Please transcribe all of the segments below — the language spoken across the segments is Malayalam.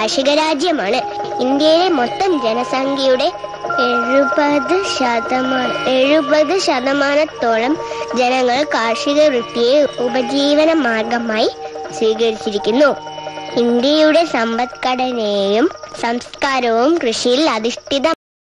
കാർഷിക രാജ്യമാണ് ഇന്ത്യയിലെ മൊത്തം ജനസംഖ്യയുടെ എഴുപത് ശതമാനം എഴുപത് ശതമാനത്തോളം ജനങ്ങൾ കാർഷിക വൃത്തിയെ ഉപജീവന മാർഗമായി സ്വീകരിച്ചിരിക്കുന്നു ഇന്ത്യയുടെ സമ്പദ്ഘടനയും സംസ്കാരവും കൃഷിയിൽ അധിഷ്ഠിത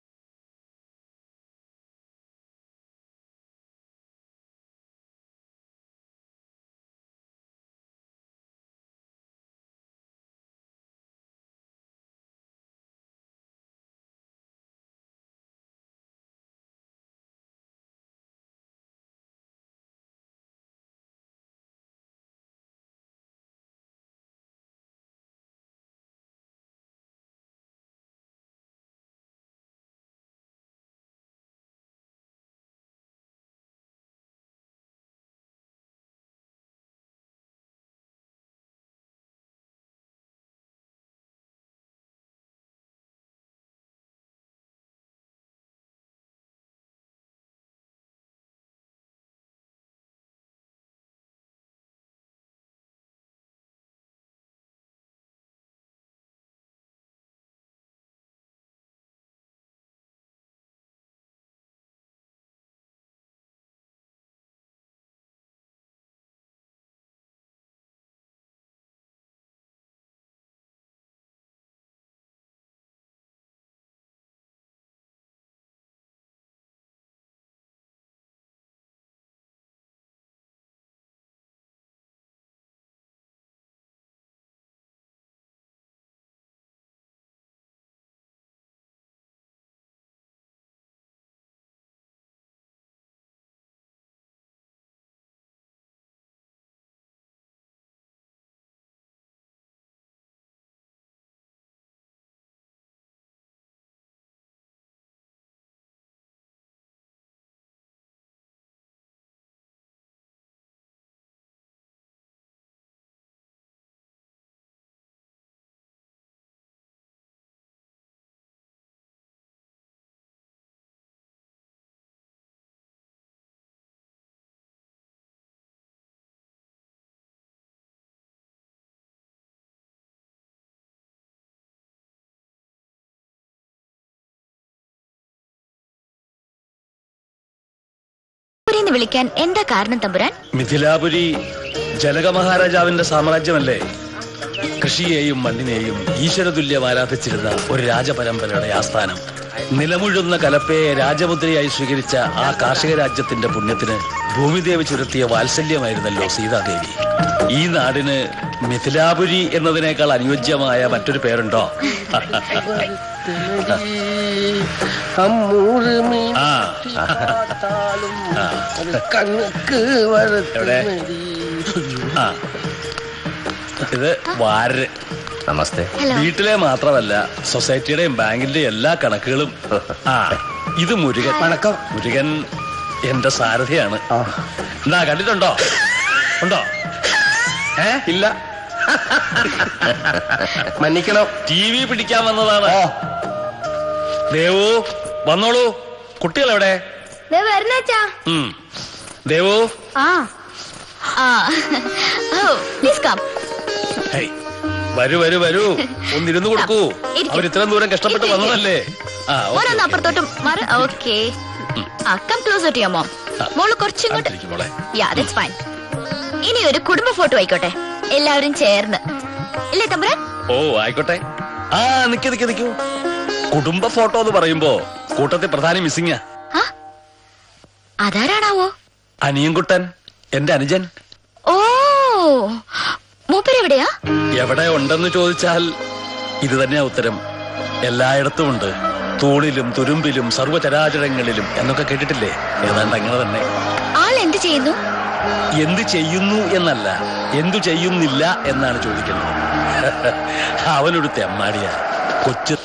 എന്ന് വിളിക്കാൻ എന്താ കാരണം തമ്പുരാൻ മിഥിലാപുരി ജനക മഹാരാജാവിന്റെ സാമ്രാജ്യമല്ലേ കൃഷിയെയും മണ്ണിനെയും ഈശ്വരതുല്യം ആരാധിച്ചിരുന്ന ഒരു രാജപരമ്പരയുടെ ആസ്ഥാനം നിലമുഴുന്ന കലപ്പയെ രാജമുദ്രയായി സ്വീകരിച്ച ആ കാർഷിക രാജ്യത്തിന്റെ പുണ്യത്തിന് ഭൂമിദേവി ചുരത്തിയ വാത്സല്യമായിരുന്നല്ലോ സീതാദേവി ഈ നാടിന് മിഥിലാപുരി എന്നതിനേക്കാൾ അനുയോജ്യമായ മറ്റൊരു പേരുണ്ടോ അമ്മൂറ് മീൻ ആ பார்த்தாலும் ആ. அது கண்ணுக்கு வரத்து എവിടെ? மதி. ആ ഇത് വാര് നമസ്തേ ഹലോ വീട്ടിലെ മാത്രമല്ല സൊസൈറ്റിയുടെയും ബാങ്കിന്റെയും എല്ലാ കണക്കുകളും ആ ഇത് മുരുകൻ വണക്കം മുരുകൻ എന്റെ സാരഥിയാണ് എന്താ കണ്ടിട്ടുണ്ടോ ഉണ്ടോ ഏ ഇല്ല മன்னிக்கணும் ടി വി പിടിക്കാൻ വന്നതാണ് ദേവു വന്നോളൂ കുട്ടികൾ എവിടെ വരുന്നച്ചാ ഉം. ദേവു ആ ആ ഓ പ്ലീസ് കം ഹേയ്, വരൂ വരൂ വരൂ ഒന്നിരുന്നു കൊടുക്കൂ ഇരിക്ക്. അവർ ഇത്രയും ദൂരം കഷ്ടപ്പെട്ട് ഇരിക്ക്. വന്നതല്ലേ ആ ഓക്കേ, ഓരോന്ന് ഓക്കേ. അപ്പുറത്തോട്ടും മാറ okay ah come close to your mom ആ. മോള് കുറച്ചിങ്ങോട്ട് അടുത്തിരിക്ക് മോളെ യാ ദാറ്റ്സ് ഫൈൻ ഇനി ഒരു കുടുംബ ഫോട്ടോ ആയിക്കോട്ടെ എല്ലാവരും ചേർന്ന് ഇല്ലേ തമ്പുരാൻ ഓ ആയിക്കോട്ടെ ആ നിക്ക് നിക്ക് നിക്കൂ കുടുംബ ഫോട്ടോ എന്ന് പറയുമ്പോ കൂട്ടത്തിൽ പ്രധാന മിസ്സിങ്ങാ ആ അതാരാണാവോ അനിയൻകുട്ടൻ എന്റെ അനുജൻ ഓ മൂപ്പരെവിടെയാ എവിടെ ഉണ്ടെന്ന് ചോദിച്ചാൽ ഇത് തന്നെയാ ഉത്തരം എല്ലായിടത്തും ഉണ്ട് തൂണിലും തുരുമ്പിലും സർവ്വചരാചരങ്ങളിലും എന്നൊക്കെ കേട്ടിട്ടില്ലേ ഏതാണ്ട് അങ്ങനെ തന്നെ ആൾ എന്ത് ചെയ്യുന്നു എന്ത് ചെയ്യുന്നു എന്നല്ല എന്തു ചെയ്യുന്നില്ല എന്നാണ് ചോദിക്കുന്നത് അവനൊരു തെമ്മാടിയാ കൊച്ചു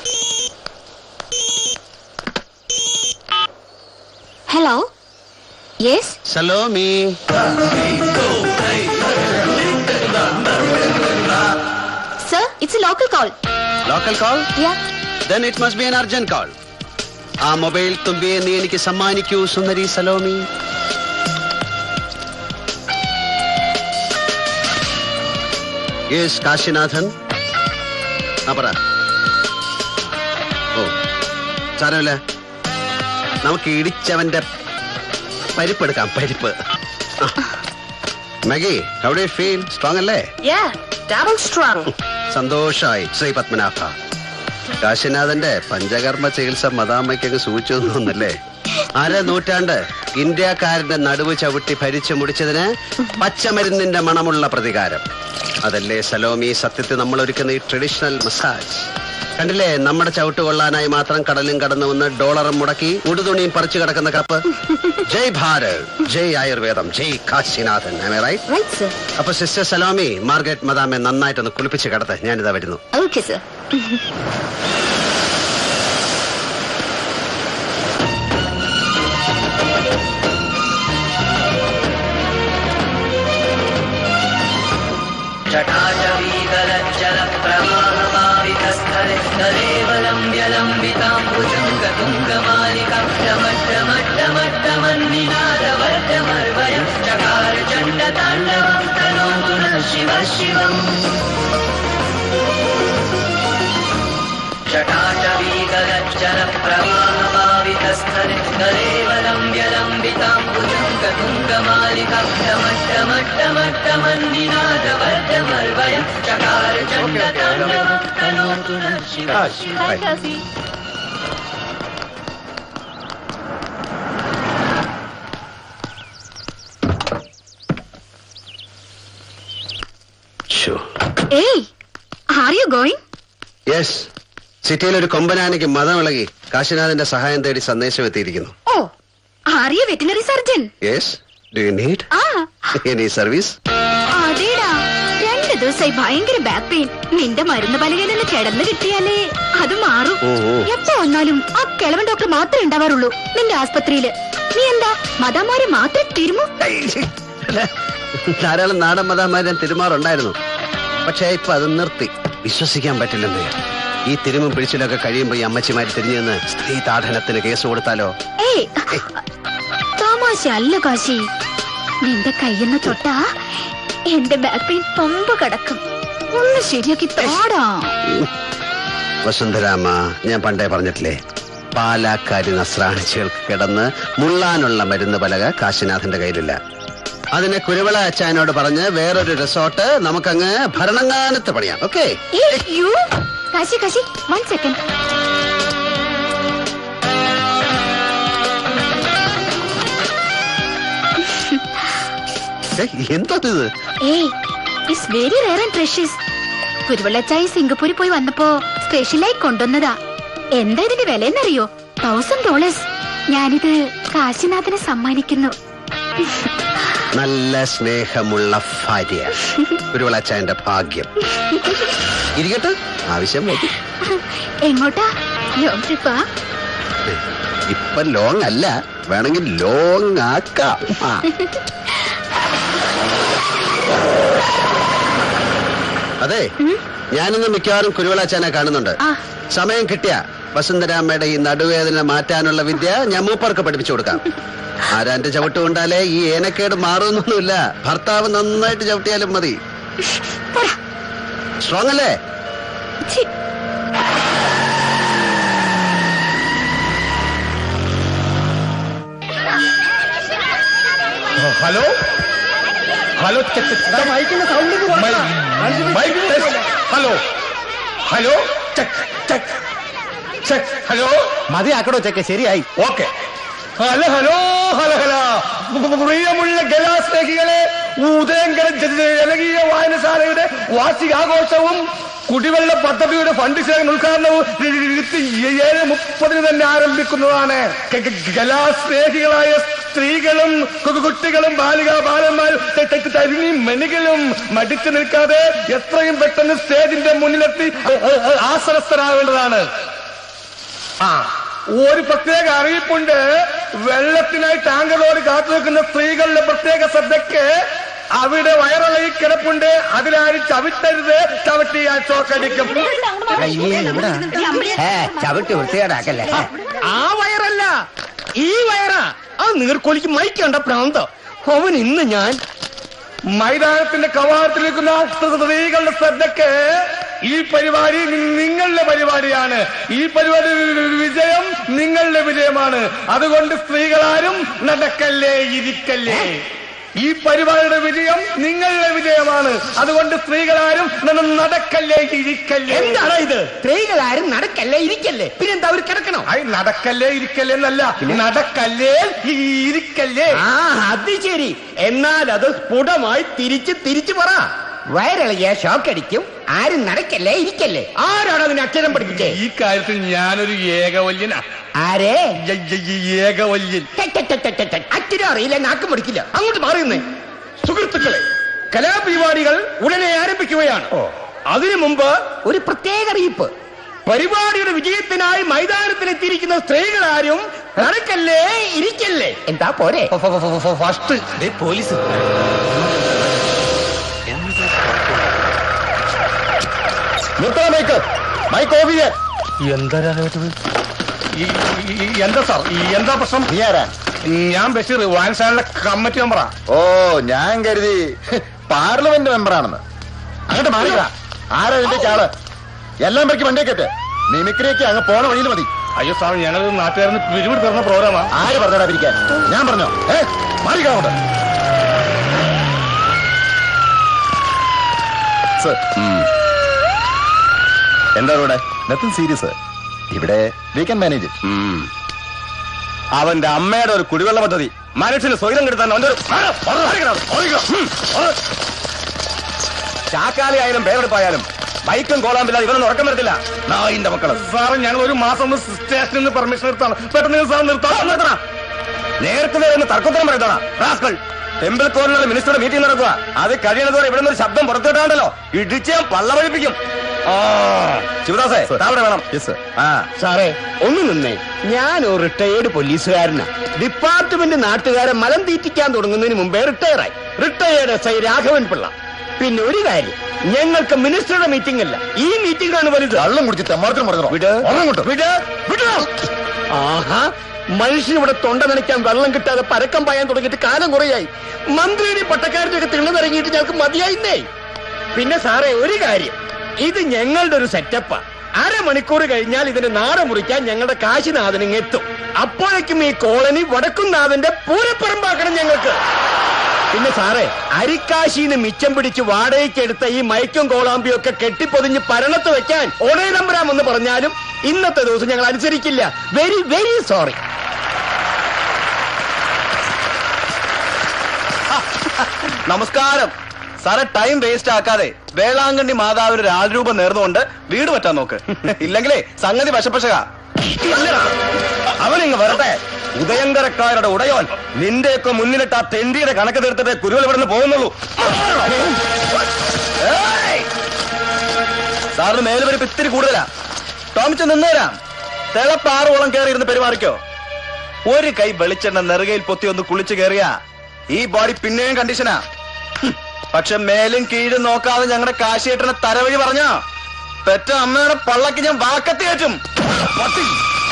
hello yes Salome sir it's local call local call yeah then it must be an urgent call ആ മൊബൈൽ തുമ്പിയെ നീ എനിക്ക് സമ്മാനിക്കൂ സുന്ദരി സലോമി യെസ് കാശിനാഥൻ ആ പറ ഓ സാരമില്ല നമുക്ക് ഇടിച്ചവന്റെ പരിപ്പെടുക്കാം പരിപ്പ് ആ. മാഗി അവിടെ ഫീൽ സ്ട്രോങ് അല്ലേ ഡബിൾ സ്ട്രോങ് സന്തോഷായി ശ്രീ പത്മനാഭ കാശിനാഥന്റെ പഞ്ചകർമ്മ ചികിത്സ മദാമ്മയ്ക്കൊക്കെ സൂചിച്ചു തോന്നല്ലേ അര നൂറ്റാണ്ട് ഇന്ത്യക്കാരന്റെ നടുവ് ചവിട്ടി ഭരിച്ചു മുടിച്ചതിന് പച്ചമരുന്നിന്റെ മണമുള്ള പ്രതികാരം അതല്ലേ സലോമി സത്യത്തിൽ നമ്മൾ ഒരുക്കുന്ന ഈ ട്രഡീഷണൽ മസാജ് കണ്ടില്ലേ നമ്മുടെ ചവിട്ട് കൊള്ളാനായി മാത്രം കടലും കടന്നു വന്ന് ഡോളറും മുടക്കി ഉടുതുണിയും പറിച്ചു കിടക്കുന്ന കപ്പ് ജയ് ഭാരത് ജയ് ആയുർവേദം ജയ് കാശിനാഥൻ റൈറ്റ് റൈറ്റ് സർ അപ്പൊ സിസ്റ്റർ സലോമി മാർഗരറ്റ് മദാമെ നന്നായിട്ടൊന്ന് കുളിപ്പിച്ച് കിടത്ത് ഞാനിതാ വരുന്നു ഓക്കെ സർ जटाशवीकलज्जलप्रवाहपावितस्थले तदेवलं व्यलम्बिताम्बुजङ्गतुङ्गमालिका डमट्टमट्टमट्टमन्निनादवर्गमर्वयं चकार चण्डताण्डवं तनोतु नः शिव शिवम् जटाशवीकलज्जलप्रवाहपावितस्थले तदेवलं व्यलम्बिताम्बुजङ्गतुङ्गमालिका डमट्टमट्टमट्टमन्निनादवर्गमर्वयं चकार चण्डताण्डवं तनोतु नः शिव शिवम् ഏയ് ആർ യു ഗോയിങ് യെസ് സിറ്റിയിൽ ഒരു കൊമ്പനാനയ്ക്ക് മതം ഇളകി കാശിനാഥന്റെ സഹായം തേടി സന്ദേശം എത്തിയിരിക്കുന്നു oh are you veterinary surgeon yes do you need a any service അതേടാ രണ്ട് ദിവസമായി ഭയങ്കര ബാക്ക് പെയിൻ നിന്റെ മരുന്ന് പലകയിലൊന്ന് കിടന്ന് കിട്ടിയാലേ അത് മാറും ഓ, ഓ. എപ്പോ വന്നാലും ആ കിളവൻ ഡോക്ടർ മാത്രമേ ഉണ്ടാവാറുള്ളൂ നിന്റെ ആസ്പത്രിയില് നീ എന്താ മതമാരെ മാത്രം തിരുമു ധാരാളം നാടൻ മതന്മാരും തിരുമാറുണ്ടായിരുന്നു പക്ഷേ ഇപ്പൊ അത് നിർത്തി വിശ്വസിക്കാൻ പറ്റില്ലെന്ന് ഈ തിരുമും പിടിച്ചിലൊക്കെ കഴിയുമ്പോ ഈ അമ്മച്ചിമാര് തിരിഞ്ഞു നിന്ന് സ്ത്രീ താഠനത്തിന് കേസ് കൊടുത്താലോ ഏയ് തമാശ അല്ല കാശി നിന്റെ കയ്യെന്ന് തൊട്ടാ എന്റെ ബാക്ക് പെയിൻ പമ്പ് കിടക്കും ഒന്ന് ശരിയാക്കി താടാ വസുന്ധരാമ ഞാൻ പണ്ടേ പറഞ്ഞിട്ടില്ലേ പാലാക്കാരി നസ്രാണിച്ചുകൾക്ക് കിടന്ന് മുള്ളാനുള്ള മരുന്ന് പലക കാശിനാഥന്റെ കയ്യിലില്ല അതിനെ കുരുവിള അച്ചായനോട് പറഞ്ഞ് വേറൊരു റിസോർട്ട് നമുക്കങ്ങ് ഭരണങ്ങാനത്ത് പണിയാം ഓക്കെ ഏയ്, യ്യോ. കാശി കാശി വൺ സെക്കൻഡ് എന്തോ ഇത് ഏയ് it's very rare and precious കുരുവെള്ളച്ചായി സിംഗപ്പൂരിൽ പോയി വന്നപ്പോ സ്പെഷ്യലായി കൊണ്ടുവന്നതാ എന്താ ഇതിന്റെ വിലയെന്നറിയോ തൗസൻഡ് ഡോളേഴ്സ് ഞാനിത് കാശിനാഥന് സമ്മാനിക്കുന്നു നല്ല സ്നേഹമുള്ള ഭാര്യ കുരുവിള അച്ചായന്റെ ഭാഗ്യം ഇരിക്കട്ടെ ആവശ്യം മതി എങ്ങോട്ടാ ലോങ് ട്രിപ്പാ ഇപ്പൊ ലോങ് അല്ല വേണമെങ്കിൽ ലോങ് ആക്കാം ആ. അതെ ഞാനിന്ന് മിക്കവാറും കുരുവിളാച്ചാനെ കാണുന്നുണ്ട് ആ. സമയം കിട്ടിയ വസുന്ധരാമ്മയുടെ ഈ നടുവേദന മാറ്റാനുള്ള വിദ്യ ഞാൻ മൂപ്പർക്ക് പഠിപ്പിച്ചു കൊടുക്കാം ആരാന്റെ ചവിട്ട് കൊണ്ടാലേ ഈ ഏനക്കേട് മാറുന്നൊന്നുമില്ല ഭർത്താവ് നന്നായിട്ട് ചവിട്ടിയാലും മതി സ്ട്രോങ് അല്ലേ ഛി, ഹലോ ഹലോ മൈക്കിന്റെ sound hello hello check check check hello മതിയാക്കടോ ചെക്ക ശരിയായി okay hello hello hello hello പ്രിയമുള്ള കലാസ്നേഹികളെ ഉദയങ്കര ജനകീയ വായനശാലയുടെ വാർഷികാഘോഷവും കുടിവെള്ള പദ്ധതിയുടെ ഫണ്ട് ശേഖരണ ഉദ്ഘാടനവും ഏഴ് മുപ്പതിന് തന്നെ ആരംഭിക്കുന്നതാണ് ക- ക- കലാസ്നേഹികളായ സ്ത്രീകളും കു- കുട്ടികളും ബാലിക ബാലന്മാർ ത- ത- തരിണി മണികളും മടിച്ചു നിൽക്കാതെ എത്രയും പെട്ടെന്ന് സ്റ്റേജിന്റെ മുന്നിലെത്തി അ- അ- അ- ആസനസ്ഥരാകേണ്ടതാണ് ആ ഒരു പ്രത്യേക അറിയിപ്പുണ്ട് വെള്ളത്തിനായി ടാങ്കറോട് കാത്തു നിൽക്കുന്ന സ്ത്രീകളുടെ പ്രത്യേക ശ്രദ്ധയ്ക്ക് അവിടെ വയറിളകി കിടപ്പുണ്ട് അതിലാരും ചവിട്ടരുത് ചവിട്ടിയാൽ ചോക്കടിക്കും ചവിട്ടി വൃത്തികേടാക്കല്ലേ ആ വയറല്ല ഈ വയറാ ആ നീർക്കോലിക്ക് മൈക്കണ്ട പ്രാന്തം അവൻ ഇന്ന് ഞാൻ മൈതാനത്തിന്റെ കവാടത്തിൽ നിൽക്കുന്ന സ്ത്രീകളുടെ ശ്രദ്ധയ്ക്ക് ഈ പരിപാടി നി- നിങ്ങളുടെ പരിപാടിയാണ് ഈ പരിപാടി വിജയം നിങ്ങളുടെ വിജയമാണ് അതുകൊണ്ട് സ്ത്രീകളാരും നടക്കല്ലേ ഇരിക്കല്ലേ ഈ പരിപാടിയുടെ വിജയം നിങ്ങളുടെ വിജയമാണ് അതുകൊണ്ട് സ്ത്രീകളാരും ന- നടക്കല്ലേ ഇരിക്കല്ലേ എന്താണ് ഇത് സ്ത്രീകളാരും നടക്കല്ലേ ഇരിക്കല്ലേ പിന്നെന്താ അവർ കിടക്കണോ ഐ നടക്കല്ലേ ഇരിക്കല്ലേ എന്നല്ല നടക്കല്ലേ ഇ- ഇരിക്കല്ലേ ആ അത് ശരി എന്നാൽ അത് സ്ഫുടമായി തിരിച്ച് തിരിച്ചു പറ വയറിളകിയ ഷോക്കടിക്കും ആരും നടക്കല്ലേ ഇരിക്കല്ലേ ആരാണ് അതിന് അക്ഷരം പഠിപ്പിച്ചേ ഈ കാര്യത്തിൽ ഞാനൊരു ഏകവല്യനാ ആരേ യ- യ- യ- ഏകവല്യൻ അച്ഛനും അറിയില്ല നാക്കും പഠിക്കില്ല അങ്ങോട്ട് മാറിയുന്നേ സുഹൃത്തുക്കളെ കലാപരിപാടികൾ ഉടനെ ആരംഭിക്കുകയാണ് അതിനു മുമ്പ് ഒരു പ്രത്യേക അറിയിപ്പ് പരിപാടിയുടെ വിജയത്തിനായി മൈതാനത്തിലെത്തിയിരിക്കുന്ന സ്ത്രീകളാരും നടക്കല്ലേ ഇരിക്കല്ലേ എന്താ പോരെ first police mic mic off ചെയ്യാൻ ഈ- ഈ- ഈ- എന്താ സാർ ഈ എന്താ പ്രശ്നം ഞാൻ ബഷീർ വായനശാലയുടെ കമ്മിറ്റി മെമ്പറാ ഓ ഞാൻ കരുതി പാർലമെന്റ് മെമ്പറാണെന്ന് അങ്ങോട്ട് മാറിയ ആരാ ഇതിന്റെ ആള് എല്ലാം പേർക്ക് വണ്ടിയൊക്കെ മിമിക്രിയൊക്കെ അങ്ങ് പോണ വഴിയിൽ മതി അയ്യോ സാർ ഞങ്ങൾ നാട്ടുകാരന് പിരിവിട് തരുന്ന പ്രോഗ്രാമാ ആര് പറഞ്ഞടാ പിരിക്കാൻ ഞാൻ പറഞ്ഞോ ഏ മാറിക്കാം അങ്ങോട്ട് സർ എന്താ ഇവിടെ നത്തിങ് സീരിയസ് ഇവിടെ വി ക്യാൻ മാനേജ് അവന്റെ അമ്മയുടെ ഒരു കുടിവെള്ള പദ്ധതി മനുഷ്യന് സ്വൈരം കെടുത്താൻ അവന്റെ ഒരു ചാക്കാലിയായാലും പേരെടുപ്പായാലും ബൈക്കും കോളാമ്പില്ലാതെ ഇവനൊന്നും ഉറക്കം വരത്തില്ല നായിന്റെ മക്കള് സാറ് ഞങ്ങൾ ഒരു മാസം ഒന്ന് സ്റ്റേഷനിൽ നിന്ന് പെർമിഷൻ എടുത്താണ് പെട്ടെന്ന് സാർ നിർത്താം നിർത്തണം നേരത്തെ ഒന്ന് തർക്കോത്തരം പറയുന്നതാ റാസ്കൾ ടെമ്പിൾ കോറിനുള്ള മിനിസ്റ്ററുടെ മീറ്റിംഗ് നടക്കുക അത് കഴിയണതോടെ ഇവിടെ നിന്ന് ഒരു ശബ്ദം പുറത്തുവിട്ടാണ്ടല്ലോ ഇടിച്ച് ഞാൻ പള്ള പഴിപ്പിക്കും ആ ശിവദാസേ താവിടെ വേണം യെസ് സർ ആ സാറേ ഒന്ന് നിന്നേ ഞാൻ ഒരു റിട്ടയേർഡ് പോലീസുകാരനാ ഡിപ്പാർട്ട്മെന്റ് നാട്ടുകാരെ മലം തീറ്റിക്കാൻ തുടങ്ങുന്നതിന് മുമ്പേ റിട്ടയറായി retired S I Raghavan Pillai പിന്നെ ഒരു കാര്യം ഞങ്ങൾക്ക് മിനിസ്റ്ററുടെ മീറ്റിംഗ് അല്ല ഈ മീറ്റിംഗ് ആണ് വലുത് കള്ളം കുടിച്ച് തെമ്മാർത്തിന് പറഞ്ഞു വിട് അങ്ങോട്ട് വിട് വിടോ ആഹാ മനുഷ്യൻ ഇവിടെ തൊണ്ട നനയ്ക്കാൻ വെള്ളം കിട്ടാതെ പരക്കം പായാൻ തുടങ്ങിയിട്ട് കാലം കുറയായി മന്ത്രിയുടെ പട്ടക്കാരുടെ ഒക്കെ തിണ്ണനിറങ്ങിയിട്ട് ഞങ്ങൾക്ക് മതിയായിന്നേ പിന്നെ സാറേ ഒരു കാര്യം ഇത് ഞങ്ങളുടെ ഒരു സെറ്റപ്പാ അരമണിക്കൂർ കഴിഞ്ഞാൽ ഇതിന്റെ നാട മുറിക്കാൻ ഞങ്ങളുടെ കാശിനാഥനും എത്തും അപ്പോഴേക്കും ഈ കോളനി വടക്കുംനാഥന്റെ പൂരപ്പറമ്പാക്കണം ഞങ്ങൾക്ക് പിന്നെ സാറേ അരിക്കാശിന്ന് മിച്ചം പിടിച്ച് വാടകയ്ക്ക് എടുത്ത ഈ മയക്കും കോളാമ്പിയും ഒക്കെ കെട്ടിപ്പൊതിഞ്ഞ് പരണത്ത് വെക്കാൻ ഒടേനമ്പരാം എന്ന് പറഞ്ഞാലും ഇന്നത്തെ ദിവസം ഞങ്ങൾ അനുസരിക്കില്ല വെരി വെരി സോറി നമസ്കാരം സാറെ ടൈം വേസ്റ്റ് ആക്കാതെ വേളാങ്കണ്ണി മാതാവിന് ഒരു ആൾരൂപം നേർന്നുകൊണ്ട് വീട് പറ്റാൻ നോക്ക് ഇല്ലെങ്കിലേ സംഗതി വശപ്പശക അവനിങ്ങ് വരട്ടെ ഉദയങ്കരക്കാരുടെ ഉടയോൻ നിന്റെയൊക്കെ മുന്നിലിട്ട് ആ തെണ്ടിയുടെ കണക്ക് തീർത്തിട്ട് കുരുവൽ ഇവിടുന്ന് പോകുന്നുള്ളൂ ഏയ്! സാറിന് മേലുവരിപ്പ് ഇത്തിരി കൂടുതലാ ടോമിച്ച് നിന്നേരാം തിളപ്പാറോളം കയറി ഇരുന്ന് പെരുമാറിക്കോ ഒരു കൈ വെളിച്ചെണ്ണ നെറുകയിൽ പൊത്തി ഒന്ന് കുളിച്ചു കയറിയാ ഈ ബോഡി പിന്നെയും കണ്ടീഷനാ ഹും. പക്ഷെ മേലും കീഴും നോക്കാതെ ഞങ്ങളുടെ കാശിയേട്ടനെ തരവഴി പറഞ്ഞ പെറ്റ അമ്മയുടെ പള്ളക്ക് ഞാൻ വാക്കത്തി കയറ്റും പട്ടി.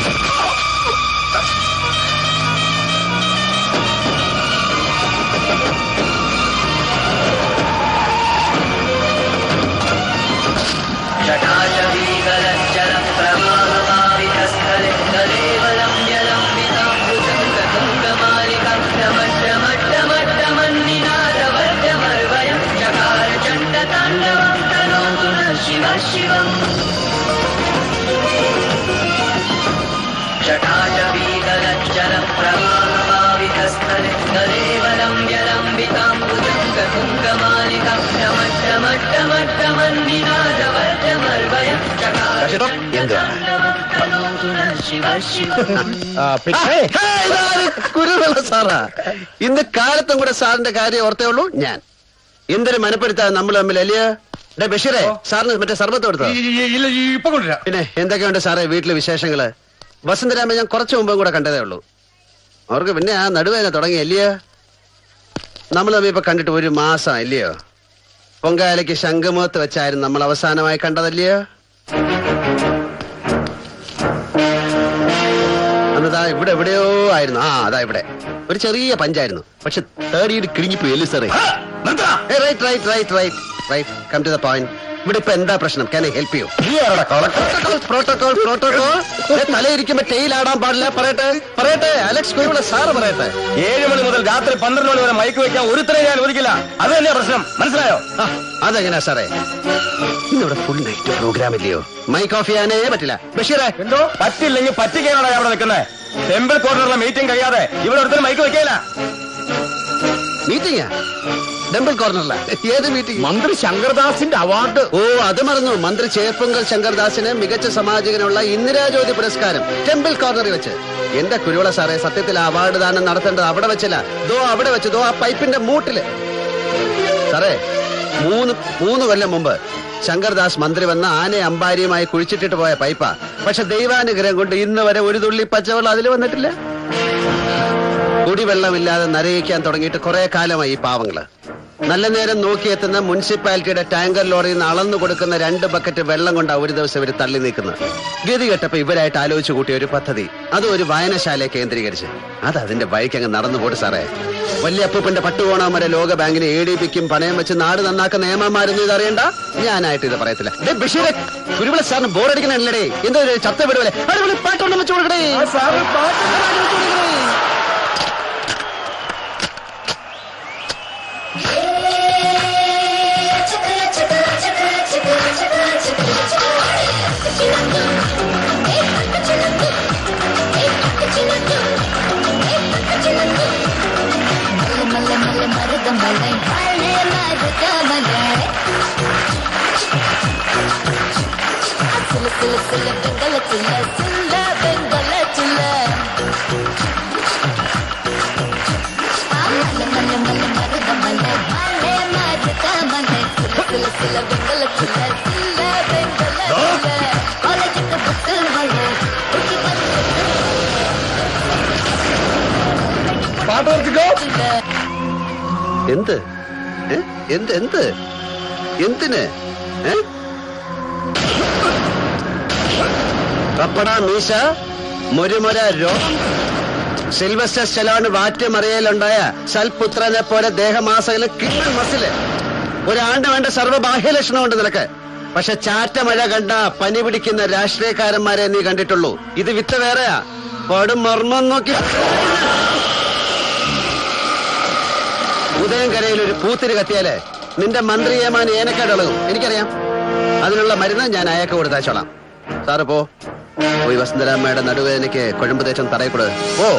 जटाशवीकलज्जलं प्रवाहमावितस्थले तदेवलं जलं विताम्बुजङ्गतुङ्गमालिकं डमड्डमड्डमड्डमन्निनादवर्गमर्वयं चकार चण्डताण्डवं तनोतु नः शिव शिवम् जटाशवीकलज्जलं प्रवाहमावितस्थले तदेवलं जलं विताम्बुजङ्गतुङ्गमालिकं डमड्डमड्डमड्डमन्निनादवर्गमर्वयं चकार കാശിയേട്ടാ, चण्डताण्डवं तनोतु नः शिव शिवम् കുരുവിള സാറാ ഇന്ന് കാലത്തും കൂടെ സാറിന്റെ കാര്യം ഓർത്തേ ഉള്ളൂ ഞാൻ എന്തൊരു മനപ്പെടുത്താ നമ്മൾ തമ്മിൽ അല്ലയോ ഡേ ബഷീറെ സാറിന് മറ്റേ സർബത്ത് കൊടുത്തോ ഇല്ല ഇപ്പൊ കൊണ്ടുവരാം പിന്നെ എന്തൊക്കെയുണ്ട് സാറേ വീട്ടിലെ വിശേഷങ്ങള് വസന്തരാമ ഞാൻ കുറച്ചു മുമ്പും കൂടെ കണ്ടതേ ഉള്ളൂ അവർക്ക് പിന്നെ ആ നടുവേദന തുടങ്ങി അല്ലയോ നമ്മൾ തമ്മിൽ ഇപ്പൊ കണ്ടിട്ട് ഒരു മാസം അല്ലയോ പൊങ്കാലയ്ക്ക് ശംഖുമുഖത്ത് വെച്ചായിരുന്നു നമ്മൾ അവസാനമായി കണ്ടതല്ലയോ അന്നതാ ഇവിടെ എവിടെയോ ആയിരുന്നു ആ അതാ ഇവിടെ ഒരു ചെറിയ പഞ്ചായിരുന്നു പക്ഷെ തേർഡ് ഇയർ കിടുങ്ങിപ്പോയി അല്ലേ സാറേ right right right right right come to the point ഇവിടെ ഇപ്പൊ എന്താ പ്രശ്നം ക്യാൻ ഐ ഹെൽപ്പ് യു നീ ആരുടെ കളക്ടർ പ്രോട്ടോകോൾ പ്രോട്ടോകോൾ തലയിരിക്കുമ്പോ ടെയിലാടാൻ പാടില്ല പറയട്ടെ പറയട്ടെ അലക്സ് കുരുവിള സാറ് പറയട്ടെ ഏഴ് മണി മുതൽ രാത്രി പന്ത്രണ്ട് മണി വരെ മയക്ക് വെക്കാൻ ഒരുത്തരെ ഞാൻ ഒതുക്കില്ല അത് തന്നെയാ പ്രശ്നം മനസ്സിലായോ ആ, അതെങ്ങനെയാ സാറേ ഇന്നിവിടെ ഫുൾ നൈറ്റ് പ്രോഗ്രാം ഇല്ലയോ മൈക്ക് ഓഫ് ചെയ്യാനേ പറ്റില്ല ബഷീറെ എന്തോ പറ്റില്ലെങ്കിൽ പറ്റിക്കാനാണ് അവിടെ നിൽക്കുന്നത് ടെമ്പിൾ കോർണറിലെ മീറ്റിംഗ് കഴിയാതെ ഇവിടെ ഒരുത്തരും മൈക്ക് വെക്കില്ല മീറ്റിംഗാ ഡംബിൾ കോർണറില ഏത് മീറ്റിംഗ് മന്ത്രി ശങ്കർദാസിന്റെ അവാർഡ് ഓ അത് മറന്നു മന്ത്രി ചേർപ്പൊങ്കൽ ശങ്കർദാസിന് മികച്ച സമാജികനുള്ള ഇന്ദിരാജ്യോതി പുരസ്കാരം ടെമ്പിൾ കോർണറിൽ വെച്ച് എന്റെ കുരുവിള സാറേ സത്യത്തിൽ ആ അവാർഡ് ദാനം നടത്തേണ്ടത് അവിടെ വെച്ചല്ല ദോ അവിടെ വെച്ച് ദോ ആ പൈപ്പിന്റെ മൂട്ടില് സാറേ മൂന്ന് മൂന്ന് കൊല്ലം മുമ്പ് ശങ്കർദാസ് മന്ത്രി വന്ന ആനയെ അമ്പാരിയുമായി കുഴിച്ചിട്ടിട്ട് പോയ പൈപ്പാ പക്ഷെ ദൈവാനുഗ്രഹം കൊണ്ട് ഇന്ന് വരെ ഒരു തുള്ളി പച്ചവെള്ളം അതിൽ വന്നിട്ടില്ല കുടിവെള്ളമില്ലാതെ നരയിക്കാൻ തുടങ്ങിയിട്ട് കുറെ കാലമായി ഈ പാവങ്ങള് നല്ല നേരം നോക്കിയെത്തുന്ന മുനിസിപ്പാലിറ്റിയുടെ ടാങ്കർ ലോറിയിൽ നിന്ന് അളന്നു കൊടുക്കുന്ന രണ്ട് ബക്കറ്റ് വെള്ളം കൊണ്ട് ഒരു ദിവസം ഇവർ തള്ളി നീക്കുന്നത് ഗതി കെട്ടപ്പോ ഇവരായിട്ട് ആലോചിച്ചു കൂട്ടിയ ഒരു പദ്ധതി അത് ഒരു വായനശാലയെ കേന്ദ്രീകരിച്ച് അത് അതിന്റെ വഴിക്ക് അങ്ങ് നടന്നു പോട്ട് സാറേ വലിയ അപ്പൂപ്പന്റെ പട്ടുകോണം വരെ ലോക ബാങ്കിന് എ ഡി പിക്കും പണയം വെച്ച് നാട് നന്നാക്കുന്ന നിയമമായിരുന്നു ഇത് അറിയണ്ട ഞാനായിട്ട് ഇത് പറയത്തില്ല ഡേ ബഷീറെ കുരുവിള സാറിന് ബോറടിക്കണല്ലേ എന്തോ ഒരു ചത്ത വിടുവല്ലേ അടിപൊളി പാട്ടൊന്നും വെച്ച് കൊടുക്കണേ സാറ് പാട്ട് അടിപൊളി വെച്ച് കൊടുക്കണേ. പാട്ട് നിർത്തിക്കോ എന്ത് ഏ? എന്ത് എന്ത് എന്തിന് ഏ? പപ്പട മീശ മുരുമുര രോ സിൽവസ്റ്റർ സ്റ്റലോണ് വാറ്റുമറിയലുണ്ടായ സൽപുത്രനെ പോലെ ദേഹമാസകല് കിണ്ണൻ മസില് ഒരാണ്ട് വേണ്ട സർവ്വബാഹ്യ ലക്ഷണമുണ്ട് നിനക്ക് പക്ഷെ ചാറ്റമഴ കണ്ട പനി പിടിക്കുന്ന രാഷ്ട്രീയക്കാരന്മാരെ നീ കണ്ടിട്ടുള്ളൂ ഇത് വിത്ത് വേറെയാ പടും മർമ്മം നോക്കി ഉദയംകരയിൽ ഒരു പൂത്തിരി കത്തിയാല് നിന്റെ മന്ത്രി ഏമാൻ ഏനക്കാട് ഇളകും എനിക്കറിയാം അതിനുള്ള മരുന്ന് ഞാൻ അയാൾക്ക് കൊടുത്തയച്ചോളാം സാറ് പോ പോയി വസന്തരാമ്മയുടെ നടുവേദനയ്ക്ക് കൊഴുമ്പ് തേച്ചം തറയക്കൂട് ഓ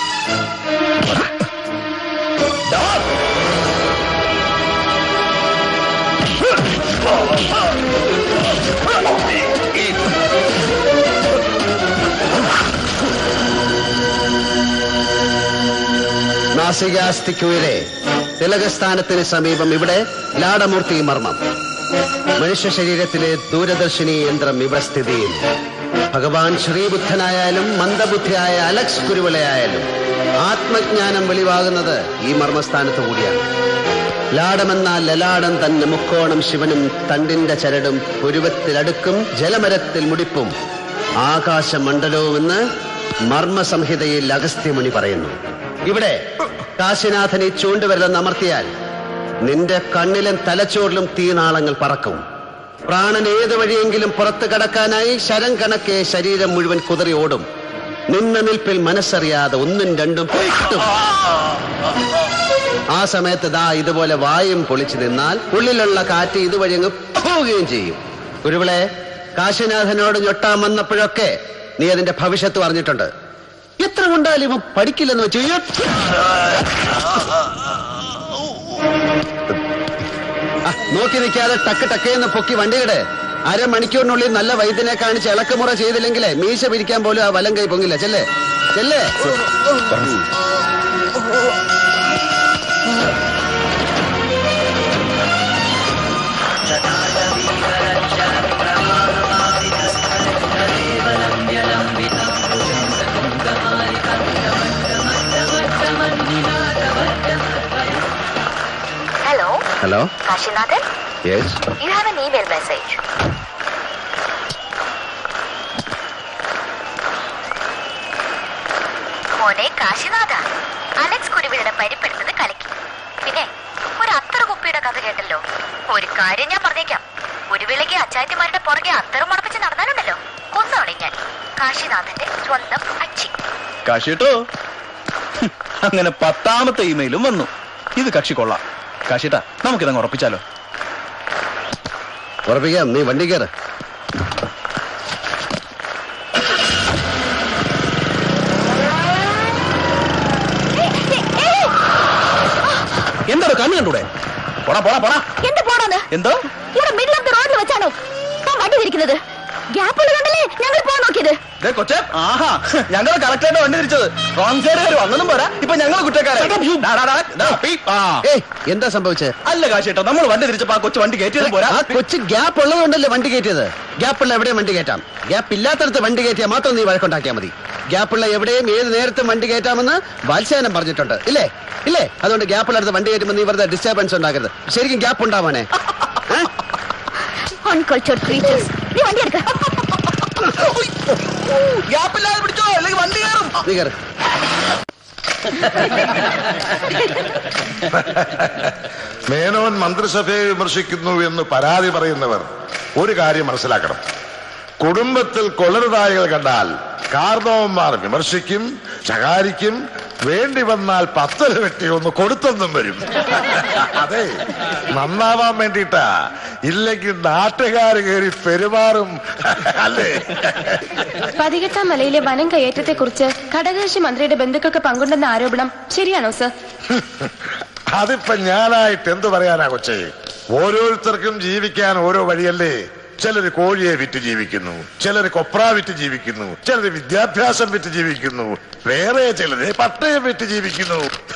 നാസികാസ്തിക്കൂയിലെ തിലകസ്ഥാനത്തിന് സമീപം ഇവിടെ ലാടമൂർത്തി മർമ്മം മനുഷ്യ ശരീരത്തിലെ ദൂരദർശിനി യന്ത്രം ഇവിടെ സ്ഥിതി ചെയ്യുന്നു ഭഗവാൻ ശ്രീബുദ്ധനായാലും മന്ദബുദ്ധിയായ അലക്സ് കുരുവിളയായാലും ആത്മജ്ഞാനം വെളിവാകുന്നത് ഈ മർമ്മസ്ഥാനത്ത് കൂടിയാണ് ലാടമെന്നാൽ ലലാടം തന്നെ മുക്കോണം ശിവനും തണ്ടിന്റെ ചരടും പുരുവത്തിലടുക്കും ജലമരത്തിൽ മുടിപ്പും ആകാശമണ്ഡലവുമെന്ന് മർമ്മസംഹിതയിൽ അഗസ്ത്യമുനി പറയുന്നു ഇവിടെ കാശിനാഥനെ ചൂണ്ടുവരലെന്ന് അമർത്തിയാൽ നിന്റെ കണ്ണിലും തലച്ചോറിലും തീനാളങ്ങൾ പറക്കും പ്രാണൻ ഏത് വഴിയെങ്കിലും പുറത്തു കടക്കാനായി ശരം കണക്കെ ശരീരം മുഴുവൻ കുതറി ഓടും നിന്ന നിൽപ്പിൽ മനസ്സറിയാതെ ഒന്നും രണ്ടും പോയി കിട്ടും ആ സമയത്ത് ദാ ഇതുപോലെ വായും പൊളിച്ചു നിന്നാൽ ഉള്ളിലുള്ള കാറ്റ് ഇതുവഴി അങ്ങ് പോവുകയും ചെയ്യും ഗുരുവിളെ കാശിനാഥനോട് ഞൊട്ടാൻ വന്നപ്പോഴൊക്കെ നീ അതിന്റെ ഭവിഷ്യത്ത് പറഞ്ഞിട്ടുണ്ട് എത്ര കൊണ്ടാലും ഇവൻ പഠിക്കില്ലെന്ന് വെച്ച് ആ, നോക്കി നിൽക്കാതെ ടക്ക് ടക്കേന്ന് പൊക്കി വണ്ടിയുടെ അരമണിക്കൂറിനുള്ളിൽ നല്ല വൈദ്യനെ കാണിച്ച് ഇളക്കമുറ ചെയ്തില്ലെങ്കിലേ മീശ പിരിക്കാൻ പോലും ആ വലം കൈ പൊങ്ങില്ല ചെല്ലേ ചെല്ലേ hello hello Kasinathan yes you have an email message മോനെ കാശിനാഥ അലക്സ് കുരുവിയുടെ പരിപ്പെടുത്തത് കലക്കി പിന്നെ ഒരു അത്തറ കുപ്പിയുടെ കഥ കേട്ടല്ലോ ഒരു കാര്യം ഞാൻ പറഞ്ഞേക്കാം ഒരു വേളയ്ക്ക് അച്ചായത്തിമാരുടെ പുറകെ അത്തരം മുടപ്പിച്ച് നടന്നാലുണ്ടല്ലോ കൊന്നോളെ ഞാൻ കാശിനാഥന്റെ സ്വന്തം അച്ചി കാശിട്ടോ അങ്ങനെ പത്താമത്തെ ഇമെയിലും വന്നു ഇത് കക്ഷി കൊള്ളാം കാശിട്ടാ നമുക്കിതങ്ങ് ഉറപ്പിച്ചാലോ ഉറപ്പിക്കാം നീ വണ്ടി കയറ് എന്താ കണ്ണു കണ്ടൂടെ പോടാ പോടാ പോടാ എന്ത് പോണോന്ന് എന്തോ ഇവിടെ മിഡിൽ ഓഫ് ദി റോഡിൽ വെച്ചാണോ താൻ വണ്ടി തിരിക്കുന്നത് ഗ്യാപ്പ് ഉള്ളതുകൊണ്ടല്ലേ ഞങ്ങൾ പോകാൻ നോക്കിയത് ദേ കൊച്ചേ ആഹാ ഞങ്ങള് കറക്റ്റായിട്ട് വണ്ടി തിരിച്ചത് റോങ് സൈഡ് വരും അങ്ങനും പോരാ ഇപ്പൊ ഞങ്ങൾ കുറ്റക്കാരെ ഡാ, ഡാ, ഡാ, ഡാ, പീ, ആ. ഏയ് എന്താ സംഭവിച്ചത് അല്ല കാശിട്ടോ നമ്മൾ വണ്ടി തിരിച്ചപ്പോ ആ കൊച്ചു വണ്ടി കയറ്റിയത് പോരാ ആ കൊച്ചു ഗ്യാപ്പ് ഉള്ളതുകൊണ്ടല്ലേ വണ്ടി കയറ്റിയത് ഗ്യാപ്പുള്ള എവിടെയും വണ്ടി കയറ്റാം ഗ്യാപ്പ് ഇല്ലാത്തടത്ത് വണ്ടി കയറ്റിയാൽ മാത്രം നീ വഴക്കുണ്ടാക്കിയാൽ മതി ഗ്യാപ്പുള്ള എവിടെയും ഏത് നേരത്തും വണ്ടി കയറ്റാമെന്ന് വാത്സ്യാനം പറഞ്ഞിട്ടുണ്ട് ഇല്ലേ ഇല്ലേ അതുകൊണ്ട് ഗ്യാപ്പുള്ളടത്ത് വണ്ടി കയറ്റുമ്പോൾ നീ വെറുതെ ഡിസ്റ്റർബൻസ് ഉണ്ടാക്കരുത് ശരിക്കും ഗ്യാപ്പ് ഉണ്ടാവാനേ അൺകൾച്ചർഡ് ക്രീച്ചേഴ്സ് നീ വണ്ടി എടുക്ക ഗ്യാപ്പില്ലാതെ പിടിച്ചോ അല്ലെങ്കിൽ വണ്ടി കയറും നീ കയറ് മേനോൻ മന്ത്രിസഭയെ വിമർശിക്കുന്നു എന്ന് പരാതി പറയുന്നവർ ഒരു കാര്യം മനസ്സിലാക്കണം കുടുംബത്തിൽ കൊളരുതായകൾ കണ്ടാൽ കാർന്നവന്മാർ വിമർശിക്കും ശകാരിക്കും വേണ്ടി വന്നാൽ പത്തര വെട്ടി ഒന്ന് കൊടുത്തെന്നും വരും അതെ നന്നാവാൻ വേണ്ടിട്ടാ ഇല്ലെങ്കിൽ നാട്ടുകാർ കയറി പെരുമാറും അല്ലേ പതികെട്ടാം മലയിലെ വനം കയ്യേറ്റത്തെക്കുറിച്ച് ഘടകകക്ഷി മന്ത്രിയുടെ ബന്ധുക്കൾക്ക് പങ്കുണ്ടെന്ന ആരോപണം ശരിയാണോ സർ അതിപ്പോ ഞാനായിട്ട് എന്തു പറയാനാ കൊച്ചേ ഓരോരുത്തർക്കും ജീവിക്കാൻ ഓരോ വഴിയല്ലേ ചിലര് കോഴിയെ വിറ്റ് ജീവിക്കുന്നു ചിലര് കൊപ്ര വിറ്റ് ജീവിക്കുന്നു ചിലര് വിദ്യാഭ്യാസം വിറ്റ് ജീവിക്കുന്നു വേറെ ചിലര് പട്ടയം വിറ്റ് ജീവിക്കുന്നു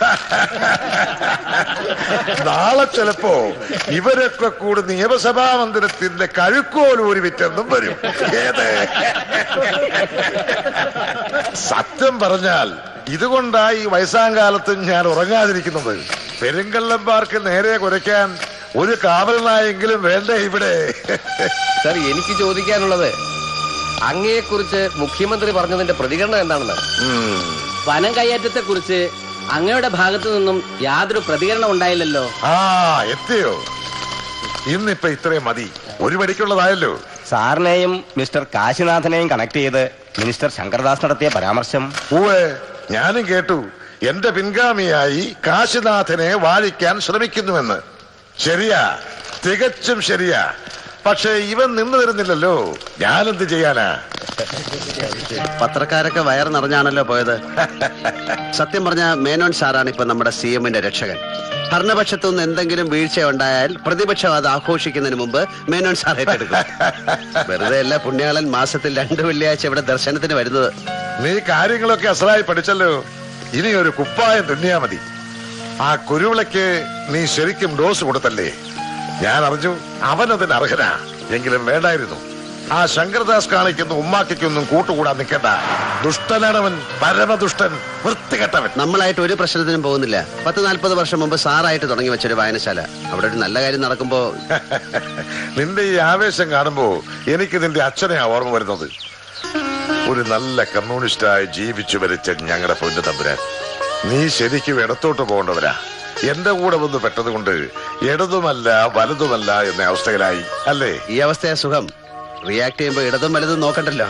നാളെ ചിലപ്പോ ഇവരൊക്കെ കൂടി നിയമസഭാ മന്ദിരത്തിന്റെ കഴുക്കോലൂരി വിറ്റെന്നും വരും ഏത് സത്യം പറഞ്ഞാൽ ഇതുകൊണ്ടായി വയസ്സാങ്കാലത്തും ഞാൻ ഉറങ്ങാതിരിക്കുന്നത് പെരുങ്കള്ളന്മാർക്ക് നേരെ കുരയ്ക്കാൻ ഒരു കാവലനായെങ്കിലും വേണ്ടേ ഇവിടെ സർ എനിക്ക് ചോദിക്കാനുള്ളത് അങ്ങയെക്കുറിച്ച് മുഖ്യമന്ത്രി പറഞ്ഞതിന്റെ പ്രതികരണം എന്താണെന്ന് ഉം. വനം കയ്യേറ്റത്തെ കുറിച്ച് അങ്ങയുടെ ഭാഗത്തു നിന്നും യാതൊരു പ്രതികരണം ഉണ്ടായില്ലല്ലോ ആ എത്തിയോ ഇന്നിപ്പൊ ഇത്രയും മതി ഒരു പടിക്കുള്ളതായല്ലോ സാറിനെയും മിസ്റ്റർ കാശിനാഥനെയും കണക്ട് ചെയ്ത് മിനിസ്റ്റർ ശങ്കർദാസ് നടത്തിയ പരാമർശം പൂവേ ഞാനും കേട്ടു എന്റെ പിൻഗാമിയായി കാശിനാഥനെ വാഴിക്കാൻ ശ്രമിക്കുന്നുവെന്ന് ശരിയാ തികച്ചും ശരിയാ പക്ഷേ ഇവൻ നിന്നു തരുന്നില്ലല്ലോ ഞാനെന്ത് ചെയ്യാനാ പത്രക്കാരൊക്കെ വയർ നിറഞ്ഞാണല്ലോ പോയത് സത്യം പറഞ്ഞ മേനോൻ സാറാണ് ഇപ്പൊ നമ്മുടെ സി എമ്മിന്റെ രക്ഷകൻ ഭരണപക്ഷത്തു നിന്ന് എന്തെങ്കിലും വീഴ്ച ഉണ്ടായാൽ പ്രതിപക്ഷം അത് ആഘോഷിക്കുന്നതിന് മുമ്പ് മേനോൻ സാർ ഏറ്റെടുക്കും വെറുതെ അല്ല പുണ്യാളൻ മാസത്തിൽ രണ്ട് വെള്ളിയാഴ്ച ഇവിടെ ദർശനത്തിന് വരുന്നത് നീ കാര്യങ്ങളൊക്കെ അസലായി പഠിച്ചല്ലോ ഇനി ഒരു കുപ്പായം തുന്നിയാ മതി ആ കുരുവിളയ്ക്ക് നീ ശരിക്കും ഡോസ് കൊടുത്തല്ലേ ഞാൻ അറിഞ്ഞു അവനതിന് അർഹനാ എങ്കിലും വേണ്ടായിരുന്നു ആ ശങ്കർദാസ് കാണിക്കുന്ന ഉമ്മാക്കൊന്നും കൂട്ടുകൂടാൻ നിൽക്കണ്ട ദുഷ്ടനാണവൻ പരമദുഷ്ടൻ വൃത്തികെട്ടവൻ നമ്മളായിട്ട് ഒരു പ്രശ്നത്തിനും പോകുന്നില്ല പത്ത് നാൽപ്പത് വർഷം മുമ്പ് സാറായിട്ട് തുടങ്ങി വെച്ചൊരു വായനശാല അവിടെ ഒരു നല്ല കാര്യം നടക്കുമ്പോ നിന്റെ ഈ ആവേശം കാണുമ്പോ എനിക്ക് നിന്റെ അച്ഛനെയാ ഓർമ്മ വരുന്നത് ഒരു നല്ല കമ്മ്യൂണിസ്റ്റായി ജീവിച്ചു മരിച്ച ഞങ്ങളുടെ പൊന്നു തമ്പുരാൻ നീ ശരിക്കും ഇടത്തോട്ട് പോകേണ്ടവരാ എന്റെ കൂടെ വന്ന് പെട്ടതുകൊണ്ട് ഇടതുമല്ല വലതുമല്ല എന്ന അവസ്ഥയിലായി അല്ലേ ഈ അവസ്ഥയാ സുഖം റിയാക്ട് ചെയ്യുമ്പോ ഇടതും വലതും നോക്കണ്ടല്ലോ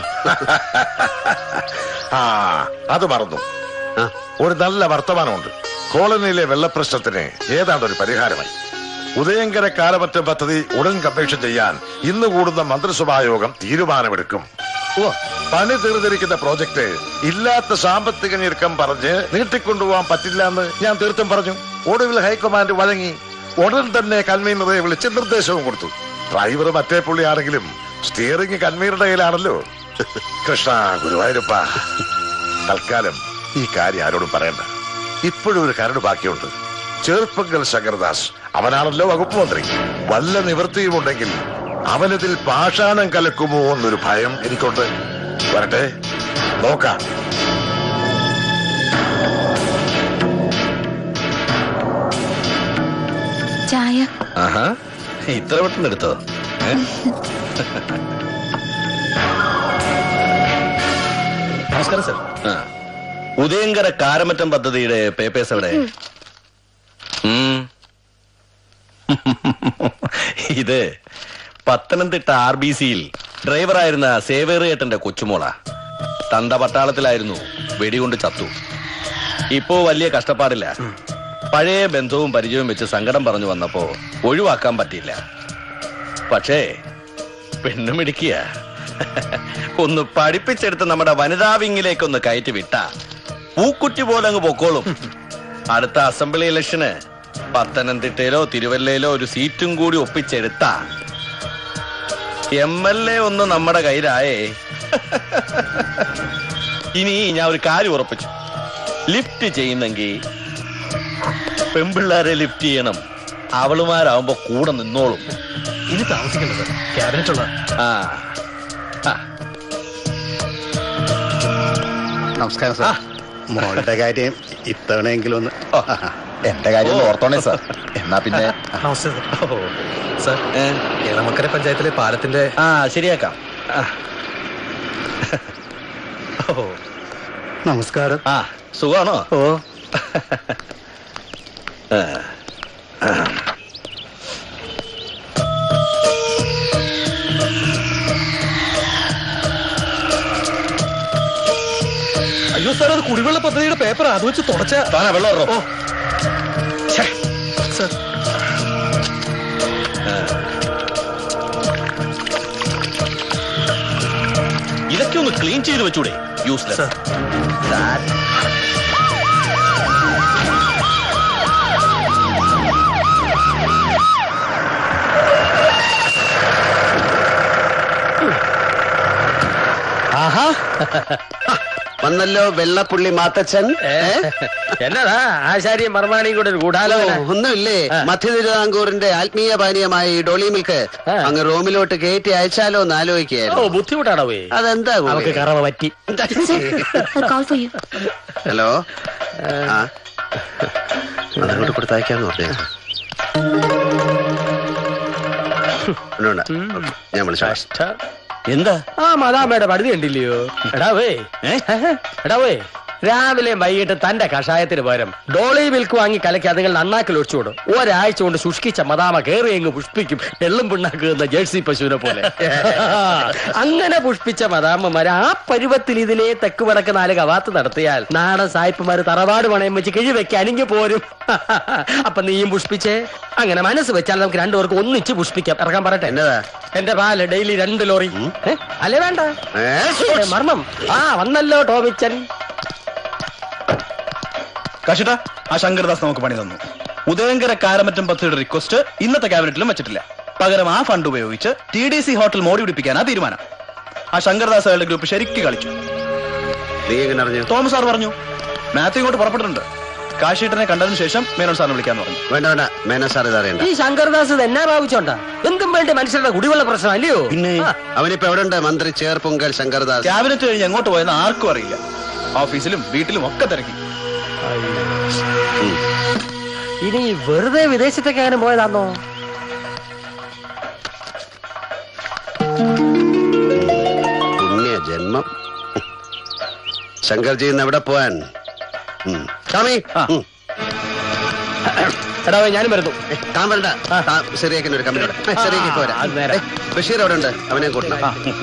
ആ അത് മറന്നു ഒരു നല്ല വർത്തമാനമുണ്ട് കോളനിയിലെ വെള്ളപ്രശ്നത്തിന് ഏതാണ്ട് ഒരു പരിഹാരമായി ഉദയങ്കര കാലമറ്റ പദ്ധതി ഉടൻ കമ്മീഷൻ ചെയ്യാൻ ഇന്ന് കൂടുന്ന മന്ത്രിസഭാ യോഗം തീരുമാനമെടുക്കും ഓ പണി തീർന്നിരിക്കുന്ന പ്രോജക്ട് ഇല്ലാത്ത സാമ്പത്തിക ഞെരുക്കം പറഞ്ഞ് നീട്ടിക്കൊണ്ടുപോകാൻ പറ്റില്ല എന്ന് ഞാൻ തീർത്തും പറഞ്ഞു ഒടുവിൽ ഹൈക്കമാൻഡ് വഴങ്ങി ഉടൻ തന്നെ കൺവീനറെ വിളിച്ച് നിർദ്ദേശവും കൊടുത്തു ഡ്രൈവർ മറ്റേ പുള്ളിയാണെങ്കിലും സ്റ്റിയറിംഗ് കൺവീനറുടെ കയ്യിലാണല്ലോ കൃഷ്ണ ഗുരുവായൂരപ്പ തൽക്കാലം ഈ കാര്യം ആരോടും പറയണ്ട ഇപ്പോഴും ഒരു കരട് ബാക്കിയുണ്ട് ചെറുപ്പങ്കൽ ശങ്കർദാസ് അവനാണല്ലോ വകുപ്പ് മന്ത്രി വല്ല നിവൃത്തിയുമുണ്ടെങ്കിൽ അവനതിൽ പാഷാണം കലക്കുമോ എന്നൊരു ഭയം എനിക്കുണ്ട് വരട്ടെ നോക്കാം ചായ ആഹാ ഇത്ര പെട്ടെന്ന് എടുത്തോ ഏ? നമസ്കാരം സർ ആ. ഉദയങ്കര കാരമറ്റം പദ്ധതിയുടെ പേപ്പേഴ്സ് എവിടെ ഉം. ഇത് പത്തനംതിട്ട ആർ ബി സിയിൽ ഡ്രൈവറായിരുന്ന സേവേറിയേട്ടന്റെ കൊച്ചുമോള തന്ത പട്ടാളത്തിലായിരുന്നു വെടികൊണ്ട് ചത്തു ഇപ്പോ വലിയ കഷ്ടപ്പാടില്ല പഴയ ബന്ധവും പരിചയവും വെച്ച് സങ്കടം പറഞ്ഞു വന്നപ്പോ ഒഴിവാക്കാൻ പറ്റിയില്ല പക്ഷേ പെണ്ണുമിടിക്കുക ഒന്ന് പഠിപ്പിച്ചെടുത്ത് നമ്മുടെ വനിതാ വിങ്ങിലേക്കൊന്ന് കയറ്റി വിട്ട പൂക്കുറ്റി പോലെ അങ്ങ് പൊക്കോളും അടുത്ത അസംബ്ലി ഇലക്ഷന് പത്തനംതിട്ടയിലോ തിരുവല്ലയിലോ ഒരു സീറ്റും കൂടി ഒപ്പിച്ചെടുത്ത എം എൽ എ ഒന്ന് നമ്മുടെ കയ്യിലായേ ഇനി ഞാൻ ഒരു കാര്യം ഉറപ്പിച്ചു ലിഫ്റ്റ് ചെയ്യുന്നെങ്കിൽ പെമ്പിള്ളാരെ ലിഫ്റ്റ് ചെയ്യണം അവളുമാരാവുമ്പോ കൂടെ നിന്നോളും ഇനി താമസിക്കേണ്ടത് ക്യാബിനറ്റ് ഉള്ള ആ ആ. നമസ്കാരം സാർ മോളുടെ കാര്യം ഇത്തവണയെങ്കിലും ഒന്ന് എന്റെ കാര്യം ഒന്ന് ഓർത്തോണേ സാർ എന്നാ പിന്നെ നമസ്തേ സർ ഏളമക്കര പഞ്ചായത്തിലെ പാലത്തിന്റെ ആ ശരിയാക്കാം ആ. ഓ നമസ്കാരം ആ സുഖാണോ ഓ ആ. ആ. അയ്യോ സാർ അത് കുടിവെള്ള പദ്ധതിയുടെ പേപ്പർ അത് വെച്ച് തുടച്ച താനാ വെള്ളം ഇറങ്ങോ സർ ഇതൊക്കെ ഒന്ന് ക്ലീൻ ചെയ്ത് വെച്ചൂടെ യൂസ്ലെസ് ആഹാ വന്നല്ലോ വെള്ളപ്പുള്ളി മാത്തച്ഛൻ എന്നതാ ആശാരിയും മർമാണിയും കൂടെ ഒരു ഗൂഢാലോചന ഓ, ഒന്നുമില്ലേ മധ്യ തിരുവിതാംകൂറിന്റെ ആത്മീയ പാനീയമായ ഈ ഡോളി മിൽക്ക് അങ്ങ് റൂമിലോട്ട് കയറ്റി അയച്ചാലോ എന്ന് ഓ ആലോചിക്കുകയായിരുന്നു ബുദ്ധിമുട്ടാണോ പോയി അതെന്താ ഗോപി? അവർക്ക് കറവ പറ്റി കോൾ ഫോർ യു ഹലോ ആ അതങ്ങോട്ട് കൊടുത്തയക്കാന്ന് പറഞ്ഞു ഞാൻ വിളിച്ചു എന്താ ആ മദാമയുടെ പടുതി കണ്ടില്ലയോ എടാവേ എടാവേ രാവിലെയും വൈകിട്ട് തന്റെ കഷായത്തിന് പകരം ഡോളി മിൽക്ക് വാങ്ങി കലക്കി അതുങ്ങൾ നന്നാക്കിൽ ഒഴിച്ചുവിടും ഒരാഴ്ച കൊണ്ട് ശുഷ്കിച്ച മദാമ കേറി അങ്ങ് പുഷ്പിക്കും എള്ളും പിണ്ണാക്ക് എന്ന ജേഴ്സി പശുവിനെ പോലെ അങ്ങനെ പുഷ്പിച്ച മദാമ്മമാര് ആ പരുവത്തിൽ ഇതിലെ തെക്ക് വടക്ക് നാല് കവാത്ത് നടത്തിയാൽ നാടൻ സായിപ്പുമാര് തറവാട് പണയം വെച്ച് കിഴി വെക്കാനെങ്കിൽ പോരും അപ്പൊ നീയും പുഷ്പിച്ചേ അങ്ങനെ മനസ്സ് വെച്ചാൽ നമുക്ക് രണ്ടുപേർക്ക് ഒന്നിച്ച് പുഷ്പിക്കാം ഇറക്കാൻ പറയട്ടെ എന്നതാ എന്റെ പാല് ഡെയിലി രണ്ട് ലോറി ഏ? അല്ലേ വേണ്ട ഏ? ഏ, മർമ്മം ആ വന്നല്ലോ ടോമിച്ചൻ കാശിട്ട ആ ശങ്കർദാസ് നമുക്ക് പണി തന്നു ഉദയങ്കര കാരമറ്റം പദ്ധതിയുടെ റിക്വസ്റ്റ് ഇന്നത്തെ ക്യാബിനറ്റിലും വെച്ചിട്ടില്ല പകരം ആ ഫണ്ട് ഉപയോഗിച്ച് ടി ഡി സി ഹോട്ടൽ മോടി പിടിപ്പിക്കാനാ തീരുമാനം ആ ശങ്കർദാസ് അയാളുടെ ഗ്രൂപ്പ് ശരിക്ക് കളിച്ചു നീ എങ്ങനെ അറിഞ്ഞു തോമസ് സാർ പറഞ്ഞു മാത്യു ഇങ്ങോട്ട് പുറപ്പെട്ടിട്ടുണ്ട് കാശീട്ടനെ കണ്ടതിന് ശേഷം മേനോൻ സാറിനെ വിളിക്കാന്ന് പറഞ്ഞു വേണ്ട വേണ്ട മേനോ സാർ ഇതറിയണ്ട ഈ ശങ്കർദാസ് ഇത് എന്നാ ഭാവിച്ചോണ്ടാ എന്തും വേണ്ടി മനുഷ്യരുടെ കുടിവെള്ള പ്രശ്നം അല്ലയോ പിന്നെ ആ, അവനിപ്പോ എവിടെ ഉണ്ട് മന്ത്രി ചേർപ്പൊങ്കൽ ശങ്കർദാസ് ക്യാബിനറ്റ് കഴിഞ്ഞ് എങ്ങോട്ട് പോയെന്ന് ആർക്കും അറിയില്ല ഓഫീസിലും വീട്ടിലും ഒക്കെ തിരക്കി ഇനി വെറുതെ വിദേശത്തേക്കാനും പോയതാണോ പുണ്യ ജന്മം ശങ്കർജി ഇന്ന് എവിടെ പോവാൻ ഉം. സ്വാമി ഉം. എടാ ഞാനും വരുന്നു ഏ, താൻ വരണ്ട താൻ ശരിയാക്കുന്ന ഒരു കമ്പനിയോട് ശരിയാക്കി പോരാ അത് നേരെ. ഏ, ബഷീർ അവിടെ ഉണ്ട് അവനെ കൂട്ടണം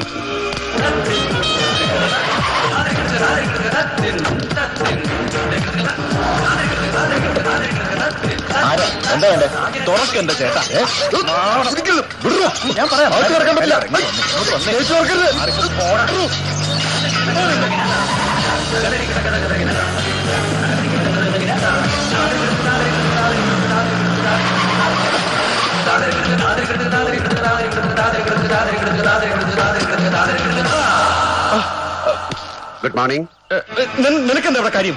ആരാ എന്താ വേണ്ടേ തുറക്ക് എന്റെ ചേട്ടാ ഏ? ഞാൻ പറയാം അത് തുറക്കാൻ പറ്റില്ല. ഇങ്ങോട്ട് വന്നേ. ചേച്ചി തുറക്കരുത്. ആരെങ്കിലും പോടാ. ഗുഡ് മോർണിംഗ് ഏ, ഏ, നിന- നിനക്കെന്താ ഇവിടെ കാര്യം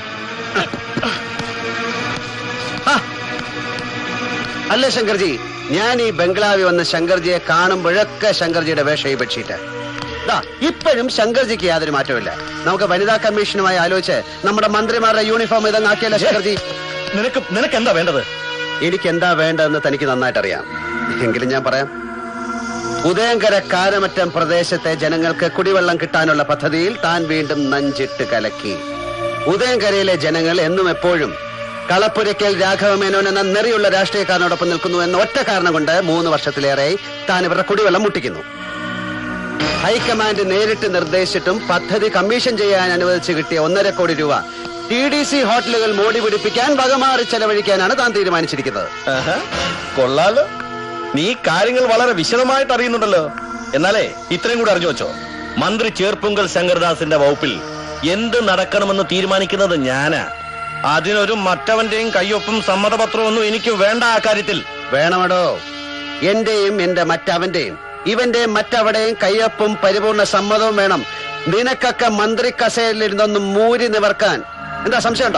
അല്ല ശങ്കർജി ഞാൻ ഈ ബംഗ്ലാവിൽ വന്ന് ശങ്കർജിയെ കാണുമ്പോഴൊക്കെ ശങ്കർജിയുടെ വേഷം പക്ഷിയിട്ട് ഇപ്പോഴും ശങ്കർജിക്ക് യാതൊരു മാറ്റമില്ല നമുക്ക് വനിതാ കമ്മീഷനുമായി ആലോചിച്ച് നമ്മുടെ മന്ത്രിമാരുടെ യൂണിഫോം ഇതങ്ങ് ആക്കിയല്ലോ ശങ്കർജി നിനക്ക് നിനക്ക് എന്താ വേണ്ടത് എനിക്ക് എന്താ വേണ്ടതെന്ന് തനിക്ക് നന്നായിട്ട് അറിയാം എങ്കിലും ഞാൻ പറയാം ഉദയങ്കര കാരമറ്റം പ്രദേശത്തെ ജനങ്ങൾക്ക് കുടിവെള്ളം കിട്ടാനുള്ള പദ്ധതിയിൽ താൻ വീണ്ടും നഞ്ചിട്ട് കലക്കി ഉദയങ്കരയിലെ ജനങ്ങൾ എന്നും എപ്പോഴും കളപ്പുരയ്ക്കൽ രാഘവമേനോൻ എന്ന നെറിയുള്ള രാഷ്ട്രീയക്കാരനോടൊപ്പം നിൽക്കുന്നു എന്ന ഒറ്റ കാരണം കൊണ്ട് മൂന്ന് വർഷത്തിലേറെ താൻ ഇവരുടെ കുടിവെള്ളം മുട്ടിക്കുന്നു ഹൈക്കമാൻഡ് നേരിട്ട് നിർദ്ദേശിച്ചിട്ടും പദ്ധതി കമ്മീഷൻ ചെയ്യാൻ അനുവദിച്ച് കിട്ടിയ ഒന്നര കോടി രൂപ ടി ഡി സി ഹോട്ടലുകൾ മോടി പിടിപ്പിക്കാൻ വകമാറി ചെലവഴിക്കാനാണ് താൻ തീരുമാനിച്ചിരിക്കുന്നത് ആഹാ, കൊള്ളാലോ നീ കാര്യങ്ങൾ വളരെ വിശദമായിട്ട് അറിയുന്നുണ്ടല്ലോ എന്നാലേ ഇത്രയും കൂടി അറിഞ്ഞു വെച്ചോ മന്ത്രി ചേർപ്പുങ്കൽ ശങ്കർദാസിന്റെ വകുപ്പിൽ എന്ത് നടക്കണമെന്ന് തീരുമാനിക്കുന്നത് ഞാനാ അതിനൊരു മറ്റവന്റെയും കയ്യൊപ്പും സമ്മതപത്രവും ഒന്നും എനിക്ക് വേണ്ട ആ കാര്യത്തിൽ വേണമടോ എന്റെയും എന്റെ മറ്റവന്റെയും ഇവന്റെയും മറ്റവടെയും കയ്യൊപ്പും പരിപൂർണ സമ്മതവും വേണം നിനക്കൊക്കെ മന്ത്രി കസേരയിലിരുന്നൊന്ന് മൂരി നിവർക്കാൻ എന്താ സംശയമുണ്ടോ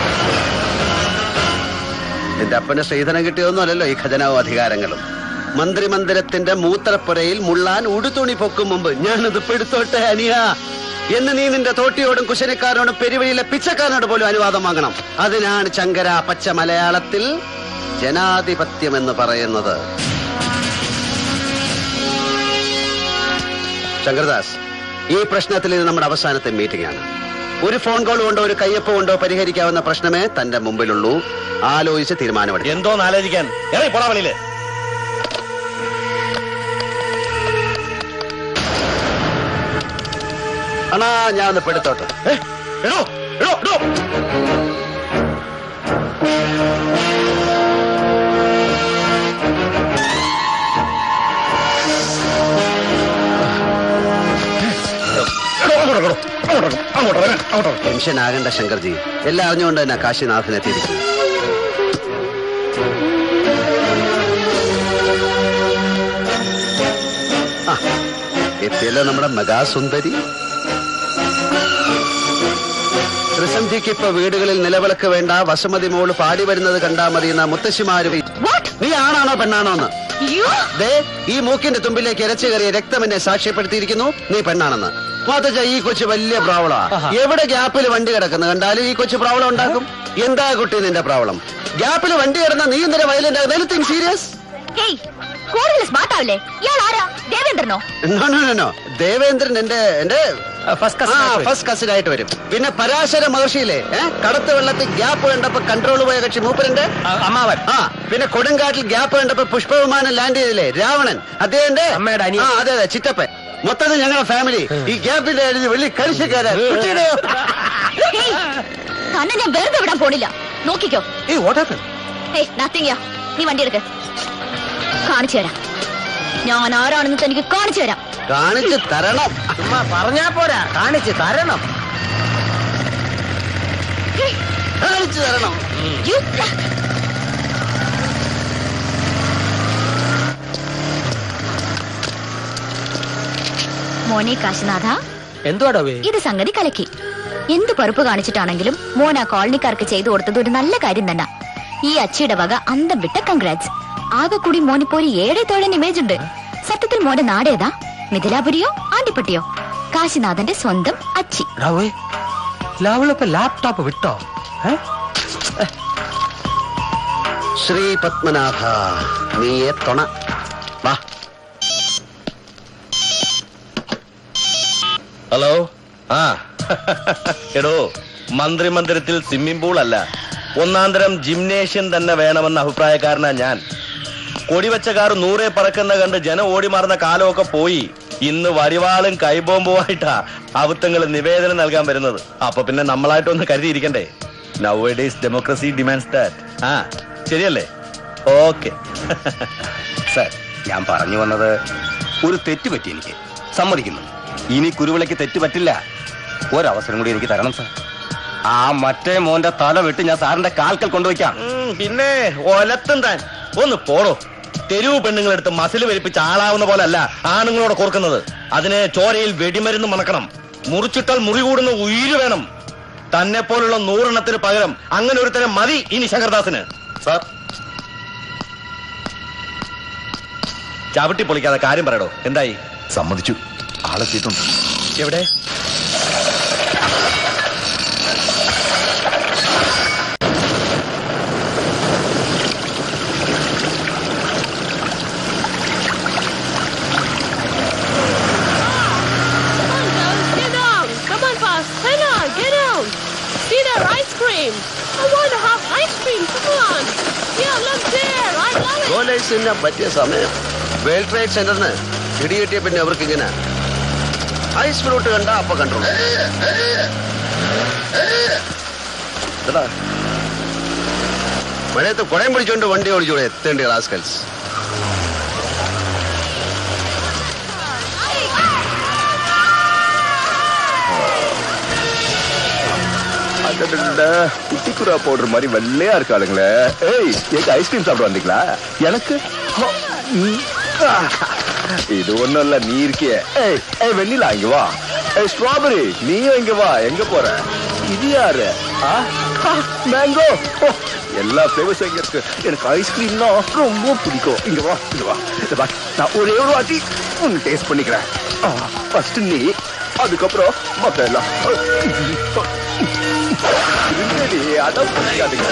എന്റെ അപ്പന് ശ്രീധനം കിട്ടിയതൊന്നുമല്ലല്ലോ ഈ ഖജനാവും അധികാരങ്ങളും മന്ത്രിമന്ദിരത്തിന്റെ മൂത്രപ്പുരയിൽ മുള്ളാൻ ഉടുതുണി പൊക്കും മുമ്പ് ഞാനത് പെടുത്തോട്ടെ അനിയ എന്ന് നീ നിന്റെ തോട്ടിയോടും കുശനക്കാരനോടും പെരുവഴിയിലെ പിച്ചക്കാരനോട് പോലും അനുവാദം വാങ്ങണം അതിനാണ് ചങ്കര പച്ച മലയാളത്തിൽ ജനാധിപത്യം എന്ന് പറയുന്നത് ശങ്കർദാസ് ഈ പ്രശ്നത്തിൽ ഇത് നമ്മുടെ അവസാനത്തെ മീറ്റിംഗ് ആണ് ഒരു ഫോൺ കോൾ കൊണ്ടോ ഒരു കയ്യൊപ്പ് കൊണ്ടോ പരിഹരിക്കാവുന്ന പ്രശ്നമേ തന്റെ മുമ്പിലുള്ളൂ ആലോചിച്ച് തീരുമാനമെടുക്കും എന്തോന്ന് ആലോചിക്കാൻ ഇറങ്ങി പോടാ വെളിയില് അണാ ഞാൻ ഒന്ന് പെടുത്തോട്ടെ എടോ എടോ എടോ ടെൻഷൻ ആകണ്ട ശങ്കർജി എല്ലാം അറിഞ്ഞുകൊണ്ട് തന്നെ കാശിനാഥൻ എത്തിയിരിക്കുന്നു ആ, എത്തിയല്ലോ നമ്മുടെ മെഗാസുന്ദരി ത്രിസന്ധിക്ക് ഇപ്പൊ വീടുകളിൽ നിലവിളക്ക് വേണ്ട വസുമതി മോള് പാടി വരുന്നത് കണ്ടാ മതി എന്ന മുത്തശ്ശിമാര് വി- നീ ആണാണോ പെണ്ണാണോ എന്ന് ദേ ഈ മൂക്കിന്റെ തുമ്പിലേക്ക് ഇരച്ചു കയറിയ രക്തം എന്നെ സാക്ഷ്യപ്പെടുത്തിയിരിക്കുന്നു നീ പെണ്ണാണെന്ന് മാതച്ച ഈ കൊച്ചു വലിയ പ്രോബ്ലമാ എവിടെ ഗ്യാപ്പിൽ വണ്ടി കിടക്കുന്നു കണ്ടാലും ഈ കൊച്ചു പ്രോബ്ലം ഉണ്ടാക്കും എന്താ കുട്ടി നിന്റെ പ്രോബ്ലം ഗ്യാപ്പിൽ വണ്ടി കിടന്ന നീ എന്തിനാ വയലന്റ് എനിത്തിങ് സീരിയസ് ഹേയ് കൂടുതൽ സ്മാർട്ട് ആവില്ലേ ഇയാൾ ആരാ ദേവേന്ദ്രനോ no no no no Devendran എന്റെ എന്റെ ഫസ്റ്റ് കസിൻ ആയിട്ട് വരും പിന്നെ പരാശര മഹർഷിയിലെ ഏഹ് കടത്ത് വെള്ളത്തിൽ ഗ്യാപ്പ് കണ്ടപ്പോ കൺട്രോൾ പോയ കക്ഷി മൂപ്പരന്റെ അമ്മാവൻ ആ പിന്നെ കൊടുങ്കാട്ടിൽ ഗ്യാപ്പ് കണ്ടപ്പോ പുഷ്പവിമാനം ലാൻഡ് ചെയ്തില്ലേ രാവണൻ അദ്ദേഹന്റെ അമ്മയുടെ അനിയൻ. ആ അതെ അതെ ചിറ്റപ്പൻ മൊത്തത്തിൽ ഞങ്ങളുടെ ഫാമിലി ഈ ഗ്യാപ്പിന്റെ എഴുതി വെള്ളി കരിശക്കാരൻ ഹേയ്, തന്നെ ഞാൻ വെറുതെ വിടാൻ പോണില്ല നോക്കിക്കോ ഏയ് വാട്ട് ഹാപ്പൻ ഹേയ് നത്തിങ് നീ വണ്ടി എടുക്ക് കാണിച്ചു തരാം ഞാൻ ആരാണെന്ന് തനിക്ക് കാണിച്ചു തരാം കാണിച്ചു തരണം ചുമ്മാ പറഞ്ഞാ പോരാ കാണിച്ച് തരണം കാണിച്ചു തരണം You- മോനെ കാശിനാഥ എന്തുവാടോ ഇത് സംഗതി കലക്കി എന്ത് പറുപ്പ് കാണിച്ചിട്ടാണെങ്കിലും മോൻ ആ കോളനിക്കാർക്ക് ചെയ്തു കൊടുത്തത് ഒരു നല്ല കാര്യം തന്നെ ഈ അച്ചിയുടെ വക അന്തം വിട്ട കൺഗ്രാറ്റ്സ് ആകെ കൂടി മോനിപ്പോ ഒരു ഏഴെ തോഴൻ ഇമേജ് ഉണ്ട് സത്യത്തിൽ മോന്റെ നാടേതാ മിഥിലാപുരിയോ ആണ്ടിപ്പട്ടിയോ കാശിനാഥന്റെ സ്വന്തം അച്ചി രാവേ ലാവളിപ്പോ ലാപ്ടോപ്പ് വിട്ടോ ഏ ശ്രീ പത്മനാഭ നീയെ തൊണ വാ ഹലോ ആ എടോ മന്ത്രിമന്ദിരത്തിൽ സ്വിമ്മിംഗ് പൂൾ അല്ല ഒന്നാന്തരം ജിംനേഷ്യം തന്നെ വേണമെന്ന അഭിപ്രായക്കാരനാ ഞാൻ കൊടിവെച്ച കാർ നൂറെ പറക്കുന്ന കണ്ട് ജനം ഓടി മാറുന്ന കാലമൊക്കെ പോയി ഇന്ന് വരിവാളും കൈബോംബുമായിട്ടാ അബദ്ധങ്ങൾ നിവേദനം നൽകാൻ വരുന്നത് അപ്പൊ പിന്നെ നമ്മളായിട്ടൊന്ന് കരുതിയിരിക്കണ്ടേ now days democracy demands that ആ ശരിയല്ലേ ഓക്കെ സാർ ഞാൻ പറഞ്ഞു വന്നത് ഒരു തെറ്റ് പറ്റി എനിക്ക് സമ്മതിക്കുന്നു ഇനി കുരുവിളയ്ക്ക് തെറ്റ് പറ്റില്ല ഒരവസരം കൂടി എനിക്ക് തരണം സാർ ആ മറ്റേ മോന്റെ തല വെട്ടി ഞാൻ സാറിന്റെ കാൽക്കൽ കൊണ്ടുവയ്ക്കാം ഉം, പിന്നെ ഒലത്തും താൻ ഒന്ന് പോടോ തെരുവ് പെണ്ണുങ്ങളെടുത്ത് മസിൽ വലിപ്പിച്ച് ആളാവുന്ന പോലെ അല്ല ആണുങ്ങളോട് കോർക്കുന്നത് അതിന് ചോരയിൽ വെടിമരുന്ന് മണക്കണം മുറിച്ചിട്ടാൽ മുറി കൂടുന്ന ഉയിര് വേണം തന്നെ പോലുള്ള നൂറെണ്ണത്തിന് പകരം അങ്ങനെ ഒരുത്തനെ മതി ഇനി ശങ്കർദാസിന് സാർ ചവിട്ടി പൊളിക്കാതെ കാര്യം പറയടോ എന്തായി സമ്മതിച്ചു ആളെത്തിയിട്ടുണ്ട് എവിടെ Get down! Come on, fast! Hang on, get down! See that ice cream? I want to have ice realise പറ്റിയ സമയം വേൾഡ് ട്രേഡ് സെന്ററിന് ഇടികിട്ടിയ പിന്നെ അവർക്ക് ഇങ്ങനെ ഐസ് ഫ്രൂട്ട് കണ്ട അപ്പൊ കണ്ടോളൂ എടാ, മഴയത്ത് കുടയും പിടിച്ചോണ്ട് വണ്ടി ഓടിച്ചൂടെ എത്തേണ്ടി റാസ്കൽസ് குட்டிக்குரா பவுடர் மாதிரி வெள்ளையா இருக்காளுங்களே ஏய் எங்க ஐஸ்கிரீம் சாப்பிட வந்தீங்களா எனக்கு ஹோ, ம், ஆ, இது ஒண்ணும் இல்ல நீ இருக்கிய ஏய் ஏய் வெண்ணிலா இங்க வா ஏய் ஸ்ட்ராபெரி நீயும் இங்க வா எங்க போற இது யாரு மேங்கோ எல்லா ஃபிளேவர்ஸும் இங்க இருக்கு எனக்கு ஐஸ்கிரீம்னா ரொம்ப பிடிக்கும் இங்க வா இங்க வா இங்க வா நான் ஒரே ஒரு வாட்டி ஒன்னு டேஸ்ட் பண்ணிக்கிறேன் ஃபர்ஸ்ட் நீ அதுக்கப்புறம் மத்த எல்லாம் இருங்கடி, அடம் பிடிக்காதீங்க.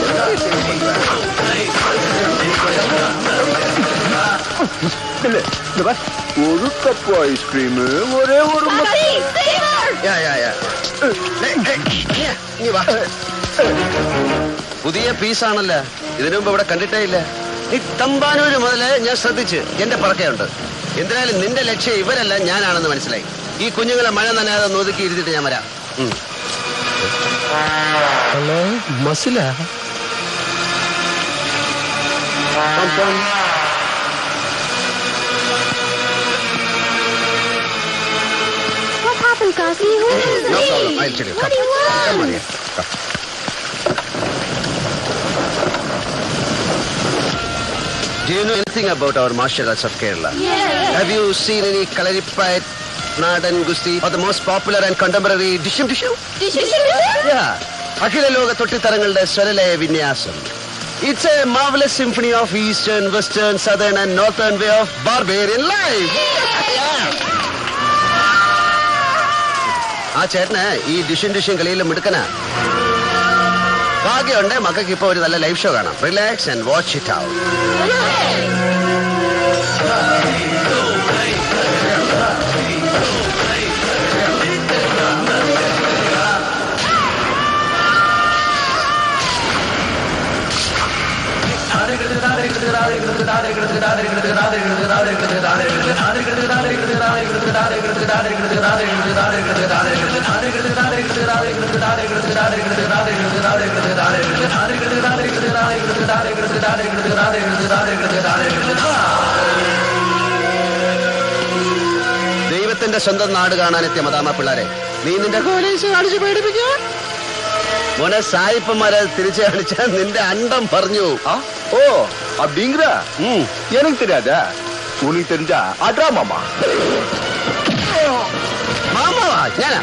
இல்ல, இந்த பார், ஒரு கப் ஐஸ்கிரீம் ஒரே ஒரு യാ, യാ, യാ. ഏയ്, ഏയ്, ഇങ്ങ് ഇങ്ങ് വാ. പുതിയ പീസാണല്ലോ ഇതിനു മുമ്പ് ഇവിടെ കണ്ടിട്ടേ ഇല്ല ഈ തമ്പാനൂര് മുതല് ഞാൻ ശ്രദ്ധിച്ച് എന്റെ പറക്കയുണ്ട് എന്തിനായാലും നിന്റെ ലക്ഷ്യം ഇവരല്ല ഞാനാണെന്ന് മനസ്സിലായി ഈ കുഞ്ഞുങ്ങളെ മഴ നനയാതെ ഒന്ന് ഒതുക്കി ഇരുത്തിട്ട് ഞാൻ വരാം ഉം. ഹലോ മസില പം, പം. What happened, Kasi? Who is No he? problem. I'll tell you. What do you want? Come on here. Come. Do you know anything about our martial arts of Kerala? Yes. Have you seen any Kalaripayat, Nadan Gusti, or the most popular and contemporary Dishim Dishim? Yeah. അഖില ലോക തൊട്ടിത്തരങ്ങളുടെ സ്വരലയ വിന്യാസം it's a marvellous symphony of eastern western southern and northern way of barbarian life ആ ചേട്ടന് ഈ ഡിഷും ഡിഷും കളിയിലും മിടുക്കനാ ഭാഗ്യമുണ്ട് മക്കൾക്ക് ഇപ്പൊ ഒരു നല്ല ലൈവ് ഷോ കാണാം relax and watch it out ദൈവത്തിന്റെ സ്വന്തം നാട് കാണാനെത്തിയ മദാമ പിള്ളാരെ നീ നിന്റെ കോലേജ് കാണിച്ച് പേടിപ്പിക്കുക മോനെ സായിപ്പന്മാരെ തിരിച്ചു കാണിച്ചാൽ നിന്റെ അണ്ടം പറഞ്ഞു ஓ அப்படிங்கிற எனக்கு தெரியாதா உனக்கு தெரிஞ்சா அட்ரா மாமா മാമാവാ ഞാനാ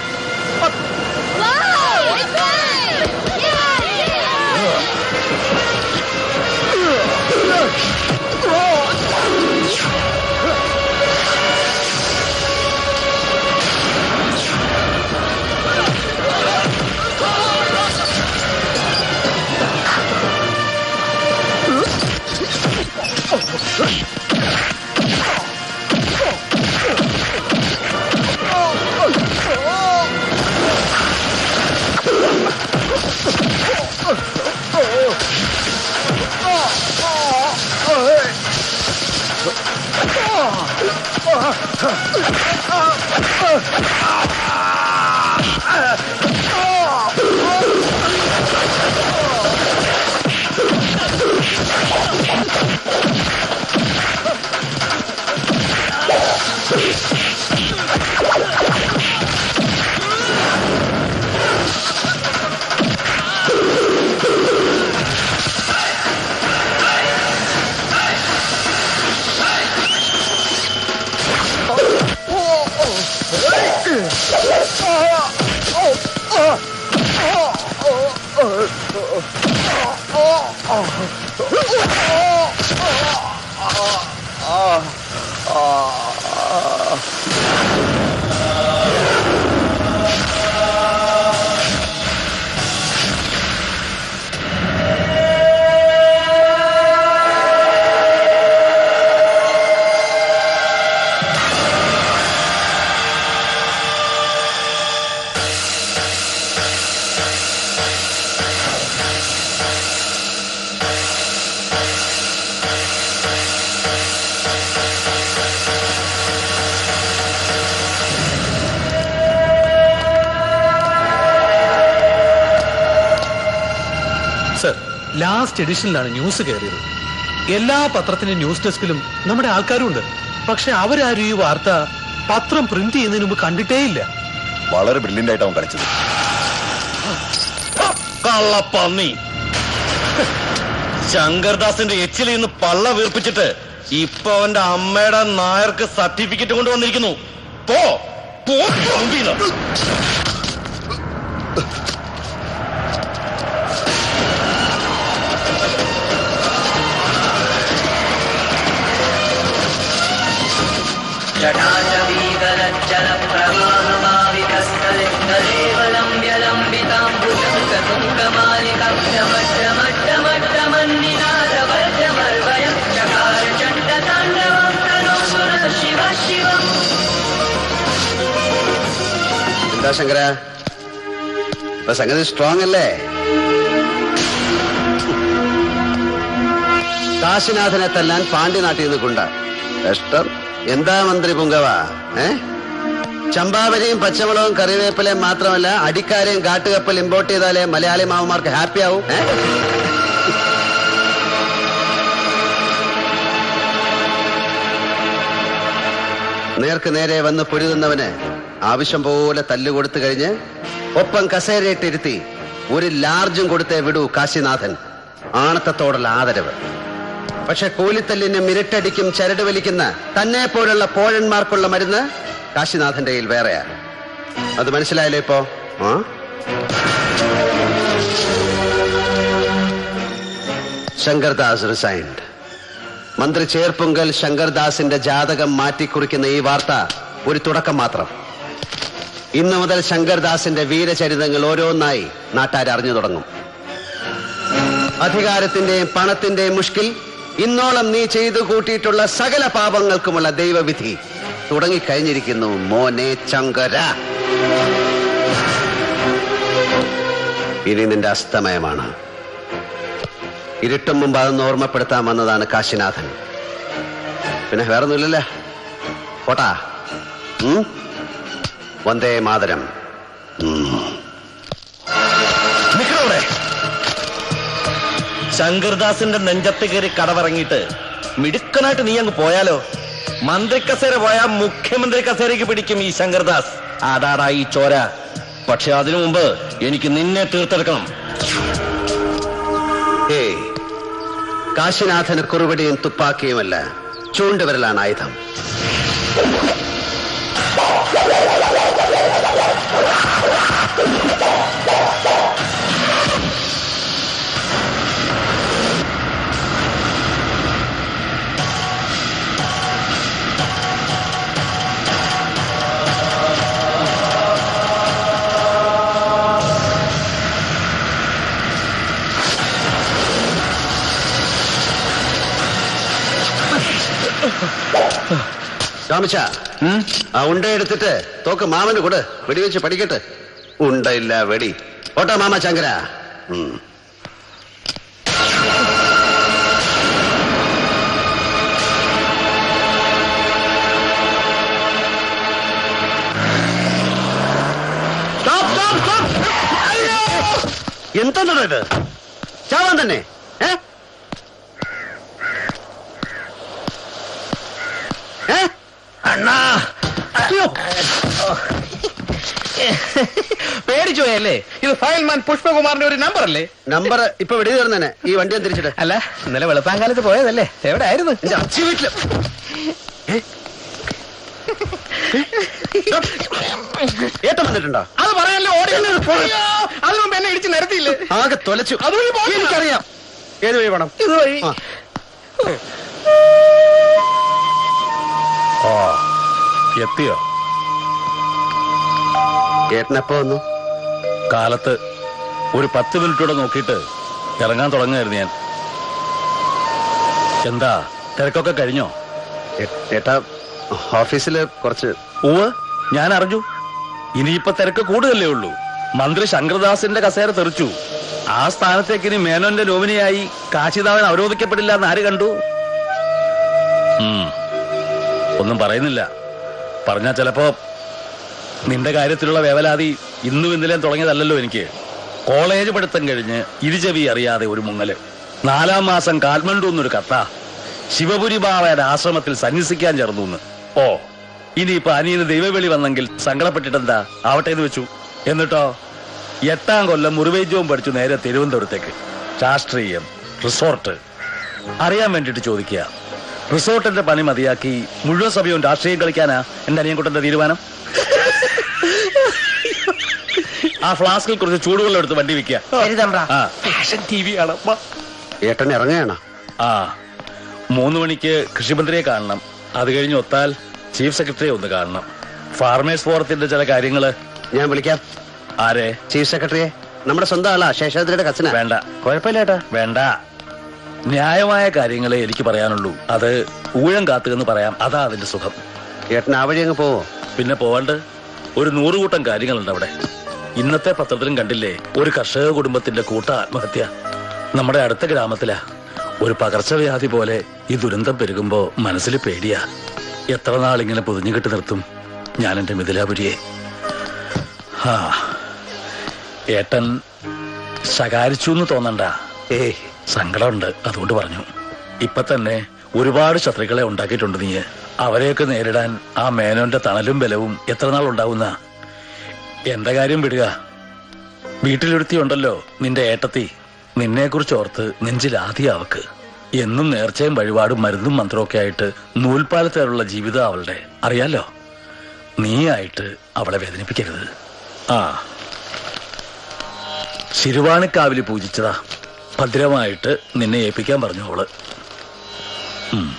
ലാസ്റ്റ് എഡിഷനിലാണ് ന്യൂസ് കയറിയത് എല്ലാ പത്രത്തിന്റെ ന്യൂസ് ഡെസ്കിലും നമ്മുടെ ആൾക്കാരും ഉണ്ട് പക്ഷെ അവരാരും ഈ വാർത്ത പത്രം പ്രിന്റ് ചെയ്യുന്നതിന് മുമ്പ് കണ്ടിട്ടേയില്ല വളരെ ബ്രില്യൻ്റ് ആയിട്ട് അവൻ കളിച്ചത് കള്ളപ്പന്നി ശങ്കർദാസിന്റെ എച്ചിലിൽ നിന്ന് പള്ള വീർപ്പിച്ചിട്ട് ഇപ്പൊ അവന്റെ അമ്മയുടെ നായർക്ക് സർട്ടിഫിക്കറ്റ് കൊണ്ടുവന്നിരിക്കുന്നു പോ പോ മുമ്പിന്ന്. ശിവ ശിവ എന്താ ശങ്കര ഇപ്പൊ സംഗതി സ്ട്രോങ് അല്ലേ കാശിനാഥനെ തല്ലാൻ പാണ്ഡ്യനാട്ടിൽ നിന്ന് കൊണ്ട കഷ്ടം എന്താ മന്ത്രി പുങ്കവ ഏ ചമ്പാവരിയും പച്ചമുളകും കറിവേപ്പിലയും മാത്രമല്ല അടിക്കാരെയും കാട്ടുകപ്പൽ ഇമ്പോർട്ട് ചെയ്താലേ മലയാളി മാവന്മാർക്ക് ഹാപ്പി ആവും ഏ നേർക്ക് നേരെ വന്ന് പൊരുതുന്നവന് ആവശ്യം പോലെ തല്ല് കൊടുത്തു കഴിഞ്ഞ് ഒപ്പം കസേരയിട്ടിരുത്തി ഒരു ലാർജും കൊടുത്തേ വിടൂ കാശിനാഥൻ ആണത്തത്തോടുള്ള ആദരവ് പക്ഷെ കൂലിത്തല്ലിന് മിരട്ടടിക്കും ചരട് വലിക്കുന്ന തന്നെ പോലുള്ള പോഴന്മാർക്കുള്ള മരുന്ന് കാശിനാഥന്റെ കയ്യിൽ വേറെയാ അത് മനസ്സിലായല്ലോ ഇപ്പോ ആ ശങ്കർദാസ് റിസൈൻഡ് മന്ത്രി ചേർപ്പുങ്കൽ ശങ്കർദാസിന്റെ ജാതകം മാറ്റിക്കുറിക്കുന്ന ഈ വാർത്ത ഒരു തുടക്കം മാത്രം ഇന്നു മുതൽ ശങ്കർദാസിന്റെ വീരചരിതങ്ങൾ ഓരോന്നായി നാട്ടാർ അറിഞ്ഞു തുടങ്ങും അധികാരത്തിന്റെയും പണത്തിന്റെയും മുഷ്കിൽ ഇന്നോളം നീ ചെയ്തു കൂട്ടിയിട്ടുള്ള സകല പാപങ്ങൾക്കുമുള്ള ദൈവവിധി തുടങ്ങിക്കഴിഞ്ഞിരിക്കുന്നു മോനെ ചങ്കര ഇനി നിന്റെ അസ്തമയമാണ് ഇരുട്ടും മുമ്പ് അതൊന്ന് ഓർമ്മപ്പെടുത്താൻ വന്നതാണ് കാശിനാഥൻ പിന്നെ വേറൊന്നുമില്ലല്ലേ പോട്ടാ ഉം? വന്ദേ മാതരം ഉം. നിക്കണവിടെ ശങ്കർദാസിന്റെ നെഞ്ചത്ത് കയറി കടവിറങ്ങിയിട്ട് മിടുക്കനായിട്ട് നീ അങ്ങ് പോയാലോ മന്ത്രി കസേര പോയാ മുഖ്യമന്ത്രി കസേരയ്ക്ക് പിടിക്കും ഈ ശങ്കർദാസ് അതാടാ ഈ ചോര പക്ഷെ അതിനു മുമ്പ് എനിക്ക് നിന്നെ തീർത്തെടുക്കണം ഏയ് കാശിനാഥന് കുറുവടിയും തുപ്പാക്കിയുമല്ല ചൂണ്ടുവിരലാണ് ആയുധം രാമച്ച ആ ഉണ്ട എടുത്തിട്ട് തോക്ക് മാമന് കൊടു വെടിവെച്ച് പഠിക്കട്ടെ ഉണ്ടയില്ല വെടി ഓട്ടാ മാമ ചങ്കര ഉം. എന്താണോ ഇത് ചാവാൻ തന്നെ ഏ ഏ അണ്ണാ അയ്യോ പേടിച്ചു പോയല്ലേ ഇത് ഫയൽമാൻ പുഷ്പകുമാറിന്റെ ഒരു നമ്പർ അല്ലേ നമ്പർ ഇപ്പൊ വെടി തീർന്നെ ഈ വണ്ടി ഞാൻ തിരിച്ചിട്ട് അല്ല ഇന്നലെ വെളുപ്പാങ്കാലത്ത് പോയതല്ലേ എവിടെ ആയിരുന്നു എന്റെ അച്ഛ വീട്ടില് ഏട്ടം വന്നിട്ടുണ്ടോ അത് പറയാനല്ലോ ഓടി അത് മുമ്പ് എന്നെ ഇടിച്ച് നിരത്തിയില്ലേ ആകെ തൊലച്ചു അതുവഴി പോകണ്ട. എനിക്കറിയാം ഏത് വഴി വേണം ഇത് വഴി ആ. ഓ എത്തിയോ ഏട്ടനെപ്പോ വന്നു കാലത്ത് ഒരു പത്ത് മിനിറ്റൂടെ നോക്കിയിട്ട് ഇറങ്ങാൻ തുടങ്ങായിരുന്നു ഞാൻ എന്താ തിരക്കൊക്കെ കഴിഞ്ഞോ ഏ- ഏട്ടാ ഓഫീസില് കുറച്ച് ഉവ് ഞാൻ അറിഞ്ഞു ഇനിയിപ്പൊ തിരക്ക് കൂടുതലേ ഉള്ളൂ മന്ത്രി ശങ്കർദാസിന്റെ കസേര തെറിച്ചു ആ സ്ഥാനത്തേക്ക് ഇനി മേനോന്റെ നോമിനിയായി കാശിതാവൻ അവരോധിക്കപ്പെടില്ല എന്ന് ആര് കണ്ടു ഉം. ഒന്നും പറയുന്നില്ല പറഞ്ഞാ ചിലപ്പോ നിന്റെ കാര്യത്തിലുള്ള വേവലാതി ഇന്നും ഇന്നലെയും തുടങ്ങിയതല്ലല്ലോ എനിക്ക് കോളേജ് പഠിത്തം കഴിഞ്ഞ് ഇരുചെവി അറിയാതെ ഒരു മുങ്ങല് നാലാം മാസം കാൽമണ്ടു എന്നൊരു കത്ത ശിവപുരി ബാവയുടെ ആശ്രമത്തിൽ സന്യസിക്കാൻ ചേർന്നു എന്ന് ഓ ഇനിയിപ്പൊ അനിയന് ദൈവവിളി വന്നെങ്കിൽ സങ്കടപ്പെട്ടിട്ടെന്താ ആവട്ടെ എന്ന് വെച്ചു എന്നിട്ടോ എട്ടാം കൊല്ലം മുറിവേജവും പഠിച്ചു നേരെ തിരുവനന്തപുരത്തേക്ക് രാഷ്ട്രീയം റിസോർട്ട് അറിയാൻ വേണ്ടിട്ട് ചോദിക്കുക റിസോർട്ടിന്റെ പണി മതിയാക്കി മുഴുവൻ സമയവും രാഷ്ട്രീയം കളിക്കാനാ എന്റെ അനിയൻകുട്ടന്റെ തീരുമാനം ആ ഫ്ലാസ്കിൽ കുറച്ച് ചൂടുവെള്ളം എടുത്ത് വണ്ടി വെക്കുക ആ ഫാഷൻ ടി വി ആണ് ഏട്ടൻ ഇറങ്ങുകയാണോ ആ മൂന്ന് മണിക്ക് കൃഷിമന്ത്രിയെ കാണണം അത് കഴിഞ്ഞ് ഒത്താൽ ചീഫ് സെക്രട്ടറിയെ ഒന്ന് കാണണം ഫാർമേഴ്സ് ഫോറത്തിന്റെ ചില കാര്യങ്ങള് ഞാൻ വിളിക്കാം ആരെ ചീഫ് സെക്രട്ടറിയെ നമ്മുടെ സ്വന്തം ആളാ ശേഷാദ്രിയുടെ കച്ചന വേണ്ട കുഴപ്പമില്ല ഏട്ടാ വേണ്ട ന്യായമായ കാര്യങ്ങളെ എനിക്ക് പറയാനുള്ളൂ അത് ഊഴം കാത്തുകെന്ന് പറയാം അതാ അതിന്റെ സുഖം ഏട്ടൻ ആ വഴി അങ്ങ് പോവോ പിന്നെ പോവാണ്ട് ഒരു നൂറുകൂട്ടം കാര്യങ്ങളുണ്ട് അവിടെ ഇന്നത്തെ പത്രത്തിലും കണ്ടില്ലേ ഒരു കർഷക കുടുംബത്തിന്റെ കൂട്ട ആത്മഹത്യ നമ്മുടെ അടുത്ത ഗ്രാമത്തിലാ ഒരു പകർച്ചവ്യാധി പോലെ ഈ ദുരന്തം പെരുകുമ്പോ മനസ്സിൽ പേടിയാ എത്ര നാൾ ഇങ്ങനെ പൊതിഞ്ഞു കെട്ടി നിർത്തും ഞാൻ എന്റെ മിഥിലാപുരിയെ ഹാ ഏട്ടൻ ശകാരിച്ചു എന്ന് തോന്നണ്ട ഏയ് സങ്കടമുണ്ട് അതുകൊണ്ട് പറഞ്ഞു ഇപ്പൊ തന്നെ ഒരുപാട് ശത്രുക്കളെ ഉണ്ടാക്കിയിട്ടുണ്ട് നീ അവരെയൊക്കെ നേരിടാൻ ആ മേനോന്റെ തണലും ബലവും എത്ര നാൾ ഉണ്ടാവുന്ന എന്റെ കാര്യം വിടുക വീട്ടിലൊരുത്തി ഉണ്ടല്ലോ നിന്റെ ഏട്ടത്തി നിന്നെ കുറിച്ച് ഓർത്ത് നെഞ്ചിൽ ആദ്യം അവക്ക് എന്നും നേർച്ചയും വഴിപാടും മരുന്നും മന്ത്രമൊക്കെ ആയിട്ട് നൂൽപ്പാലത്തേറുള്ള ജീവിതം അവളുടെ അറിയാലോ നീ ആയിട്ട് അവളെ വേദനിപ്പിക്കരുത് ആ ശിരുവാണിക്കാവില് പൂജിച്ചതാ ഭദ്രമായിട്ട് നിന്നെ ഏൽപ്പിക്കാൻ പറഞ്ഞു അവള് ഉം.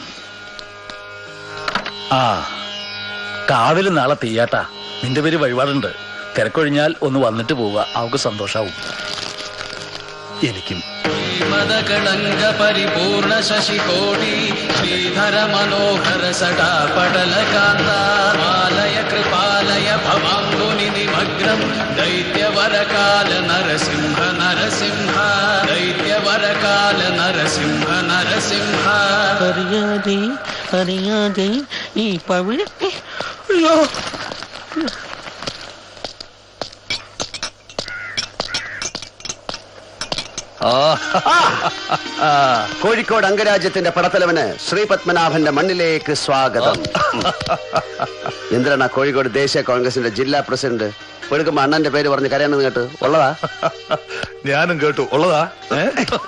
ആ കാവില് നാളെ തീയാട്ടാ നിന്റെ പേര് വഴിപാടുണ്ട് തിരക്കൊഴിഞ്ഞാൽ ഒന്ന് വന്നിട്ട് പോവുക അവൾക്ക് സന്തോഷാവും എനിക്കും മദകളങ്ക പരിപൂർണ ശശികോടി ശ്രീധര മനോഹര സടാ പടല കാന്താലയ കൃപാലയ ഭവാംബുനി നിമഗ്നം ദൈത്യവരകാല നരസിംഹ നരസിംഹ ദൈത്യവരകാല നരസിംഹ നരസിംഹ അറിയാതെ അറിയാതെ ഈ പവിഴ അയ്യോ കോഴിക്കോട് അംഗരാജ്യത്തിന്റെ പടത്തലവന് ശ്രീ പത്മനാഭന്റെ മണ്ണിലേക്ക് സ്വാഗതം എന്തിനാണ് കോഴിക്കോട് ദേശീയ കോൺഗ്രസിന്റെ ജില്ലാ പ്രസിഡന്റ് ഒഴുക്കുമ്പോ അണ്ണന്റെ പേര് പറഞ്ഞ് കരയണെന്ന് കേട്ട് ഉള്ളതാ ഞാനും കേട്ടു ഉള്ളതാ ഏ?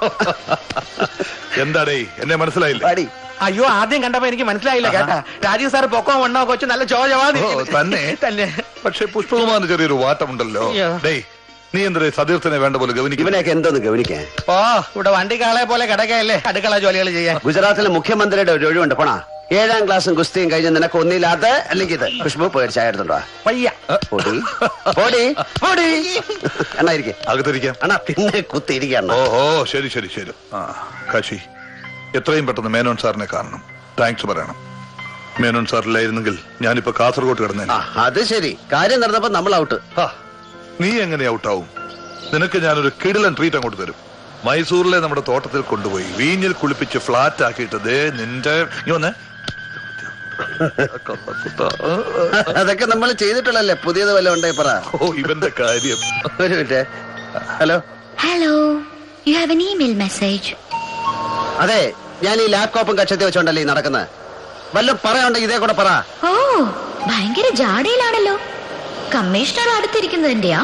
എന്താടേ എന്നെ മനസ്സിലായില്ലേ അയ്യോ ആദ്യം കണ്ടപ്പോ എനിക്ക് മനസ്സിലായില്ല കേട്ടാ രാജീവ് സാർ പൊക്കോ വണ്ണോ കൊച്ചു നല്ല ചോജവാതി ഓ, തന്നെ തന്നെ പക്ഷെ പുഷ്പകുമാറിന് ചെറിയൊരു വാട്ടമുണ്ടല്ലോ അയ്യോ. ഡേയ് നീ എന്തേ സതീർത്ഥനെ വേണ്ട പോലെ ഗവനിക്കും ഇവനെയൊക്കെ എന്തോന്ന് ഗവനിക്കാൻ ഓ ഇവിടെ വണ്ടി കാളെ പോലെ കിടക്കയല്ലേ അടുക്കള ജോലികൾ ചെയ്യാൻ ഗുജറാത്തിലെ മുഖ്യമന്ത്രിയുടെ ഒരു ഒഴിവുണ്ട് പോണാ ഏഴാം ക്ലാസ്സും കുസ്തിയും കഴിഞ്ഞ് നിനക്ക് ഒന്നില്ലാതെ അല്ലെങ്കിൽ ഇത് ഖുഷ്ബു പോയി ചായ എടുത്തുണ്ടോ പയ്യ പൊടി പൊടി പൊടി എന്നാ ഇരിക്കെ അകത്തിരിക്കാം അണ്ണാ പിന്നെ കുത്തിയിരിക്കണ്ണ ഓഹോ ശരി ശരി ശരി ആ കാശി എത്രയും പെട്ടെന്ന് മേനോൻ സാറിനെ കാണണം താങ്ക്സ് പറയണം മേനോൻ സാറില്ലായിരുന്നെങ്കിൽ ഞാനിപ്പോ കാസർഗോഡ് കിടന്നേ അത് ശരി കാര്യം നടന്നപ്പോ നമ്മൾ ഔട്ട് നീ എങ്ങനെ ഔട്ടാവും നിനക്ക് ഞാനൊരു കിടിലൻ ട്രീറ്റ് അങ്ങോട്ട് തരും മൈസൂരിലെ നമ്മുടെ തോട്ടത്തിൽ കൊണ്ടുപോയി വീഞ്ഞിൽ കുളിപ്പിച്ച് ഫ്ലാറ്റ് ആക്കിയിട്ട് ദേ നിന്റെ നീ വന്നേ അതൊക്കെ നമ്മൾ ചെയ്തിട്ടുള്ളല്ലേ പുതിയത് വല്ല ഉണ്ടേ പറ ഓ ഇവന്റെ കാര്യം ഒരു minute hello hello you have an email message അതെ ഞാൻ ഈ ലാപ്ടോപ്പും കക്ഷത്തി വെച്ചോണ്ടല്ലേ ഈ നടക്കുന്നത് വല്ലതും പറയാനുണ്ടെങ്കിൽ ഇതേ കൂടെ പറ ഓ ഭയങ്കര ജാടയിലാണല്ലോ കമ്മീഷണർ അടുത്തിരിക്കുന്നതിന്റെയാ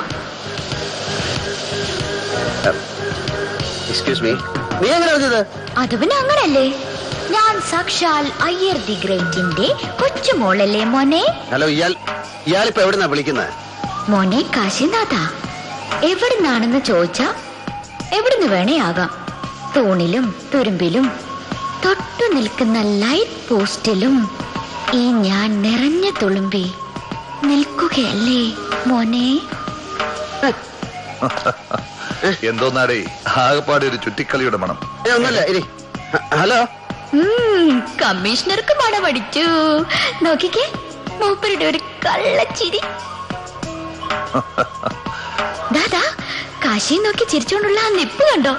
എക്സ്ക്യൂസ് മീ നീ എങ്ങനെ അറിഞ്ഞത് അത് പിന്നെ അങ്ങനല്ലേ ഞാൻ സാക്ഷാൽ അയ്യർ ദി ഗ്രേറ്റിന്റെ കൊച്ചുമോളല്ലേ മോനെ ഹലോ ഇയാൾ ഇയാളിപ്പോ എവിടുന്നാ വിളിക്കുന്നത് മോനെ കാശിനാഥ എവിടുന്നാണെന്ന് ചോദിച്ചാ എവിടുന്ന് വേണേ ആകാം തൂണിലും തുരുമ്പിലും തൊട്ടു നിൽക്കുന്ന ലൈറ്റ് പോസ്റ്റിലും ഈ ഞാൻ നിറഞ്ഞ തുളുമ്പി നിൽക്കുകയല്ലേ മോനെ എന്തോന്നാടേ ആകപ്പാടെ ഒരു ചുറ്റിക്കളിയുടെ മണം ഏ, ഒന്നുമില്ല ഇരി ഹ- ഹലോ ഉം, കമ്മീഷണർക്ക് മണമടിച്ചു നോക്കിക്കേ മൂപ്പരുടെ ഒരു കള്ളച്ചിരി ദാദാ കാശി നോക്കി ചിരിച്ചോണ്ടുള്ള ആ നിപ്പ് കണ്ടോ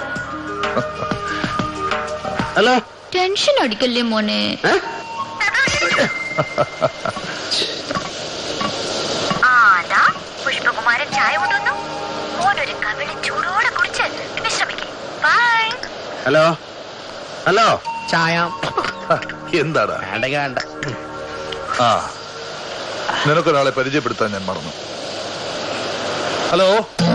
ഹലോ ടെൻഷൻ അടിക്കല്ലേ മോനെ ആദാ പുഷ്പകുമാരൻ ചായ കൊണ്ടുവന്നു മോനൊരു കവിളി ചൂടോടെ കുടിച്ച് വിശ്രമിക്കേ ബൈ ഹലോ ഹലോ ചായ എന്താടാ വേണ്ട വേണ്ട ആ നിനക്കൊരാളെ പരിചയപ്പെടുത്താൻ ഞാൻ മറന്നു ഹലോ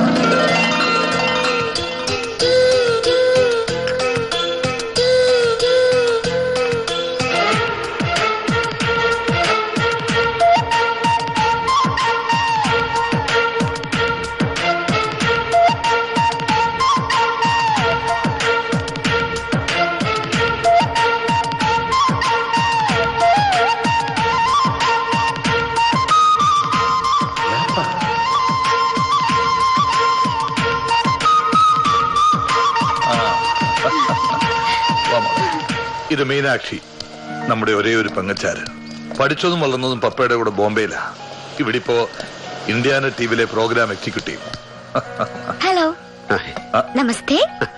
വാ മോളെ. ഇത് മീനാക്ഷി നമ്മുടെ ഒരേ ഒരു പെങ്ങച്ചാര് പഠിച്ചതും വളർന്നതും പപ്പയുടെ കൂടെ ബോംബെയിലാ ഇവിടെ ഇപ്പോ ഇന്ത്യാന ടിവിയിലെ പ്രോഗ്രാം എക്സിക്യൂട്ടീവ് ഹലോ നമസ്തേ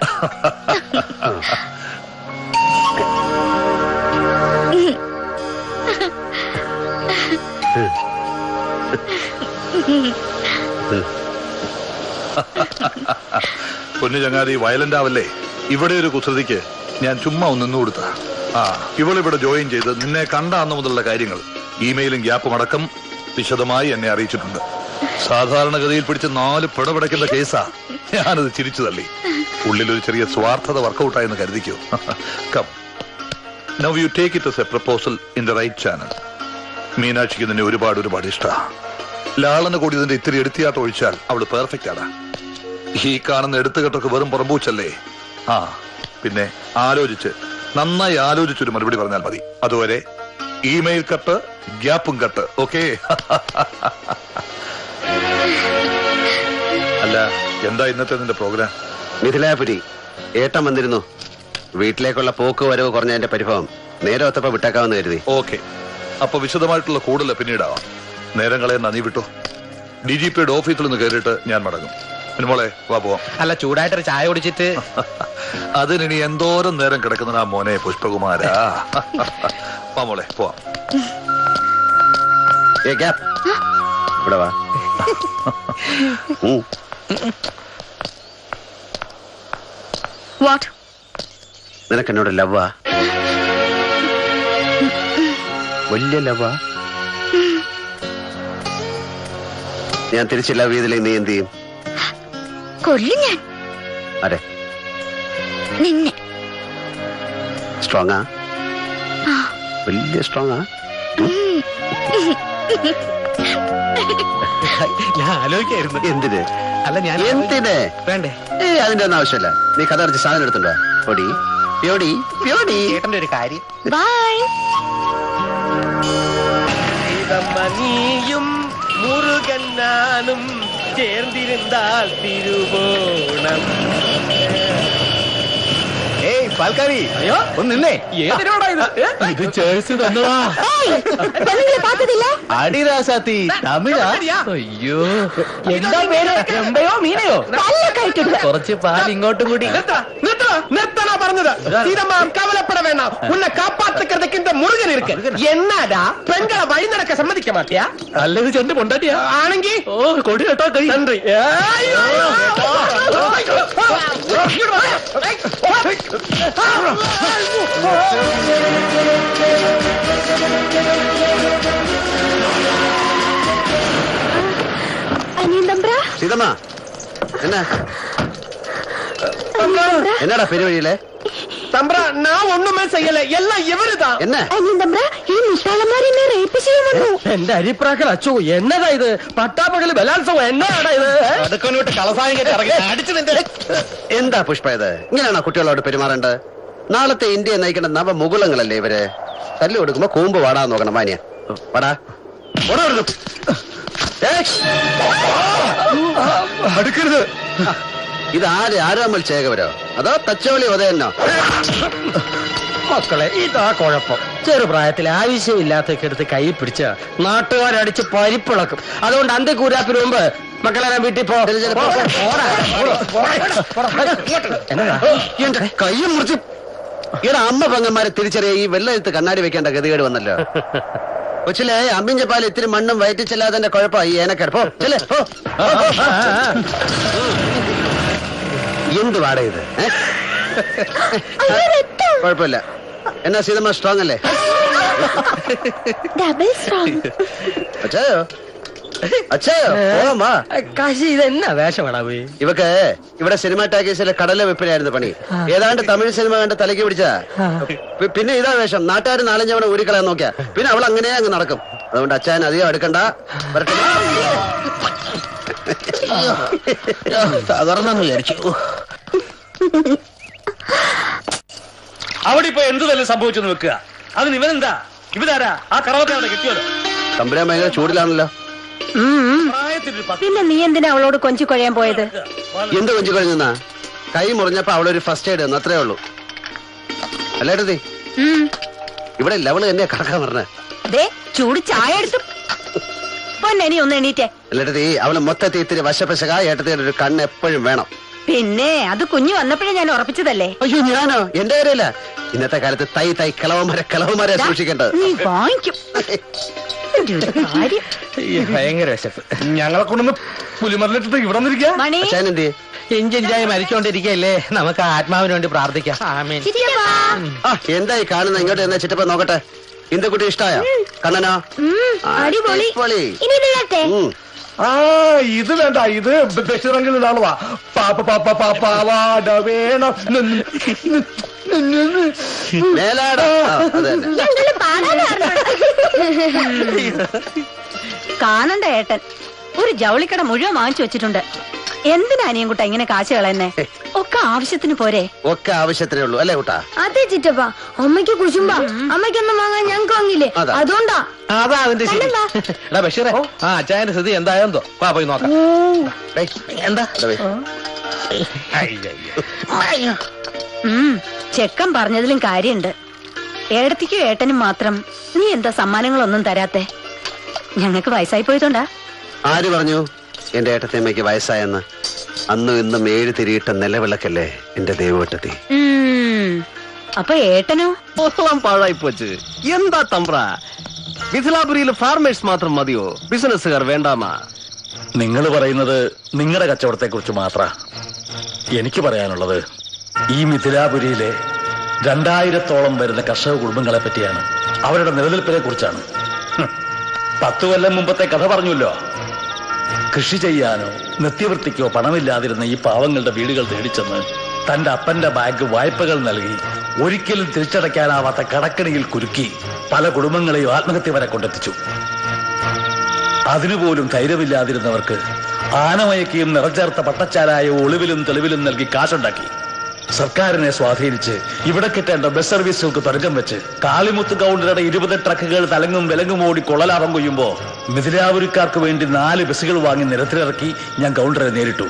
പൊന്നു ചങ്ങാതി വയലന്റ് ആവല്ലേ ഇവിടെ ഒരു കുസൃതിക്ക് ഞാൻ ചുമ്മാ ഒന്ന് നിന്ന് കൊടുത്ത ആ ഇവളിവിടെ ജോയിൻ ചെയ്ത് നിന്നെ കണ്ട അന്ന് മുതലുള്ള കാര്യങ്ങൾ ഇമെയിലും ഗ്യാപ്പും അടക്കം വിശദമായി എന്നെ അറിയിച്ചിട്ടുണ്ട് സാധാരണഗതിയിൽ പിടിച്ച് നാല് പിടപെടയ്ക്കുന്ന കേസാ ഞാനത് ചിരിച്ചു തള്ളി ഉള്ളിലൊരു ചെറിയ സ്വാർത്ഥത വർക്കൗട്ടായെന്ന് കരുതിക്കോ come now you take it as a proposal in the right channel മീനാക്ഷിക്ക് നിന്നെ ഒരുപാട് ഒരുപാട് ഇഷ്ട ലാളന കൂടി ഇതിന്റെ ഇത്തിരി എടുത്തിയാട്ടം ഒഴിച്ചാൽ അവള് പെർഫെക്റ്റ് ആണ് ഈ കാണുന്ന എടുത്തുകെട്ടൊക്കെ വെറും പുറമ്പൂച്ചല്ലേ ആ പിന്നെ ആലോചിച്ച് നന്നായി ആലോചിച്ചൊരു മറുപടി പറഞ്ഞാൽ മതി അതുവരെ ഇമെയിൽ കട്ട് ഗ്യാപ്പും കട്ട് ഓക്കെ അല്ല എന്താ ഇന്നത്തെ നിന്റെ പ്രോഗ്രാം മിഥിലാപുരി ഏട്ടൻ വന്നിരുന്നു വീട്ടിലേക്കുള്ള പോക്ക് വരവ് കുറഞ്ഞതിന്റെ പരിഭവം നേരെ ഒത്തപ്പോ വിട്ടേക്കാമെന്ന് കരുതി ഓക്കെ അപ്പൊ വിശദമായിട്ടുള്ള കൂടുതൽ പിന്നീടാവാം നേരം കളയാൻ നീ വിട്ടു ഡി ജി പിയുടെ ഓഫീസിൽ നിന്ന് കയറിയിട്ട് ഞാൻ മടങ്ങും മോളെ വാ പോവാം അല്ല ചൂടായിട്ടൊരു ചായ കുടിച്ചിട്ട് അതിനി എന്തോരം നേരം കിടക്കുന്ന ആ മോനെ പുഷ്പകുമാര വാ മോളെ പോവാം ഏ ഗ്യാപ്പ് ഇവിടെ വാ ഉം. വാട്ട് നിനക്ക് എന്നോട് ലവ്വാ വലിയ ലവ്വാ ഞാൻ തിരിച്ച് ലവ് ചെയ്തില്ലെങ്കിൽ നീ എന്ത് ചെയ്യും കൊല്ലും ഞാൻ അതെ നിന്നെ സ്ട്രോങ്ങാ വലിയ സ്ട്രോങ്ങാ ഞാൻ ആലോചിക്കായിരുന്നു എന്തിന് അല്ല ഞാൻ എന്തിന് വേണ്ടേ ഏ അതിന്റെ ഒന്നും ആവശ്യമില്ല നീ കഥ അടച്ച് സാധനം എടുത്തുണ്ടോ പൊടി പ്യോടി പ്യോടി ചേട്ടന്റെ ഒരു കാര്യം ബൈ നീയും മുരുകൻ നാനും ചേർന്നിരുന്നാൽ തിരുവോണം ഏയ് പാൽക്കാരി അയ്യോ ഒന്ന് നിന്നേ ഏതിനോടാ ഇത് ഏ? ഇത് ചേഴ്സ് തന്നതാ പെണ്ണുങ്ങളെ പാത്തതില്ല അടിരാസാത്തി തമിഴാ അയ്യോ എന്താ പേര് എമ്പയോ മീനയോ പല്ലൊക്കെ ഇട്ടിട്ട് കുറച്ച് പാൽ ഇങ്ങോട്ടും കൂടി நிறுத்தா நிறுத்தா நிறுத்தனா പറഞ്ഞത് சீதம்மா கவலைப்பட வேண்டாம் உன்னை காப்பாத்துக்கிறதுக்கு இந்த முருகன் இருக்கு என்னடா பெண்களை வழி நடக்க சம்மதிக்க மாட்டியா അല്ലെങ്കിൽ ചെണ്ട് പൊണ്ടാട്ടിയാ ஆனங்கி ഓ കൊടി കേട്ടോ കൈ நன்றி ஐயோ! അനിയൻ തമ്പ്ര സീതമ്മ എന്നാ എന്നടാ പെരുവഴിയിലെ தம்பரா நான் ஒண்ணுமே செய்யல எல்லாம் இவருதான் என்ன അനിയൻ തമ്പ്ര ഈ നിഷ്ഠാളന്മാർ എന്നെ റേപ്പ് ചെയ്യാൻ വന്നു എന്റെ അരിപ്രാക്കൾ അച്ചോ എന്നതാ ഇത് പട്ടാപ്പകല് ബലാത്സവം എന്നാടാ ഇത് അടുക്കനോട്ട് കളസായം കയറ്റി ഇറങ്ങി അടിച്ചു നിന്റെ എന്താ പുഷ്പ ഇത് ഇങ്ങനെയാണോ കുട്ടികളോട് പെരുമാറേണ്ടത് നാളത്തെ ഇന്ത്യയെ നയിക്കേണ്ട നവമുകുളങ്ങളല്ലേ ഇവര് തല്ലു കൊടുക്കുമ്പോ കൂമ്പ് വാടാൻ നോക്കണം മാനിയ വാടാ ഓടാ അവിടുന്ന്. ഏയ്! അടുക്കരുത് ഇത് ആര് ആരാമൽ ചേകവരോ അതോ തച്ചോളി ഉദയനോ മക്കളെ ഇതാ കുഴപ്പം ചെറുപ്രായത്തിൽ ആവശ്യമില്ലാത്തൊക്കെ എടുത്ത് കൈ പിടിച്ച നാട്ടുകാരടിച്ച് പരിപ്പിളക്കും അതുകൊണ്ട് അന്ത്യ കൂരാപ്പിന് മുമ്പ് മക്കളെ ഞാൻ വീട്ടിൽ പോ പോ, പോ, പോടാ. എന്നതാ എന്റെ കയ്യും മുറിച്ച് ഇവിടെ അമ്മ പെങ്ങന്മാരെ തിരിച്ചറിയ ഈ വെള്ളെഴുത്ത് കണ്ണാടി വെക്കേണ്ട ഗതികേട് വന്നല്ലോ കൊച്ചിലെ അമ്മിഞ്ഞ പാൽ ഇത്തിരി മണ്ണും വയറ്റി ചെല്ലാതെ കുഴപ്പ ഈ ഏനക്കാർ പോ ചെല്ലേ പോ പോ, പോ. എന്ത് വാട ഇത് ഏ? കുഴപ്പമില്ല എന്നാ സീതമ്മ സ്ട്രോങ് അല്ലേ ഡബിൾ സ്ട്രോങ് അച്ഛയോ അച്ഛയോ പോവാ കാശി ഇത് എന്നാ വേഷമാടാ പോയി ഇവക്ക് ഇവിടെ സിനിമ ടാക്കീസിലെ കടല വെപ്പിലായിരുന്നു പണി ഏതാണ്ട് തമിഴ് സിനിമ കണ്ട് തലയ്ക്ക് പിടിച്ച പിന്നെ ഇതാ വേഷം നാട്ടുകാർ നാലഞ്ചവണ ഊരിക്കളയാൻ നോക്കിയാ പിന്നെ അവൾ അങ്ങനെ അങ്ങ് നടക്കും അതുകൊണ്ട് അച്ഛൻ അധികം എടുക്കണ്ട വരട്ടെ തകർന്നു വിചാരിച്ചു അവിടെ ഇപ്പൊ എന്ത് തന്നെ സംഭവിച്ചെന്ന് വെക്കുക അതിന് ഇവനെന്താ ഇവരാരാ ആ കറവത്തെ അവിടെ കിട്ടിയല്ലോ തമ്പുരാൻ ഭയങ്കര ചൂടിലാണല്ലോ പിന്നെ നീ എന്തിനാ അവളോട് കൊഞ്ചു കൊഴയാൻ പോയത് എന്ത് കൊഞ്ചു കഴിഞ്ഞാ കൈ മുറിഞ്ഞപ്പോ അവളൊരു ഫസ്റ്റ് എയ്ഡ് എന്ന് അത്രേ ഉള്ളൂ അല്ലേട്ടത്തി ഇവിടെ ലവള് എന്നെയാ കറക്കാൻ പറഞ്ഞ ദേ ചൂട് ചായ എടുത്തു പൊന്നനി ഒന്ന് എണീറ്റേ അല്ലേട്ടത്തി അവള് മൊത്തത്തിൽ ഇത്തിരി വശപ്പശക ഏട്ടത്തിയുടെ ഒരു കണ്ണ് എപ്പോഴും വേണം പിന്നെ അത് കുഞ്ഞു വന്നപ്പോഴേ ഞാൻ ഉറപ്പിച്ചതല്ലേ അയ്യോ ഞാനോ എന്റെ കാര്യമില്ല ഇന്നത്തെ കാലത്ത് തൈ തൈ കിളവന്മാരെ കിളവന്മാരെ സൂക്ഷിക്കേണ്ടത് നീ വാങ്ങിക്കും ഒരു കാര്യം. ഭയങ്കര വിശപ്പ് ഞങ്ങളെ കൊണ്ടൊന്ന് പുലിമറിലിട്ടിട്ട് ഇവിടെ വന്നിരിക്കുക മണി ഇഞ്ചിഞ്ചായി മരിച്ചോണ്ടിരിക്കല്ലേ നമുക്ക് ആത്മാവിന് വേണ്ടി പ്രാർത്ഥിക്കാം ആമീൻ ആ എന്തായി കാണുന്ന ഇങ്ങോട്ട് എന്നാ ചിറ്റപ്പ നോക്കട്ടെ ഇന്ദക്കുട്ടി ഇഷ്ടായോ കണ്ണനോ അടിപൊളി പൊളി ഇനി ഇത് കേട്ടെ ആ ഇത് വേണ്ട ഇത് ബഷീറങ്കിൽ നിന്നാളുവാ പാപ്പ പാപ്പ പാപ്പാവാട വേണം മേലാട അത് തന്നെ ഞങ്ങള് പാടാൻ കാണണ്ട ഏട്ടൻ ഒരു ജൗളിക്കട മുഴുവൻ വാങ്ങിച്ചു വെച്ചിട്ടുണ്ട് എന്തിനാ അനിയൻകുട്ട ഇങ്ങനെ കാശ് കളയുന്നേ ഒക്കെ ആവശ്യത്തിന് പോരെ ഒക്കെ ആവശ്യത്തിനേ ഉള്ളൂ അല്ലേ കൂട്ടാ അതെ ചിറ്റപ്പ അമ്മയ്ക്ക് കുശുമ്പ അമ്മയ്ക്കൊന്നും വാങ്ങാൻ ഞങ്ങൾക്ക് വാങ്ങില്ലേ അതാ. അതുകൊണ്ടാ അതാ അതിന്റെ ശരി കണ്ടെന്താ? എടാ ബഷീറെ ആ അച്ചായന്റെ സ്ഥിതി എന്തായെന്തോ വാ പോയി നോക്കാം എന്താ ഉം, ചെക്കൻ പറഞ്ഞതിലും കാര്യണ്ട് ഏടത്തിക്കും ഏട്ടനും മാത്രം നീ എന്താ സമ്മാനങ്ങളൊന്നും തരാത്തെ ഞങ്ങൾക്ക് വയസ്സായി പോയതുകൊണ്ടാ ആര് പറഞ്ഞു എന്റെ ഏട്ടത്തേമ്മയ്ക്ക് വയസ്സായെന്ന് അന്നും ഇന്നും ഏഴ് തിരിയിട്ട നിലവിളക്കല്ലേ എന്റെ ദൈവവട്ടത്തി ഉം, അപ്പൊ ഏട്ടനോ പൊത്തളം പാഴായി പോച്ച് എന്താ തമ്പ്ര മിഥിലാപുരിയിൽ ഫാർമേഴ്സ് മാത്രം മതിയോ ബിസിനസ്സുകാർ വേണ്ടാമാ നിങ്ങൾ പറയുന്നത് നിങ്ങളുടെ കച്ചവടത്തെ കുറിച്ച് മാത്ര എനിക്ക് പറയാനുള്ളത് ഈ മിഥിലാപുരിയിലെ രണ്ടായിരത്തോളം വരുന്ന കർഷക കുടുംബങ്ങളെ പറ്റിയാണ് അവരുടെ നിലനിൽപ്പിനെ കുറിച്ചാണ് ഹും. പത്തു കൊല്ലം മുമ്പത്തെ കഥ പറഞ്ഞല്ലോ കൃഷി ചെയ്യാനോ നിത്യവൃത്തിക്കോ പണമില്ലാതിരുന്ന ഈ പാവങ്ങളുടെ വീടുകൾ തേടിച്ചെന്ന് തന്റെ അപ്പന്റെ ബാങ്ക് വായ്പകൾ നൽകി ഒരിക്കലും തിരിച്ചടയ്ക്കാനാവാത്ത കടക്കണിയിൽ കുരുക്കി പല കുടുംബങ്ങളെയും ആത്മഹത്യ വരെ കൊണ്ടെത്തിച്ചു അതിനുപോലും ധൈര്യമില്ലാതിരുന്നവർക്ക് ആനമയക്കിയും നിറചേർത്ത പട്ടച്ചാരായ ഒളിവിലും തെളിവിലും നൽകി കാശുണ്ടാക്കി സർക്കാരിനെ സ്വാധീനിച്ച് ഇവിടെ കിട്ടേണ്ട ബസ് സർവീസുകൾക്ക് തുടക്കം വെച്ച് കാളിമുത്ത് കൗണ്ടറുടെ ഇരുപത് ട്രക്കുകൾ തലങ്ങും വിലങ്ങും ഓടി കൊള്ളലാഭം കൊയ്യുമ്പോ മിഥിലാപുരിക്കാർക്ക് വേണ്ടി നാല് ബസ്സുകൾ വാങ്ങി നിരത്തിലിറക്കി ഞാൻ കൗണ്ടറെ നേരിട്ടു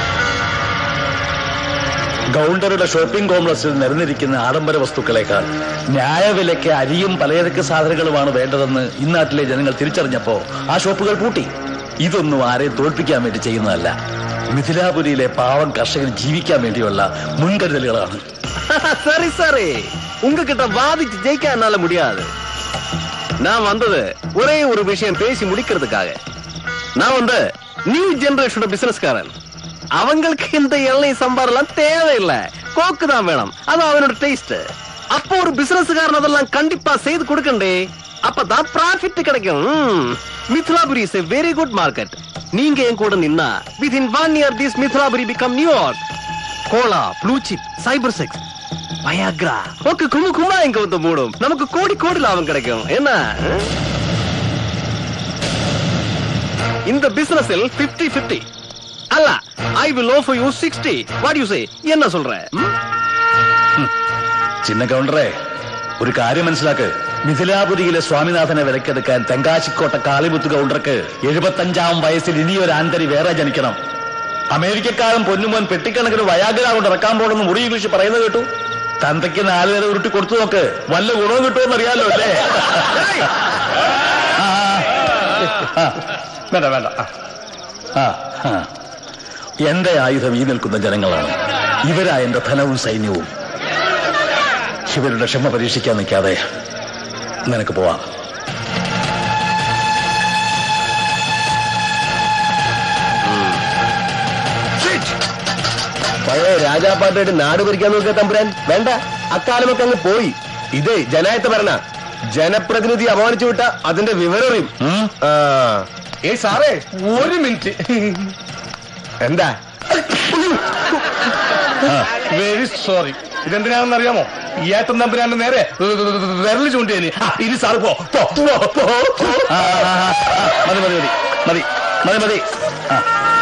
ഗൗണ്ടറുടെ ഷോപ്പിംഗ് കോംപ്ലക്സിൽ നിരന്നിരിക്കുന്ന ആഡംബര വസ്തുക്കളെക്കാൾ ന്യായവിലയ്ക്ക് അരിയും പലചരക്ക് സാധനങ്ങളുമാണ് വേണ്ടതെന്ന് ഇന്നാട്ടിലെ ജനങ്ങൾ തിരിച്ചറിഞ്ഞപ്പോ ആ ഷോപ്പുകൾ പൂട്ടി ഇതൊന്നും ആരെയും തോൽപ്പിക്കാൻ വേണ്ടി ചെയ്യുന്നതല്ല മിഥിലാപുരിയിലെ പാവം കർഷകന് ജീവിക്കാൻ വേണ്ടിയുള്ള മുൻകരുതലുകളാണ് சரி சரி உங்ககிட்ட வாதிச்சு ஜெயிக்க என்னால முடியாது நான் வந்தது ஒரே ஒரு விஷயம் பேசி முடிக்கிறதுக்காக நான் வந்து நியூ ஜெனரேஷனோட பிசினஸ்காரன் அவங்களுக்கு இந்த எண்ணெய் சம்பாரெல்லாம் தேவையில்லை கோக்கு தான் வேணும் அது அவனோட டேஸ்ட் அப்போ ஒரு பிசினஸ்காரன் அதெல்லாம் கண்டிப்பா செய்து கொடுக்கண்டே அப்பதான் ப்ராஃபிட் கிடைக்கும் ம். Mithilapuri is a very good market நீங்க என் கூட நின்னா with in one year this Mithilapuri become New York cola blue chip cyber sex Viagra okay கும்மு கும்மா இங்க வந்து மூடும் நமக்கு கோடி கோடி லாபம் கிடைக்கும் என்ன இந்த பிசினஸில் 50 50 அல்ல I will offer you 60 what you say என்ன சொல்ற ம்? ചിന്ന കൗണ്ടറെ ഒരു കാര്യം മനസ്സിലാക്ക് മിഥിലാപുരിയിലെ സ്വാമിനാഥനെ വിലക്കെടുക്കാൻ തെങ്കാശിക്കോട്ട കാളിമുത്ത് കൗണ്ടർക്ക് എഴുപത്തഞ്ചാം വയസ്സിൽ ഇനിയൊരു ആന്തരി വേറെ ജനിക്കണം അമേരിക്കക്കാരൻ പൊന്നുമോൻ പെട്ടിക്കണക്കിന് വയാഗ്ര കൊണ്ട് ഇറക്കാൻ പോണെന്ന് മുറി ഇംഗ്ലീഷ് പറയുന്നത് കേട്ടു തന്തയ്ക്ക് നാല് നേരം ഉരുട്ടി കൊടുത്തു നോക്ക് വല്ല ഗുണവും കിട്ടുമെന്ന് അറിയാലോ അല്ലേ ആ, ആ. ആ, വേണ്ട വേണ്ട ആ. ആ, ആ. എന്റെ ആയുധം ഈ നിൽക്കുന്ന ജനങ്ങളാണ് ഇവരാ എന്റെ ധനവും സൈന്യവും ഇവരുടെ ക്ഷമ പരീക്ഷിക്കാൻ നിൽക്കാതെ നിനക്ക് പോവാം പഴയ രാജാപ്പാട്ടായിട്ട് നാട് ഭരിക്കാൻ നോക്കിയ തമ്പുരാൻ വേണ്ട അക്കാലമൊക്കെ അങ്ങ് പോയി ഇതേ ജനായത്ത ഭരണ ജനപ്രതിനിധി അപമാനിച്ചു വിട്ട അതിന്റെ വിവരം അറിയും ആ ഏ സാറേ ഒരു മിനിറ്റ് എന്താ വെരി സോറി ഇതെന്തിനാണെന്ന് അറിയാമോ ഈ ഏട്ടൻ തമ്പുരാന്റെ നേരെ വിരൽ ചൂണ്ടിയന് ഇനി സാറ് പോ പോ, പോ, പോ, പോ. ആ, ആ, ആ, ആ, മതി മതി മതി മതി മതി മതി ആ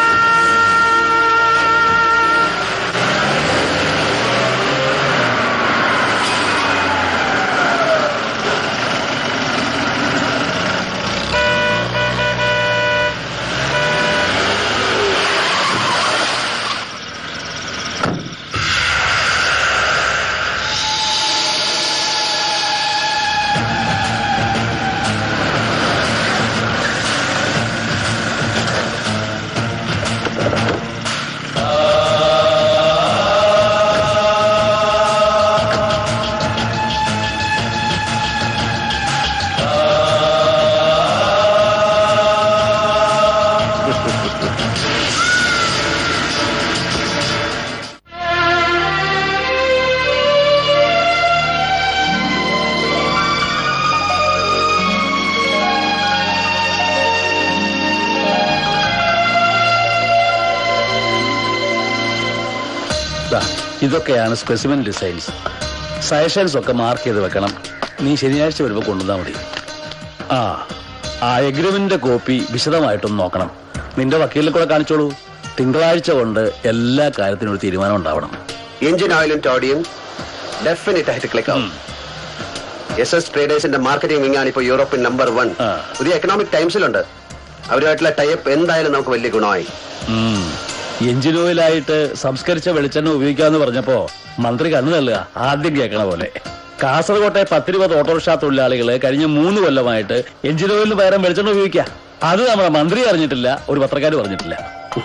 ദാ, ഇതൊക്കെയാണ് സ്പെസിമെൻ ഡിസൈൻസ് സജഷൻസ് ഒക്കെ മാർക്ക് ചെയ്ത് വെക്കണം നീ ശനിയാഴ്ച വരുമ്പോൾ കൊണ്ടുവന്നാൽ മതി ആ ആ എഗ്രിമെന്റിന്റെ കോപ്പി വിശദമായിട്ടൊന്ന് നോക്കണം നിന്റെ വക്കീലിനെ കൂടെ കാണിച്ചോളൂ തിങ്കളാഴ്ച കൊണ്ട് എല്ലാ കാര്യത്തിനും ഒരു തീരുമാനം ഉണ്ടാവണം എഞ്ചിൻ ഓയിലും ടോഡിയും ഡെഫിനറ്റ് ആയിട്ട് ക്ലിക്ക് ആവും എസ് എസ് ട്രേഡേഴ്സിന്റെ മാർക്കറ്റിംഗ് വിങ്ങാണ് ഇപ്പോൾ യൂറോപ്പിൻ നമ്പർ വൺ പുതിയ എക്കണോമിക് ടൈംസിലുണ്ട് അവരുമായിട്ടുള്ള ടൈപ്പ് എന്തായാലും നമുക്ക് വലിയ ഗുണമായി ഉം. എഞ്ചിൻ ഓയിലായിട്ട് സംസ്കരിച്ച വെളിച്ചെണ്ണ ഉപയോഗിക്കാന്ന് പറഞ്ഞപ്പോ മന്ത്രി കണ്ണു തള്ളുക ആദ്യം കേൾക്കണ പോലെ കാസർകോട്ടെ പത്തിരുപത് ഓട്ടോറിക്ഷ തൊഴിലാളികള് കഴിഞ്ഞ മൂന്ന് കൊല്ലമായിട്ട് എഞ്ചിൻ ഓയിലിന് പകരം വെളിച്ചെണ്ണ ഉപയോഗിക്കുക അത് നമ്മുടെ മന്ത്രി അറിഞ്ഞിട്ടില്ല ഒരു പത്രക്കാർ പറഞ്ഞിട്ടില്ല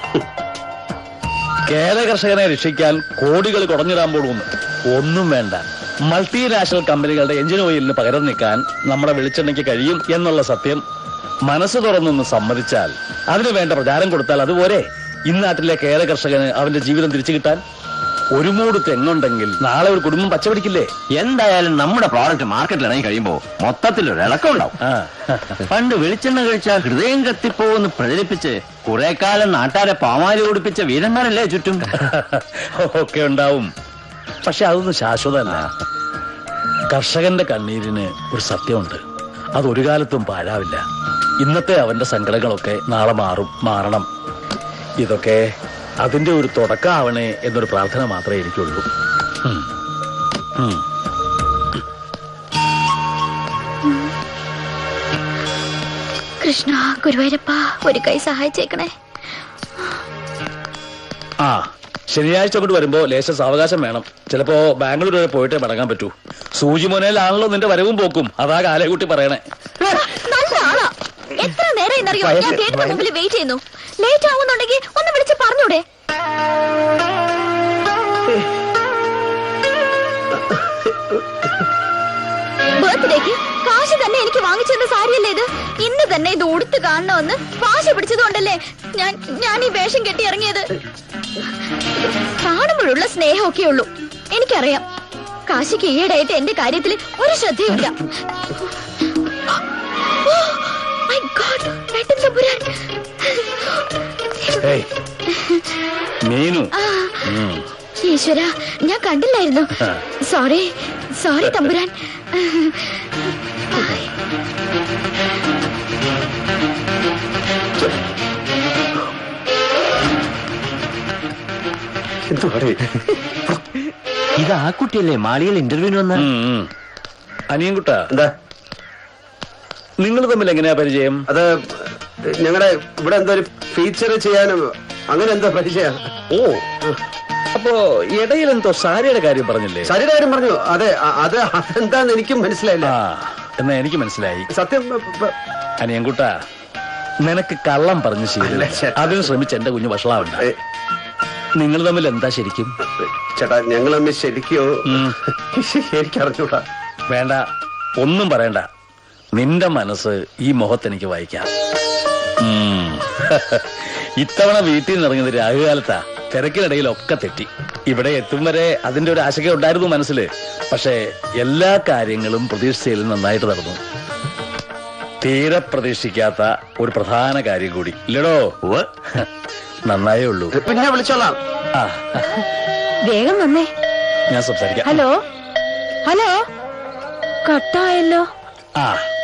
കേര കർഷകനെ രക്ഷിക്കാൻ കോടികൾ കുടഞ്ഞിടാൻ പോകുന്നു ഒന്നും വേണ്ട മൾട്ടിനാഷണൽ കമ്പനികളുടെ എഞ്ചിൻ ഓയിലിന് പകരം നിൽക്കാൻ നമ്മുടെ വെളിച്ചെണ്ണയ്ക്ക് കഴിയും എന്നുള്ള സത്യം മനസ്സ് തുറന്നൊന്ന് സമ്മതിച്ചാൽ അതിന് വേണ്ട പ്രചാരം കൊടുത്താൽ അതുപോലെ ഇന്നാട്ടിലെ കേര കർഷകന് അവന്റെ ജീവിതം തിരിച്ചു കിട്ടാൻ ഒരു മൂട് തെങ്ങുണ്ടെങ്കിൽ നാളെ ഒരു കുടുംബം പച്ചപിടിക്കില്ലേ എന്തായാലും നമ്മുടെ പ്രോഡക്റ്റ് മാർക്കറ്റിൽ ഇറങ്ങി കഴിയുമ്പോ മൊത്തത്തിൽ ഒരു ഇളക്കമുണ്ടാവും പണ്ട് വെളിച്ചെണ്ണ കഴിച്ചാൽ ഹൃദയം കത്തിപ്പോന്ന് പ്രചരിപ്പിച്ച് കുറെ കാലം നാട്ടാരെ പാമാലി ഓടിപ്പിച്ച വീരന്മാരല്ലേ ചുറ്റും ഒക്കെ ഉണ്ടാവും പക്ഷെ അതൊന്നും ശാശ്വതമല്ല കർഷകന്റെ കണ്ണീരിന് ഒരു സത്യമുണ്ട് അത് ഒരു കാലത്തും പാഴാവില്ല ഇന്നത്തെ അവന്റെ സങ്കടങ്ങളൊക്കെ നാളെ മാറും മാറണം ഇതൊക്കെ അതിന്റെ ഒരു തുടക്കമാവണേ എന്നൊരു പ്രാർത്ഥന മാത്രമേ എനിക്കുള്ളൂ ഉം. ഉം. കൃഷ്ണ ഗുരുവായൂരപ്പ ഒരു കൈ സഹായിച്ചേക്കണേ ആ ശനിയാഴ്ച കൊണ്ട് വരുമ്പോ ലേശ സാവകാശം വേണം ചിലപ്പോ ബാംഗ്ലൂർ വരെ പോയിട്ടേ മടങ്ങാൻ പറ്റൂ സൂചിമോനയിലാണല്ലോ നിന്റെ വരവും പോക്കും അതാ കാലേക്കുട്ടി പറയണേ നല്ല ആളാ എത്ര നേരം എന്നറിയോ ഞാൻ ഭയങ്കര- ഗേറ്റിന് മുമ്പിൽ വെയിറ്റ് ചെയ്യുന്നു ലേറ്റ് ആവുന്നുണ്ടെങ്കിൽ ഒന്ന് വിളിച്ച് പറഞ്ഞൂടെ ബർത്ത്ഡേക്ക് കാശ് തന്നെ എനിക്ക് വാങ്ങിച്ചു തന്ന സാരിയല്ലേ ഇത് ഇന്ന് തന്നെ ഇത് ഉടുത്ത് കാണണമെന്ന് വാശി പിടിച്ചതുകൊണ്ടല്ലേ ഞാൻ ഞാൻ ഈ വേഷം കെട്ടി ഇറങ്ങിയത് കാണുമ്പോഴുള്ള സ്നേഹമൊക്കെ ഉള്ളൂ എനിക്കറിയാം കാശിക്ക് ഈയിടെയായിട്ട് എന്റെ കാര്യത്തിൽ ഒരു ശ്രദ്ധയുമില്ല Oh, my God, ഏട്ടൻ തമ്പുരാൻ. ഏയ് മീനു ആ, ഉം. ഈശ്വര ഞാൻ കണ്ടില്ലായിരുന്നു ആ. സോറി സോറി തമ്പുരാൻ ഇത് ആ കുട്ടിയല്ലേ മാളിയിൽ ഇന്റർവ്യൂവിന് വന്ന അനിയൻകുട്ട എന്താ നിങ്ങൾ തമ്മിൽ എങ്ങനെയാ പരിചയം അത് ഞങ്ങളുടെ ഇവിടെ എന്തോ ഒരു ഫീച്ചർ ചെയ്യാനും അങ്ങനെ എന്തോ പരിചയം ഓ അപ്പോ ഇടയിൽ എന്തോ സാരിയുടെ കാര്യം പറഞ്ഞില്ലേ ശരീര കാര്യം പറഞ്ഞു അതെ അ- അത് അതെന്താന്ന് എനിക്കും മനസ്സിലായില്ല ആ എന്നാ എനിക്ക് മനസ്സിലായി സത്യം അനിയൻകുട്ട നിനക്ക് കള്ളം പറഞ്ഞ് ശീലം അതിന് ശ്രമിച്ച് എന്റെ കുഞ്ഞു വഷളാവണ്ട നിങ്ങൾ തമ്മിൽ എന്താ ശരിക്കും ചേട്ടാ ഞങ്ങൾ തമ്മിൽ ശരിക്കോ എനിക്ക് അറിഞ്ഞൂടാ വേണ്ട ഒന്നും പറയണ്ട നിന്റെ മനസ്സ് ഈ മുഖത്ത് എനിക്ക് വായിക്കാം ഉം. ഇത്തവണ വീട്ടിൽ നിന്ന് ഇറങ്ങിയത് രാഹുകാലത്താ തിരക്കിനിടയിലൊക്കെ തെറ്റി ഇവിടെ എത്തും വരെ അതിന്റെ ഒരു ആശങ്ക ഉണ്ടായിരുന്നു മനസ്സിൽ പക്ഷേ എല്ലാ കാര്യങ്ങളും പ്രതീക്ഷിച്ചതിൽ നന്നായിട്ട് നടന്നു തീരെ പ്രതീക്ഷിക്കാത്ത ഒരു പ്രധാന കാര്യം കൂടി ഇല്ലടോ നന്നായേ ഉള്ളൂ പിന്നെ വിളിച്ചോളാം ആ വേഗം വന്നേ ഞാൻ സംസാരിക്കാം ഹലോ ഹലോ കട്ടായല്ലോ ആ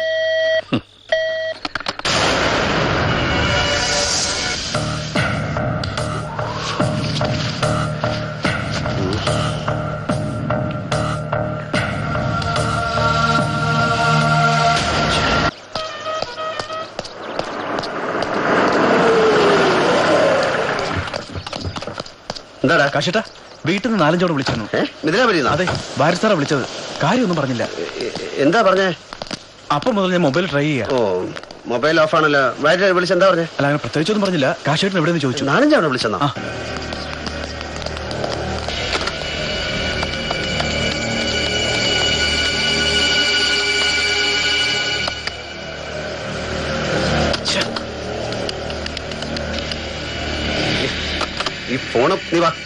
എന്താടാ കാശേട്ടാ വീട്ടിൽ നിന്ന് നാലഞ്ചോട് വിളിച്ചിരുന്നു ഇതിനാ പറയുന്ന അതെ ഭാരത് സാറാ വിളിച്ചത് കാര്യമൊന്നും പറഞ്ഞില്ല എന്താ പറഞ്ഞേ അപ്പൊ മുതൽ ഞാൻ മൊബൈൽ ട്രൈ ചെയ്യാം ഓ മൊബൈൽ ഓഫ് ആണല്ലോ വൈകിട്ട് വിളിച്ച് എന്താ പറഞ്ഞേ അല്ല അങ്ങനെ പ്രത്യേകിച്ചൊന്നും പറഞ്ഞില്ല കാശേട്ടൻ എവിടെയെന്ന് ചോദിച്ചു നാലഞ്ചാണ് വിളിച്ചെന്നാ ഈ ഫോണ് നീ വാ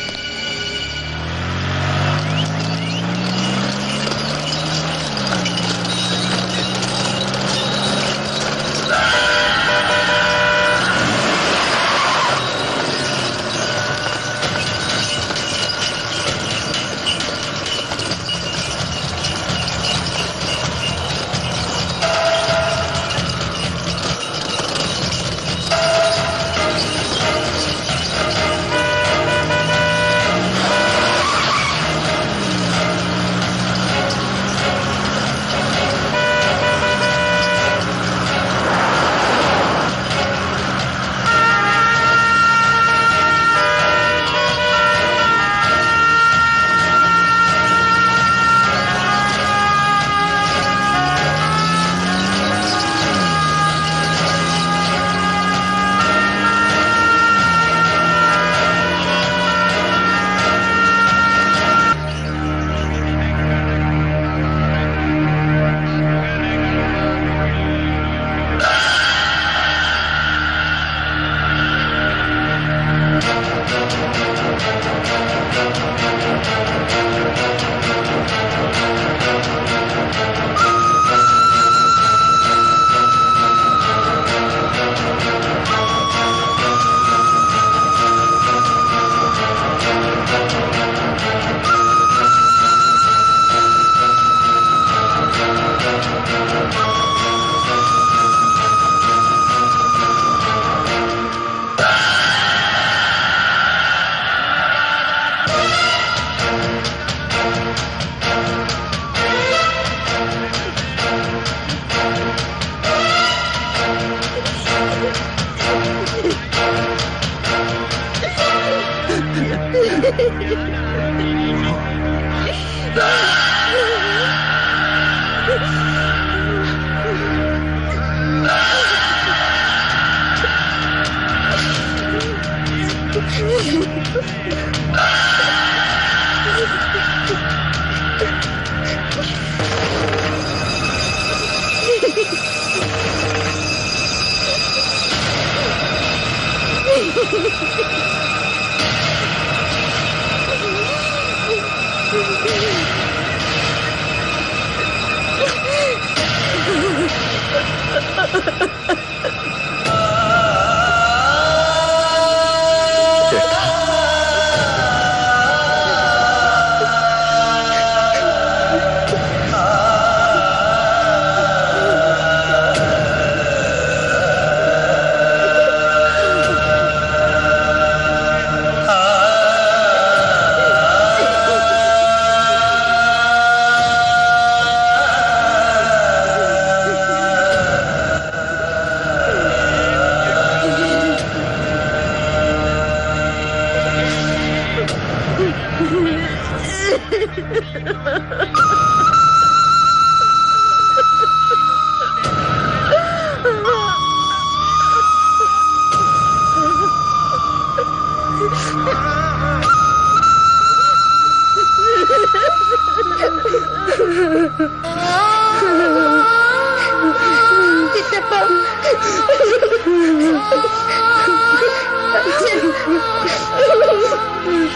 ചിറ്റപ്പ അച്ഛൻ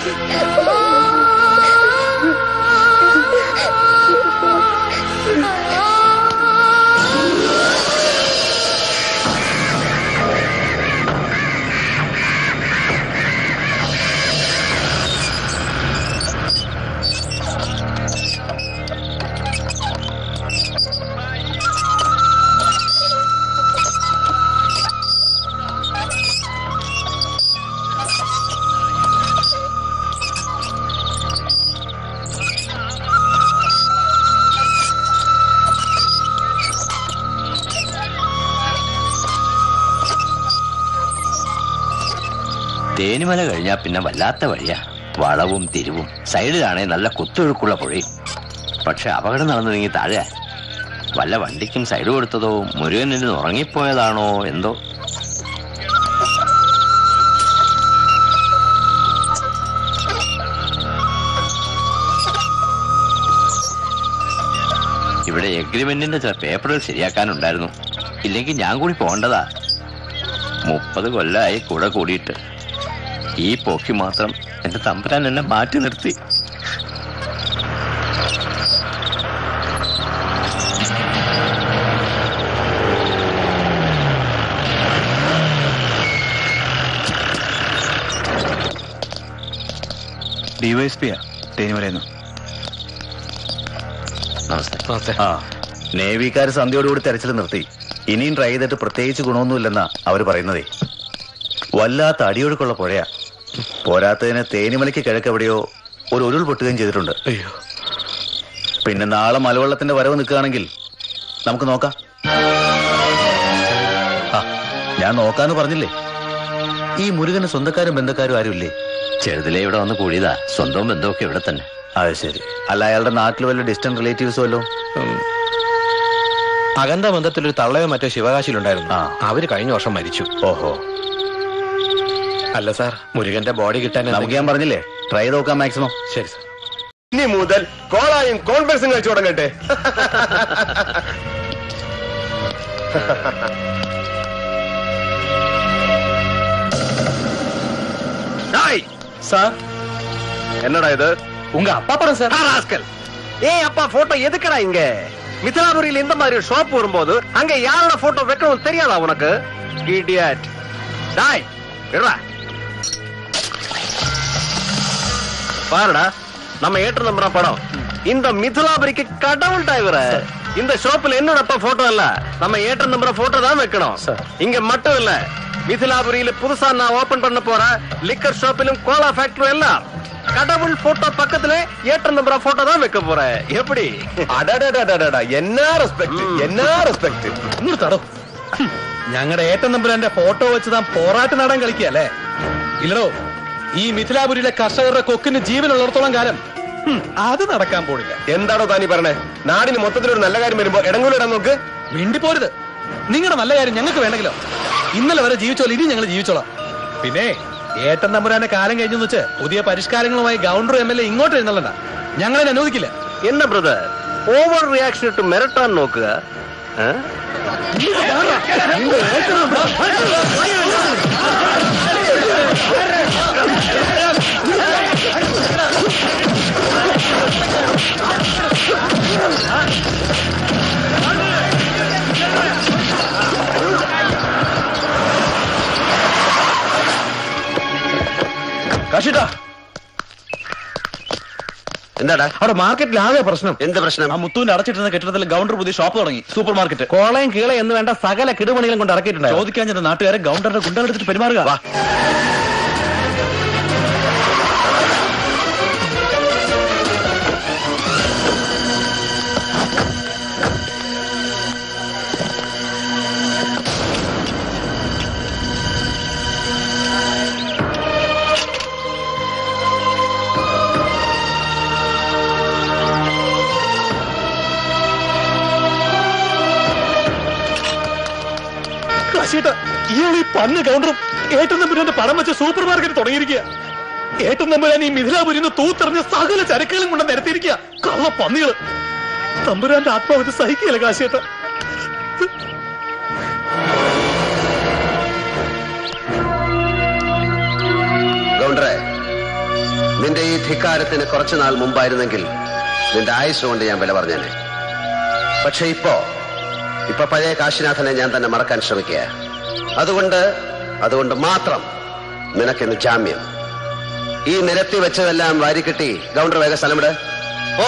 തേനിമല കഴിഞ്ഞാൽ പിന്നെ വല്ലാത്ത വഴിയാ വളവും തിരിവും സൈഡിലാണെ നല്ല കുത്തൊഴുക്കുള്ള പുഴയും പക്ഷെ അപകടം നടന്നു നീങ്ങി താഴെ വല്ല വണ്ടിക്കും സൈഡ് കൊടുത്തതോ മുരുകനിൽ ഉറങ്ങിപ്പോയതാണോ എന്തോ ഇവിടെ എഗ്രിമെന്റിന്റെ ചില പേപ്പറുകൾ ശരിയാക്കാനുണ്ടായിരുന്നു ഇല്ലെങ്കിൽ ഞാൻ കൂടി പോകേണ്ടതാ മുപ്പത് കൊല്ലമായി കൂടെ കൂടിയിട്ട് ഈ പോക്കി മാത്രം എന്റെ തമ്പുരാൻ എന്നെ മാറ്റി നിർത്തി ഡിവൈഎസ്പിയാ തേനിമലയെന്ന് നമസ്തേ ആ നേവിക്കാർ സന്ധ്യയോടുകൂടി തെരച്ചിൽ നിർത്തി ഇനിയും ട്രൈ ചെയ്തിട്ട് പ്രത്യേകിച്ച് ഗുണമൊന്നുമില്ലെന്നാ അവര് പറയുന്നതേ വല്ലാത്ത അടിയൊഴുക്കുള്ള പുഴയാ പോരാത്തതിന് തേനിമലയ്ക്ക് കിഴക്കെവിടെയോ ഒരു ഉരുൾ പൊട്ടുകയും ചെയ്തിട്ടുണ്ട് അയ്യോ പിന്നെ നാളെ മലവെള്ളത്തിന്റെ വരവ് നിൽക്കുകയാണെങ്കിൽ നമുക്ക് നോക്കാം ആ, ഞാൻ നോക്കാന്ന് പറഞ്ഞില്ലേ ഈ മുരുകന് സ്വന്തക്കാരും ബന്ധക്കാരും ആരുമില്ലേ ചെറുതിലെ ഇവിടെ വന്ന് കൂടിയതാ സ്വന്തവും ബന്ധമൊക്കെ ഇവിടെ തന്നെ അത് ശരി അല്ല അയാളുടെ നാട്ടിൽ വല്ല ഡിസ്റ്റന്റ് റിലേറ്റീവ്സ് വല്ലോ അകന്ത ബന്ധത്തിലൊരു തള്ളയോ മറ്റോ ശിവകാശിയിലുണ്ടായിരുന്നു അവര് കഴിഞ്ഞ വർഷം മരിച്ചു ഓഹോ അല്ല സാർ മുരുകന്റെ ബോഡി കിട്ടാൻ നമുക്ക് ഞാൻ പറഞ്ഞില്ലേ ട്രൈ ചെയ്ത് നോക്കാം മാക്സിമം ശരി സാർ ഇനി മുതൽ കോളായും കോൺഗ്രസും കളിച്ചു തുടങ്ങട്ടെ സാർ என்னடா இது உங்க அப்பா படம் சார் ராஸ்கல் ஏய் அப்பா போட்டோ எதுக்குடா இங்க மிथिलाபுரியில் இந்த மாதிரி ஒரு ஷாப் வரும்போது அங்க யாரோட போட்டோ வைக்கணும் தெரியாதா உனக்கு இடியட் டாய் விடுறா பாருடா நம்ம ஏற்ற நம்புற படம் இந்த மிथिलाபுரிக்கு கடவுள் இவர இந்த ஷாப்ல என்னோட அப்பா போட்டோ இல்ல நம்ம ஏற்ற நம்புற போட்டோ தான் வைக்கணும் இங்க மட்டும் இல்ல மிथिलाபுரியில புதுசா நான் ஓபன் பண்ண போற லிக்கர் ஷாப்பிலும் கோலா ஃபேக்டரி எல்லாம் கடவுள் போட்டோ பக்கத்துல ஏற்ற நம்புற போட்டோ தான் வைக்க போறேன் எப்படி അടടടടടട എന്നാ റെസ്പെക്ട് എന്നാ റെസ്പെക്ട് ഇങ്ങോട്ട് തടോ ഞങ്ങളുടെ ഏട്ടൻ നമ്പുരാന്റെ ഫോട്ടോ വെച്ച് താൻ പോറാട്ട് നാടാൻ കളിക്കല്ലേ ഇല്ലടോ ഈ മിഥിലാപുരിയിലെ കർഷകരുടെ കൊക്കിന് ജീവനുള്ളിടത്തോളം കാലം ഹും, അത് നടക്കാൻ പോണില്ല എന്താണോ താനീ പറഞ്ഞേ നാടിന് മൊത്തത്തിൽ ഒരു നല്ല കാര്യം വരുമ്പോ ഇടങ്ങൂലിടാൻ നോക്ക് മിണ്ടിപ്പോരുത് നിങ്ങളുടെ നല്ല കാര്യം ഞങ്ങൾക്ക് വേണമെങ്കിലോ ഇന്നലെ വരെ ജീവിച്ചോളൂ ഇനി ഞങ്ങൾ ജീവിച്ചോളാം പിന്നെ ഏട്ടൻ തമ്പുരാന്റെ കാലം കഴിഞ്ഞെന്ന് വെച്ച് പുതിയ പരിഷ്കാരങ്ങളുമായി ഗവർണർ എം എൽ എ ഇങ്ങോട്ട് എഴുന്നള്ളണ്ട ഞങ്ങളതിനെ അനുവദിക്കില്ല என்ன பிரதர் ஓவர் ரியாக்ஷன் இட்டு மிரட்டான்னு நோக்குக ஆ? കാശിട്ടാ എന്താടാ അവിടെ മാർക്കറ്റിൽ ആകെ പ്രശ്നം എന്ത് പ്രശ്നം ആ മുത്തുവിന്റെ അടച്ചിട്ടുന്ന കെട്ടിടത്തിൽ ഗൗണ്ടർ പുതിയ ഷോപ്പ് തുടങ്ങി സൂപ്പർ മാർക്കറ്റ് കോളയും കീളയും എന്ന് വേണ്ട സകല കിടുപണികളും കൊണ്ട് ഇറക്കിയിട്ടുണ്ടായിരുന്നു ചോദിക്കാൻ ചെന്ന നാട്ടുകാരെ ഗൗണ്ടറിന്റെ ഗുണ്ടകളെടുത്തിട്ട് പെരുമാറുക കാശിയേട്ടാ ഇയാൾ ഈ പന്ന് കൗണ്ടറും ഏട്ടൻ തമ്പുരാന്റെ പണം വെച്ച് സൂപ്പർ മാർക്കറ്റ് തുടങ്ങിയിരിക്കുക ഏട്ടൻ തമ്പുരാൻ ഈ മിഥിലാപുരിന്ന് തൂത്തെറിഞ്ഞ സകല ചരക്കുകളും കൊണ്ട് നിരത്തിയിരിക്കുക കള്ള പന്നികള് തമ്പുരാന്റെ ആത്മാവ് ഇത് സഹിക്കുകയല്ല കാശിയേട്ട ഗൗണ്ടറെ ധിക്കാരത്തിന് കുറച്ചു നാൾ മുമ്പായിരുന്നെങ്കിൽ നിന്റെ ആയുസ് കൊണ്ട് ഞാൻ വില പറഞ്ഞേനെ പക്ഷെ ഇപ്പോ ഇപ്പൊ പഴയ കാശിനാഥനെ ഞാൻ തന്നെ മറക്കാൻ ശ്രമിക്കുക അതുകൊണ്ട് അതുകൊണ്ട് മാത്രം നിനക്കിന്ന് ജാമ്യം ഈ നിരത്തി വെച്ചതെല്ലാം വാരിക്കെട്ടി ഗൗണ്ടർ വേഗ സ്ഥലമിട് ஓ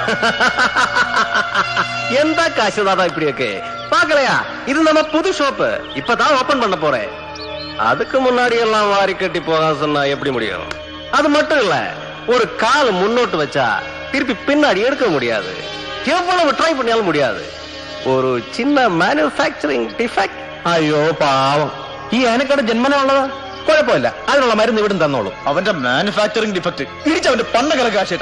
எந்த காசு தாதா இப்படியொക്കെ பாக்கலையா இது நம்ம புது ஷாப்பு இப்பதான் ஓபன் பண்ண போறேன் அதுக்கு முன்னாடி எல்லாம் வாரி கட்டி போக சொன்னா எப்படி முடியும் அது மட்டும் இல்ல ஒரு கால் முன்னோட்டு வச்சா திருப்பி பின்னாடி எடுக்க முடியாது எவ்வளவு ட்ரை பண்ணாலும் முடியாது ஒரு சின்ன மேனுஃபேக்சரிங் டிஃபெக்ட் അയ്യോ പാവം ഈ ആനക്കട ജന്മന ഉള്ളതാ കുഴപ്പമില്ല അതിനുള്ള മരുന്ന് ഇവിടും തന്നോളൂ അവന്റെ മാനുഫാക്ചറിംഗ് ഡിഫക്ട് ഇടിച്ചവന്റെ പണ്ട കലകാശ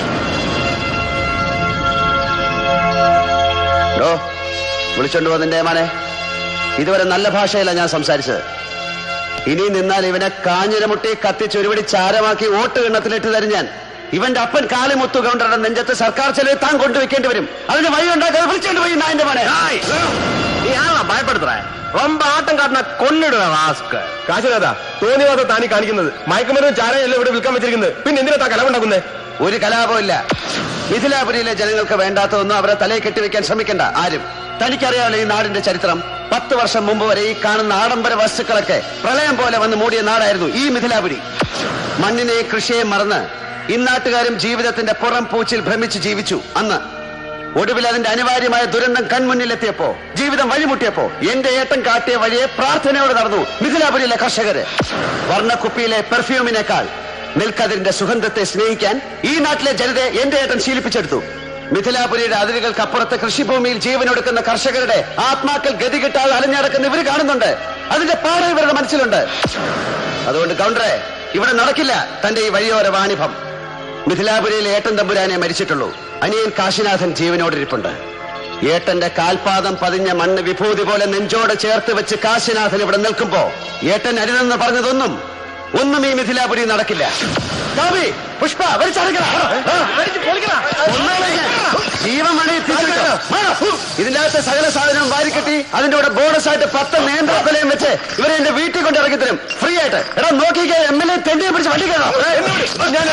ഡോ വിളിച്ചോണ്ട് വന്നിന്റെ മാനെ ഇതുവരെ നല്ല ഭാഷയില്ല ഞാൻ സംസാരിച്ചത് ഇനി നിന്നാൽ ഇവനെ കാഞ്ഞിരമുട്ടി കത്തിച്ചൊരുപടി ചാരമാക്കി വോട്ട് കിണ്ണത്തിലിട്ട് തരും ഞാൻ ഇവന്റെ അപ്പൻ കാളിമുത്തു ഗൗണ്ടറുടെ നെഞ്ചത്ത് സർക്കാർ ചെലവ് താൻ കൊണ്ടുവയ്ക്കേണ്ടി വരും അതിന് വഴി ഉണ്ടാക്കാതെ വിളിച്ചോണ്ട് പോയി നായന്റെ മോനെ நீ யாரா பயப்படுத்துற ரொம்ப ஆட்டம் காட்டின கொன்னிடுவேன் ராஸ்க കാശിനാഥ തോന്നിവാദം താനി കാണിക്കുന്നത് മയക്കുമരുന്ന് ചാരയല്ല ഇവിടെ വിൽക്കാൻ വെച്ചിരിക്കുന്നത് പിന്നെ എന്തിനാ താ കലമുണ്ടാക്കുന്നത് ഒരു കലാപമില്ല മിഥിലാപുരിയിലെ ജനങ്ങൾക്ക് വേണ്ടാത്തതൊന്നും അവരെ തലയിൽ കെട്ടിവെക്കാൻ ശ്രമിക്കണ്ട ആരും തനിക്കറിയാമല്ലോ ഈ നാടിന്റെ ചരിത്രം പത്ത് വർഷം മുമ്പ് വരെ ഈ കാണുന്ന ആഡംബര വസ്തുക്കളൊക്കെ പ്രളയം പോലെ വന്ന് മൂടിയ നാടായിരുന്നു ഈ മിഥിലാപുരി മണ്ണിനെ കൃഷിയെ മറന്ന് ഇന്നാട്ടുകാരും ജീവിതത്തിന്റെ പുറം പൂച്ചിൽ ഭ്രമിച്ച് ജീവിച്ചു അന്ന് ഒടുവിൽ അതിന്റെ അനിവാര്യമായ ദുരന്തം കൺമുന്നിലെത്തിയപ്പോ ജീവിതം വഴിമുട്ടിയപ്പോ എന്റെ ഏട്ടൻ കാട്ടിയ വഴിയെ പ്രാർത്ഥനയോടെ നടന്നു മിഥിലാപുരിയിലെ കർഷകര് വർണ്ണക്കുപ്പിയിലെ പെർഫ്യൂമിനേക്കാൾ നെൽക്കതിരിന്റെ സുഗന്ധത്തെ സ്നേഹിക്കാൻ ഈ നാട്ടിലെ ജനതയെ എന്റെ ഏട്ടൻ ശീലിപ്പിച്ചെടുത്തു മിഥിലാപുരിയുടെ അതിരുകൾക്ക് അപ്പുറത്ത് കൃഷിഭൂമിയിൽ ജീവനൊടുക്കുന്ന കർഷകരുടെ ആത്മാക്കൾ ഗതി കിട്ടാതെ അലഞ്ഞടക്കുന്ന ഇവർ കാണുന്നുണ്ട് അതിന്റെ പാട ഇവരുടെ മനസ്സിലുണ്ട് അതുകൊണ്ട് കൗണ്ടറെ ഇവിടെ നടക്കില്ല തന്റെ ഈ വഴിയോര വാണിഭം മിഥിലാപുരിയിൽ ഏട്ടൻ തമ്പുരാനെ മരിച്ചിട്ടുള്ളൂ അനിയൻ കാശിനാഥൻ ജീവനോടിരിപ്പുണ്ട് ഏട്ടന്റെ കാൽപാദം പതിഞ്ഞ മണ്ണ് വിഭൂതി പോലെ നെഞ്ചോട് ചേർത്ത് വെച്ച് കാശിനാഥൻ ഇവിടെ നിൽക്കുമ്പോ ഏട്ടൻ അരുതെന്ന് പറഞ്ഞതൊന്നും ഒന്നും ഈ മിഥിലാപുരി നടക്കില്ല ഗോപി, പുഷ്പ വലിച്ചടക്കണ. ആ, ഒന്നാണ് ഞാൻ. ജീവൻ വേണേ തിരിച്ചെടുത്തോ. വേണം. ഇതിന്റെ അകത്ത് സകല സാധനവും വാരിക്കെട്ടി അതിന്റെ കൂടെ ബോണസ് ആയിട്ട് പത്ത് നേന്ത്രക്കൊലയും വെച്ച് ഇവരെ എന്റെ വീട്ടിൽ കൊണ്ട് ഇറക്കി തരും ഫ്രീ ആയിട്ട് എടാ നോക്കിക്കേ എം എൽ എ തെണ്ടിയെ പിടിച്ച് വണ്ടി കയറാം ഞാൻ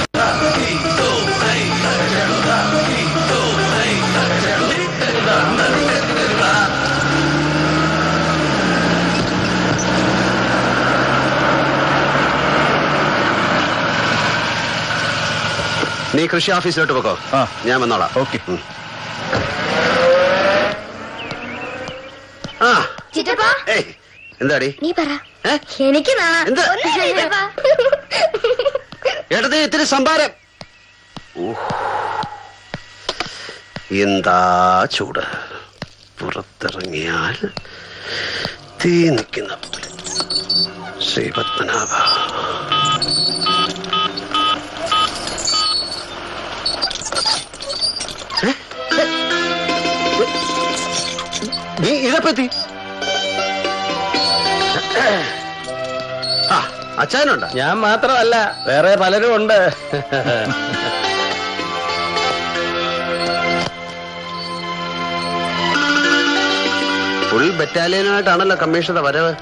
നീ കൃഷി ഓഫീസിലോട്ട് പോക്കോ ഞാൻ വന്നോളാം ഓക്കെ ആ ചിറ്റപ്പാ ഏയ് എന്താടി നീ പറ എനിക്ക് നാ- എന്ത്? ഒന്നുമില്ല ചിറ്റപ്പാ. എടുത്ത് ഇത്തിരി സംഭാരം ഊഹ്. എന്താ ചൂട് പുറത്തിറങ്ങിയാൽ തീ നിൽക്കുന്ന പോലെ ശ്രീപത്മനാഭ ഏ? നീ ഇതപ്പത്തി ആ അച്ഛനുണ്ടോ ഞാൻ മാത്രമല്ല വേറെ പലരും ഉണ്ട് ഫുൾ ബറ്റാലിയനായിട്ടാണല്ലോ കമ്മീഷണറുടെ വരവ്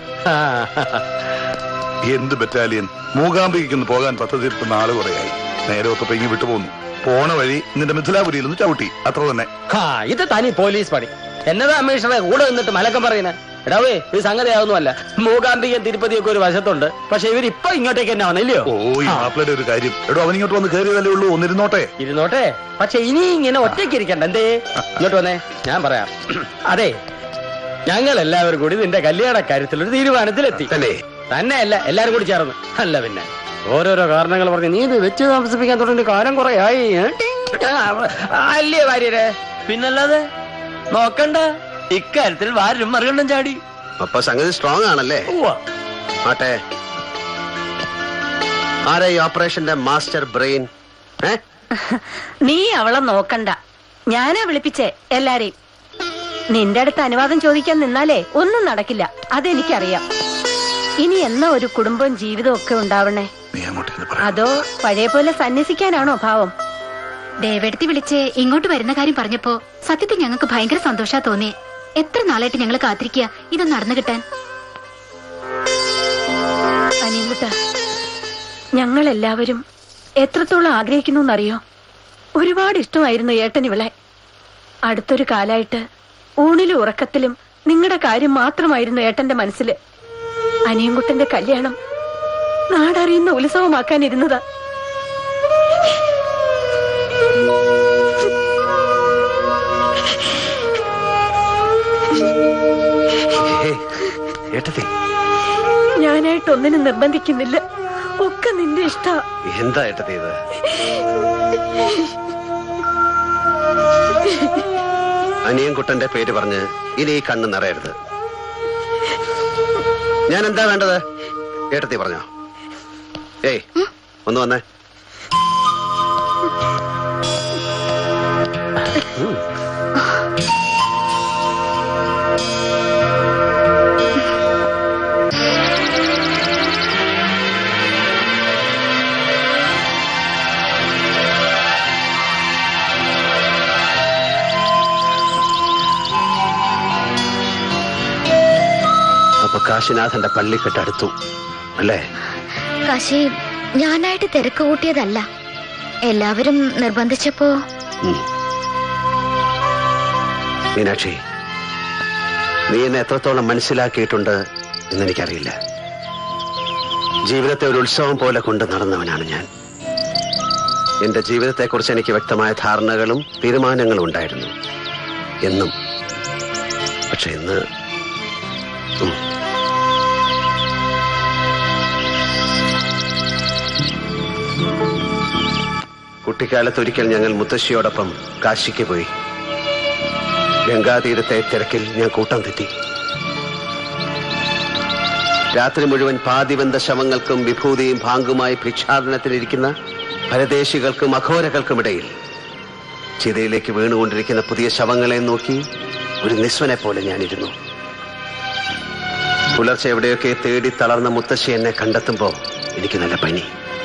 എന്ത് ബറ്റാലിയൻ മൂകാംബിക്കൊന്ന് പോകാൻ പദ്ധതി ഇരിക്കുന്ന ആള് കുറയായി നേരെ ഒത്തപ്പോ ഇങ്ങ് വിട്ടുപോന്നു പോണ വഴി നിന്റെ മിഥിലാപുരിയിൽ നിന്ന് ചവിട്ടി അത്ര തന്നെ ഹാ ഇത് തനി പോലീസ് പണി എന്നതാ അമ്മീഷണറെ കൂടെ നിന്നിട്ട് മലക്കം പറയുന്നത് എടാവേ ഇത് സംഗതിയാവുന്നുമല്ല മൂകാംബികയും തിരുപ്പതിയൊക്കെ ഒരു വശത്തുണ്ട് പക്ഷെ ഇവർ ഇപ്പൊ ഇങ്ങോട്ടേക്ക് തന്നെ വന്നില്ലയോ ഓ ഈ മാപ്പിളയുടെ ഒരു കാര്യം എടോ അവൻ ഇങ്ങോട്ട് വന്ന് കയറിയതല്ലേ ഉള്ളൂ ഒന്നിരുന്നോട്ടെ ഇരുന്നോട്ടെ പക്ഷെ ഇനി ഇങ്ങനെ ഒറ്റയ്ക്ക് ഇരിക്കണ്ട എന്തേ ഇങ്ങോട്ട് വന്നേ ഞാൻ പറയാം അതെ ഞങ്ങൾ എല്ലാവരും കൂടി നിന്റെ കല്യാണ കാര്യത്തിൽ ഒരു തീരുമാനത്തിലെത്തി തന്നെയല്ല എല്ലാരും കൂടി ചേർന്ന് അല്ല പിന്നെ ഓരോരോ കാരണങ്ങൾ പറഞ്ഞ് നീ ഇത് വെച്ച് താമസിപ്പിക്കാൻ തുടങ്ങി കാലം കുറെ ആയി ഏ? അല്ലേ ഭാര്യരെ പിന്നല്ലാതെ നോക്കണ്ട ഇക്കാര്യത്തിൽ വാരും മറികണ്ണം ചാടി അപ്പൊ സംഗതി സ്ട്രോങ് ആണല്ലേ ആട്ടെ ആരാ ഈ ഓപ്പറേഷന്റെ മാസ്റ്റർ ബ്രെയിൻ ഏ നീ അവളെ നോക്കണ്ട ഞാനാ വിളിപ്പിച്ചേ എല്ലാരെയും നിന്റെ അടുത്ത് അനുവാദം ചോദിക്കാൻ നിന്നാലേ ഒന്നും നടക്കില്ല അതെനിക്കറിയാം ഇനി എന്നാ ഒരു കുടുംബവും ജീവിതവും ഒക്കെ ഉണ്ടാവണേ അതോ പഴയ പോലെ സന്യസിക്കാനാണോ ഭാവം ദേവെടുത്തി വിളിച്ച് ഇങ്ങോട്ട് വരുന്ന കാര്യം പറഞ്ഞപ്പോ സത്യത്തിൽ ഞങ്ങൾക്ക് ഭയങ്കര സന്തോഷാ തോന്നിയേ എത്ര നാളായിട്ട് ഞങ്ങൾ കാത്തിരിക്കുക ഇതൊന്ന് നടന്നു കിട്ടാൻ അനിയൻകുട്ട ഞങ്ങൾ എല്ലാവരും എത്രത്തോളം ആഗ്രഹിക്കുന്നു എന്നറിയോ ഒരുപാട് ഇഷ്ടമായിരുന്നു ഏട്ടൻ ഇവളെ അടുത്തൊരു കാലായിട്ട് ഊണിലും ഉറക്കത്തിലും നിങ്ങളുടെ കാര്യം മാത്രമായിരുന്നു ഏട്ടന്റെ മനസ്സില് അനിയൻകുട്ടന്റെ കല്യാണം നാടറിയുന്ന ഉത്സവമാക്കാനിരുന്നതാ ഏട്ടത്തി ഞാനായിട്ട് ഒന്നിനും നിർബന്ധിക്കുന്നില്ല ഒക്കെ നിന്റെ ഇഷ്ട എന്താ ഏട്ടത്തി ഇത് അനിയൻകുട്ടന്റെ പേര് പറഞ്ഞ് ഇനി ഈ കണ്ണ് നിറയരുത് ഞാൻ എന്താ വേണ്ടത് ഏട്ടത്തി പറഞ്ഞോ ഏയ് ഒന്ന് വന്നേ ഉം. അപ്പൊ കാശിനാഥന്റെ പള്ളിക്കെട്ട് അടുത്തു അല്ലേ കാശി ഞാനായിട്ട് തിരക്ക് കൂട്ടിയതല്ല എല്ലാവരും നിർബന്ധിച്ചപ്പോ ഉം. മീനാക്ഷി നീ എന്നെ എത്രത്തോളം മനസ്സിലാക്കിയിട്ടുണ്ട് എന്നെനിക്കറിയില്ല ജീവിതത്തെ ഒരു ഉത്സവം പോലെ കൊണ്ട് നടന്നവനാണ് ഞാൻ എന്റെ ജീവിതത്തെക്കുറിച്ച് എനിക്ക് വ്യക്തമായ ധാരണകളും തീരുമാനങ്ങളും ഉണ്ടായിരുന്നു എന്നും പക്ഷെ ഇന്ന് ഉം. കുട്ടിക്കാലത്ത് ഒരിക്കൽ ഞങ്ങൾ മുത്തശ്ശിയോടൊപ്പം കാശിക്ക് പോയി ഗംഗാതീരത്തെ തിരക്കിൽ ഞാൻ കൂട്ടം തെറ്റി രാത്രി മുഴുവൻ പാതിവന്ത ശവങ്ങൾക്കും വിഭൂതിയും ഭാങ്കുമായി ഭിക്ഷാടനത്തിലിരിക്കുന്ന പരദേശികൾക്കും അഘോരകൾക്കുമിടയിൽ ചിതയിലേക്ക് വീണുകൊണ്ടിരിക്കുന്ന പുതിയ ശവങ്ങളെ നോക്കി ഒരു നിസ്വനെ പോലെ ഞാനിരുന്നു പുലർച്ചെ എവിടെയൊക്കെ തേടി തളർന്ന മുത്തശ്ശി എന്നെ കണ്ടെത്തുമ്പോൾ എനിക്ക് നല്ല പനി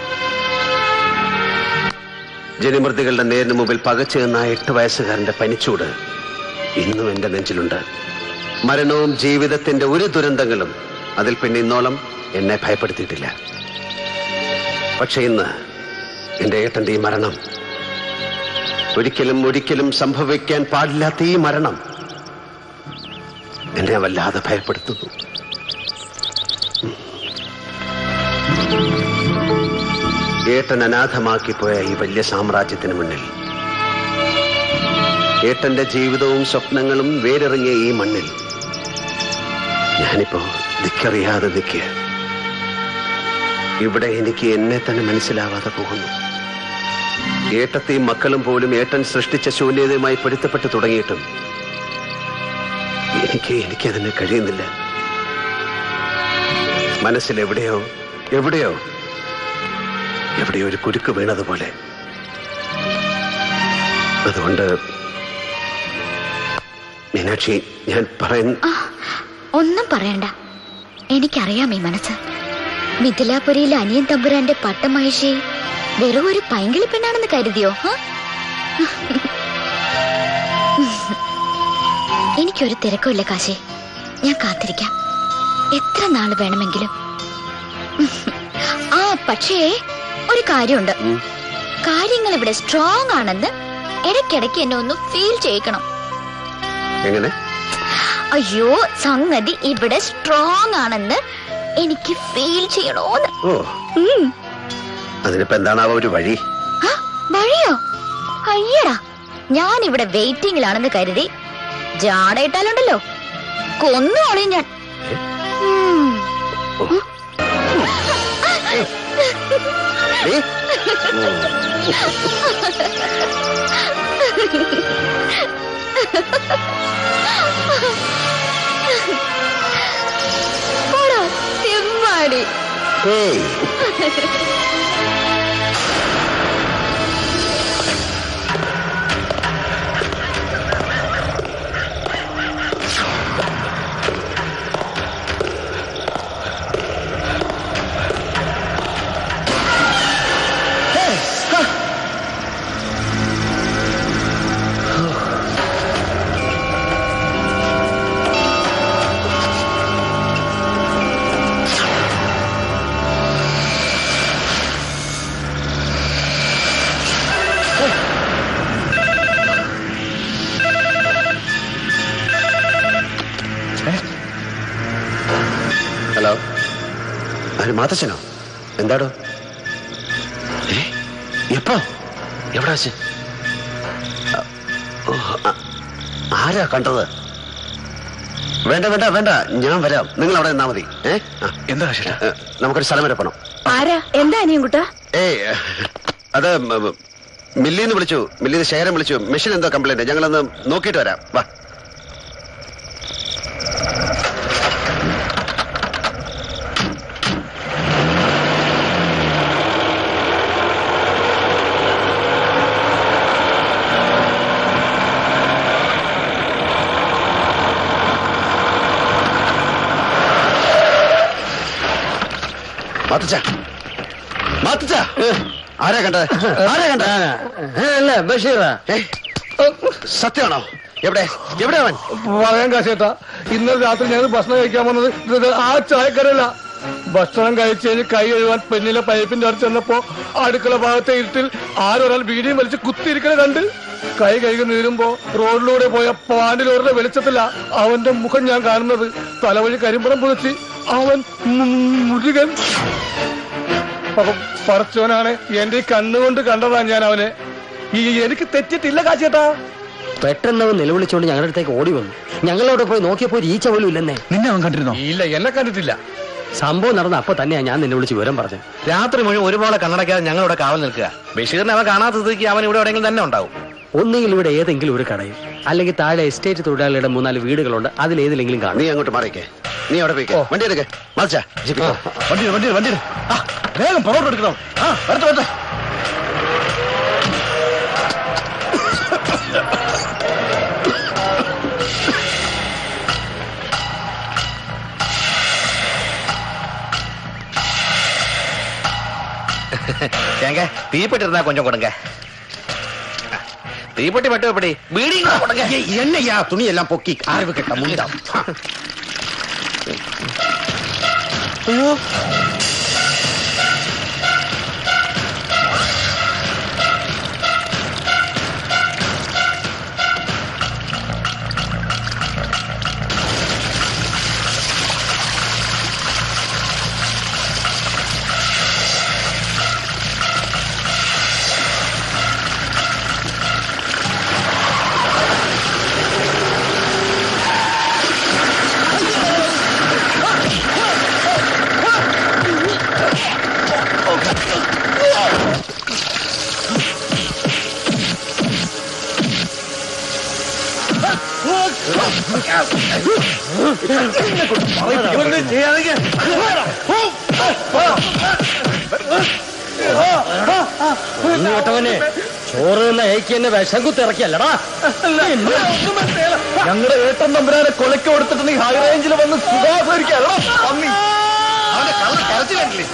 ജനിമൃതികളുടെ നേരിന് മുമ്പിൽ പകച്ചു നിന്ന ആ എട്ട് വയസ്സുകാരന്റെ പനിച്ചൂട് ഇന്നും എന്റെ നെഞ്ചിലുണ്ട് മരണവും ജീവിതത്തിന്റെ ഒരു ദുരന്തങ്ങളും അതിൽ പിന്നെ ഇന്നോളം എന്നെ ഭയപ്പെടുത്തിയിട്ടില്ല പക്ഷെ ഇന്ന് എന്റെ ഏട്ടന്റെ ഈ മരണം ഒരിക്കലും ഒരിക്കലും സംഭവിക്കാൻ പാടില്ലാത്ത ഈ മരണം എന്നെ വല്ലാതെ ഭയപ്പെടുത്തുന്നു ഏട്ടൻ അനാഥമാക്കി പോയ ഈ വലിയ സാമ്രാജ്യത്തിന് മുന്നിൽ ഏട്ടന്റെ ജീവിതവും സ്വപ്നങ്ങളും വേരിറങ്ങിയ ഈ മണ്ണിൽ ഞാനിപ്പോ ദിക്കറിയാതെ നിൽക്കുക ഇവിടെ എനിക്ക് എന്നെ തന്നെ മനസ്സിലാവാതെ പോകുന്നു ഏട്ടത്തെയും മക്കളും പോലും ഏട്ടൻ സൃഷ്ടിച്ച ശൂന്യതയുമായി പൊരുത്തപ്പെട്ടു തുടങ്ങിയിട്ടും എനിക്ക് എനിക്കതിന് കഴിയുന്നില്ല മനസ്സിൽ എവിടെയോ എവിടെയോ എവിടെയോ ഒരു കുരുക്ക് വീണതുപോലെ അതുകൊണ്ട് മീനാക്ഷി ഞാൻ പറയുന്ന ഒന്നും പറയണ്ട എനിക്കറിയാം ഈ മനസ്സ് മിഥിലാപുരിയിലെ അനിയൻ തമ്പുരാന്റെ പട്ടമഹിഷി വെറും ഒരു പൈങ്കിളി പെണ്ണാണെന്ന് കരുതിയോ ഹ? എനിക്കൊരു തിരക്കുമില്ല കാശി ഞാൻ കാത്തിരിക്കാം എത്ര നാള് വേണമെങ്കിലും ആ പക്ഷേ ഒരു കാര്യമുണ്ട് കാര്യങ്ങൾ ഇവിടെ സ്ട്രോങ് ആണെന്ന് ഇടയ്ക്കിടയ്ക്ക് എന്നെ ഒന്ന് ഫീൽ ചെയ്യിക്കണം എങ്ങനെ അയ്യോ സംഗതി ഇവിടെ സ്ട്രോങ് ആണെന്ന് എനിക്ക് ഫീൽ ചെയ്യണോന്ന് ഓ ഉം. അതിനിപ്പോ എന്താണാവോ ഒരു വഴി ആ, വഴിയോ അയ്യടാ ഞാൻ ഇവിടെ വെയിറ്റിംഗിലാണെന്ന് കരുതി ജാടയിട്ടാലുണ്ടല്ലോ കൊന്നോളി ഞാൻ ഉം. ഏ? പോടാ, തെമ്മാടി. ഏയ് ഹലോ ആര് മാത്തച്ഛനോ എന്താടോ ഏ? എപ്പോ എവിടെ വെച്ച് ആ, ഓ, ആ, ആരാ കണ്ടത് വേണ്ട വേണ്ട വേണ്ട ഞാൻ വരാം നിങ്ങൾ അവിടെ നിന്നാ മതി ഏ എന്താ നമുക്കൊരു സ്ഥലം വരെ പോണം ആരാ എന്താ അനിയൻകുട്ട ഏയ് അത് മ- മ- മില്ലിന്ന് വിളിച്ചു മില്ലിന്ന് ശേഖരം വിളിച്ചു മെഷീൻ എന്തോ കംപ്ലൈന്റ് ഞങ്ങളൊന്ന് നോക്കിയിട്ട് വരാം വാ മാത്തച്ച മാത്തച്ച ആരാ കണ്ടത് ആരാ കണ്ടത് അല്ല ബഷീറാ സത്യമാണോ എവിടെ എവിടെ അവൻ പറയാൻ കാശേട്ടാ ഇന്നലെ രാത്രി ഞങ്ങൾ ഭക്ഷണം കഴിക്കാൻ വന്നത് ഇത് ഇത് ആ ചായക്കടയില ഭക്ഷണം കഴിച്ച് കഴിഞ്ഞ് കൈ കഴുകാൻ പെണ്ണിലെ പൈപ്പിന്റെ അടുത്ത് ചെന്നപ്പോ അടുക്കള ഭാഗത്തെ ഇരുട്ടിൽ ആരൊരാൾ വീടിയും വലിച്ച് കുത്തിയിരിക്കണ കണ്ട് കൈ കഴുകി നീരുമ്പോ റോഡിലൂടെ പോയ പാണ്ടിലോരുടെ വെളിച്ചത്തില അവന്റെ മുഖം ഞാൻ കാണുന്നത് തലവഴി കരിമ്പടം പൊളിച്ച് അവൻ മു- മുരുകൻ അപ്പൊ പറച്ചവനാണ് എന്റെ ഈ കണ്ണുകൊണ്ട് കണ്ടതാ ഞാൻ അവനെ ഈ എനിക്ക് തെറ്റിട്ടില്ല കാച്ചേട്ടാ പെട്ടെന്ന് അവൻ നിലവിളിച്ചുകൊണ്ട് ഞങ്ങളുടെ അടുത്തേക്ക് ഓടി വന്നു ഞങ്ങളവിടെ പോയി നോക്കിയപ്പോ ഒരു ഈച്ച പോലും ഇല്ലെന്നേ നിന്നെ അവൻ കണ്ടിരുന്നോ ഇല്ല എന്നെ കണ്ടിട്ടില്ല സംഭവം നടന്ന അപ്പൊ തന്നെയാ ഞാൻ നിന്നെ വിളിച്ച് വിവരം പറഞ്ഞു രാത്രി മുഴുവൻ ഒരുപോലെ കണ്ണടയ്ക്കാതെ ഞങ്ങൾ ഇവിടെ കാവൽ നിൽക്കുക ബഷീറിനെ അവൻ കാണാത്ത സ്ഥിതിക്ക് അവൻ ഇവിടെ എവിടെയെങ്കിലും തന്നെ ഉണ്ടാവും ഒന്നുകിൽ ഇവിടെ ഏതെങ്കിലും ഒരു കടയിൽ അല്ലെങ്കിൽ താഴെ എസ്റ്റേറ്റ് തൊഴിലാളിയുടെ മൂന്നാല് വീടുകളുണ്ട് അതിലേതിലെങ്കിലും കാണും നീ അങ്ങോട്ട് മാറിക്കേ നീ അവിടെ പോയിക്കോ വണ്ടി എടുക്കേ മറിച്ചാ വണ്ടി വണ്ടി വണ്ടി ആ വേഗം പുറകോട്ട് എടുക്കണം ആ വരട്ടെ വരട്ടെ ஏங்க தீப்பெட்டி இருந்தா கொஞ்சம் கொடுங்க தீப்பெட்டி மட்டும் எப்படி பீடி கூட கொடுங்க என்னையா துணி எல்லாம் பொக்கி ஆர்வு கட்ட முண்டா ஐயோ കേട്ടവനെ ചോറ് നിന്ന് ഏക്ക് എന്നെ വിഷം കുത്തിറക്കിയല്ലടാ ഞങ്ങളുടെ ഏട്ടൻ തമ്പുരാനെ കൊലക്ക് കൊടുത്തിട്ട് നീ ഹൈ റേഞ്ചിൽ വന്ന് സുഖാസരിക്കല്ലോ പന്നി അവന്റെ കള്ള കരച്ചു കണ്ടില്ലേ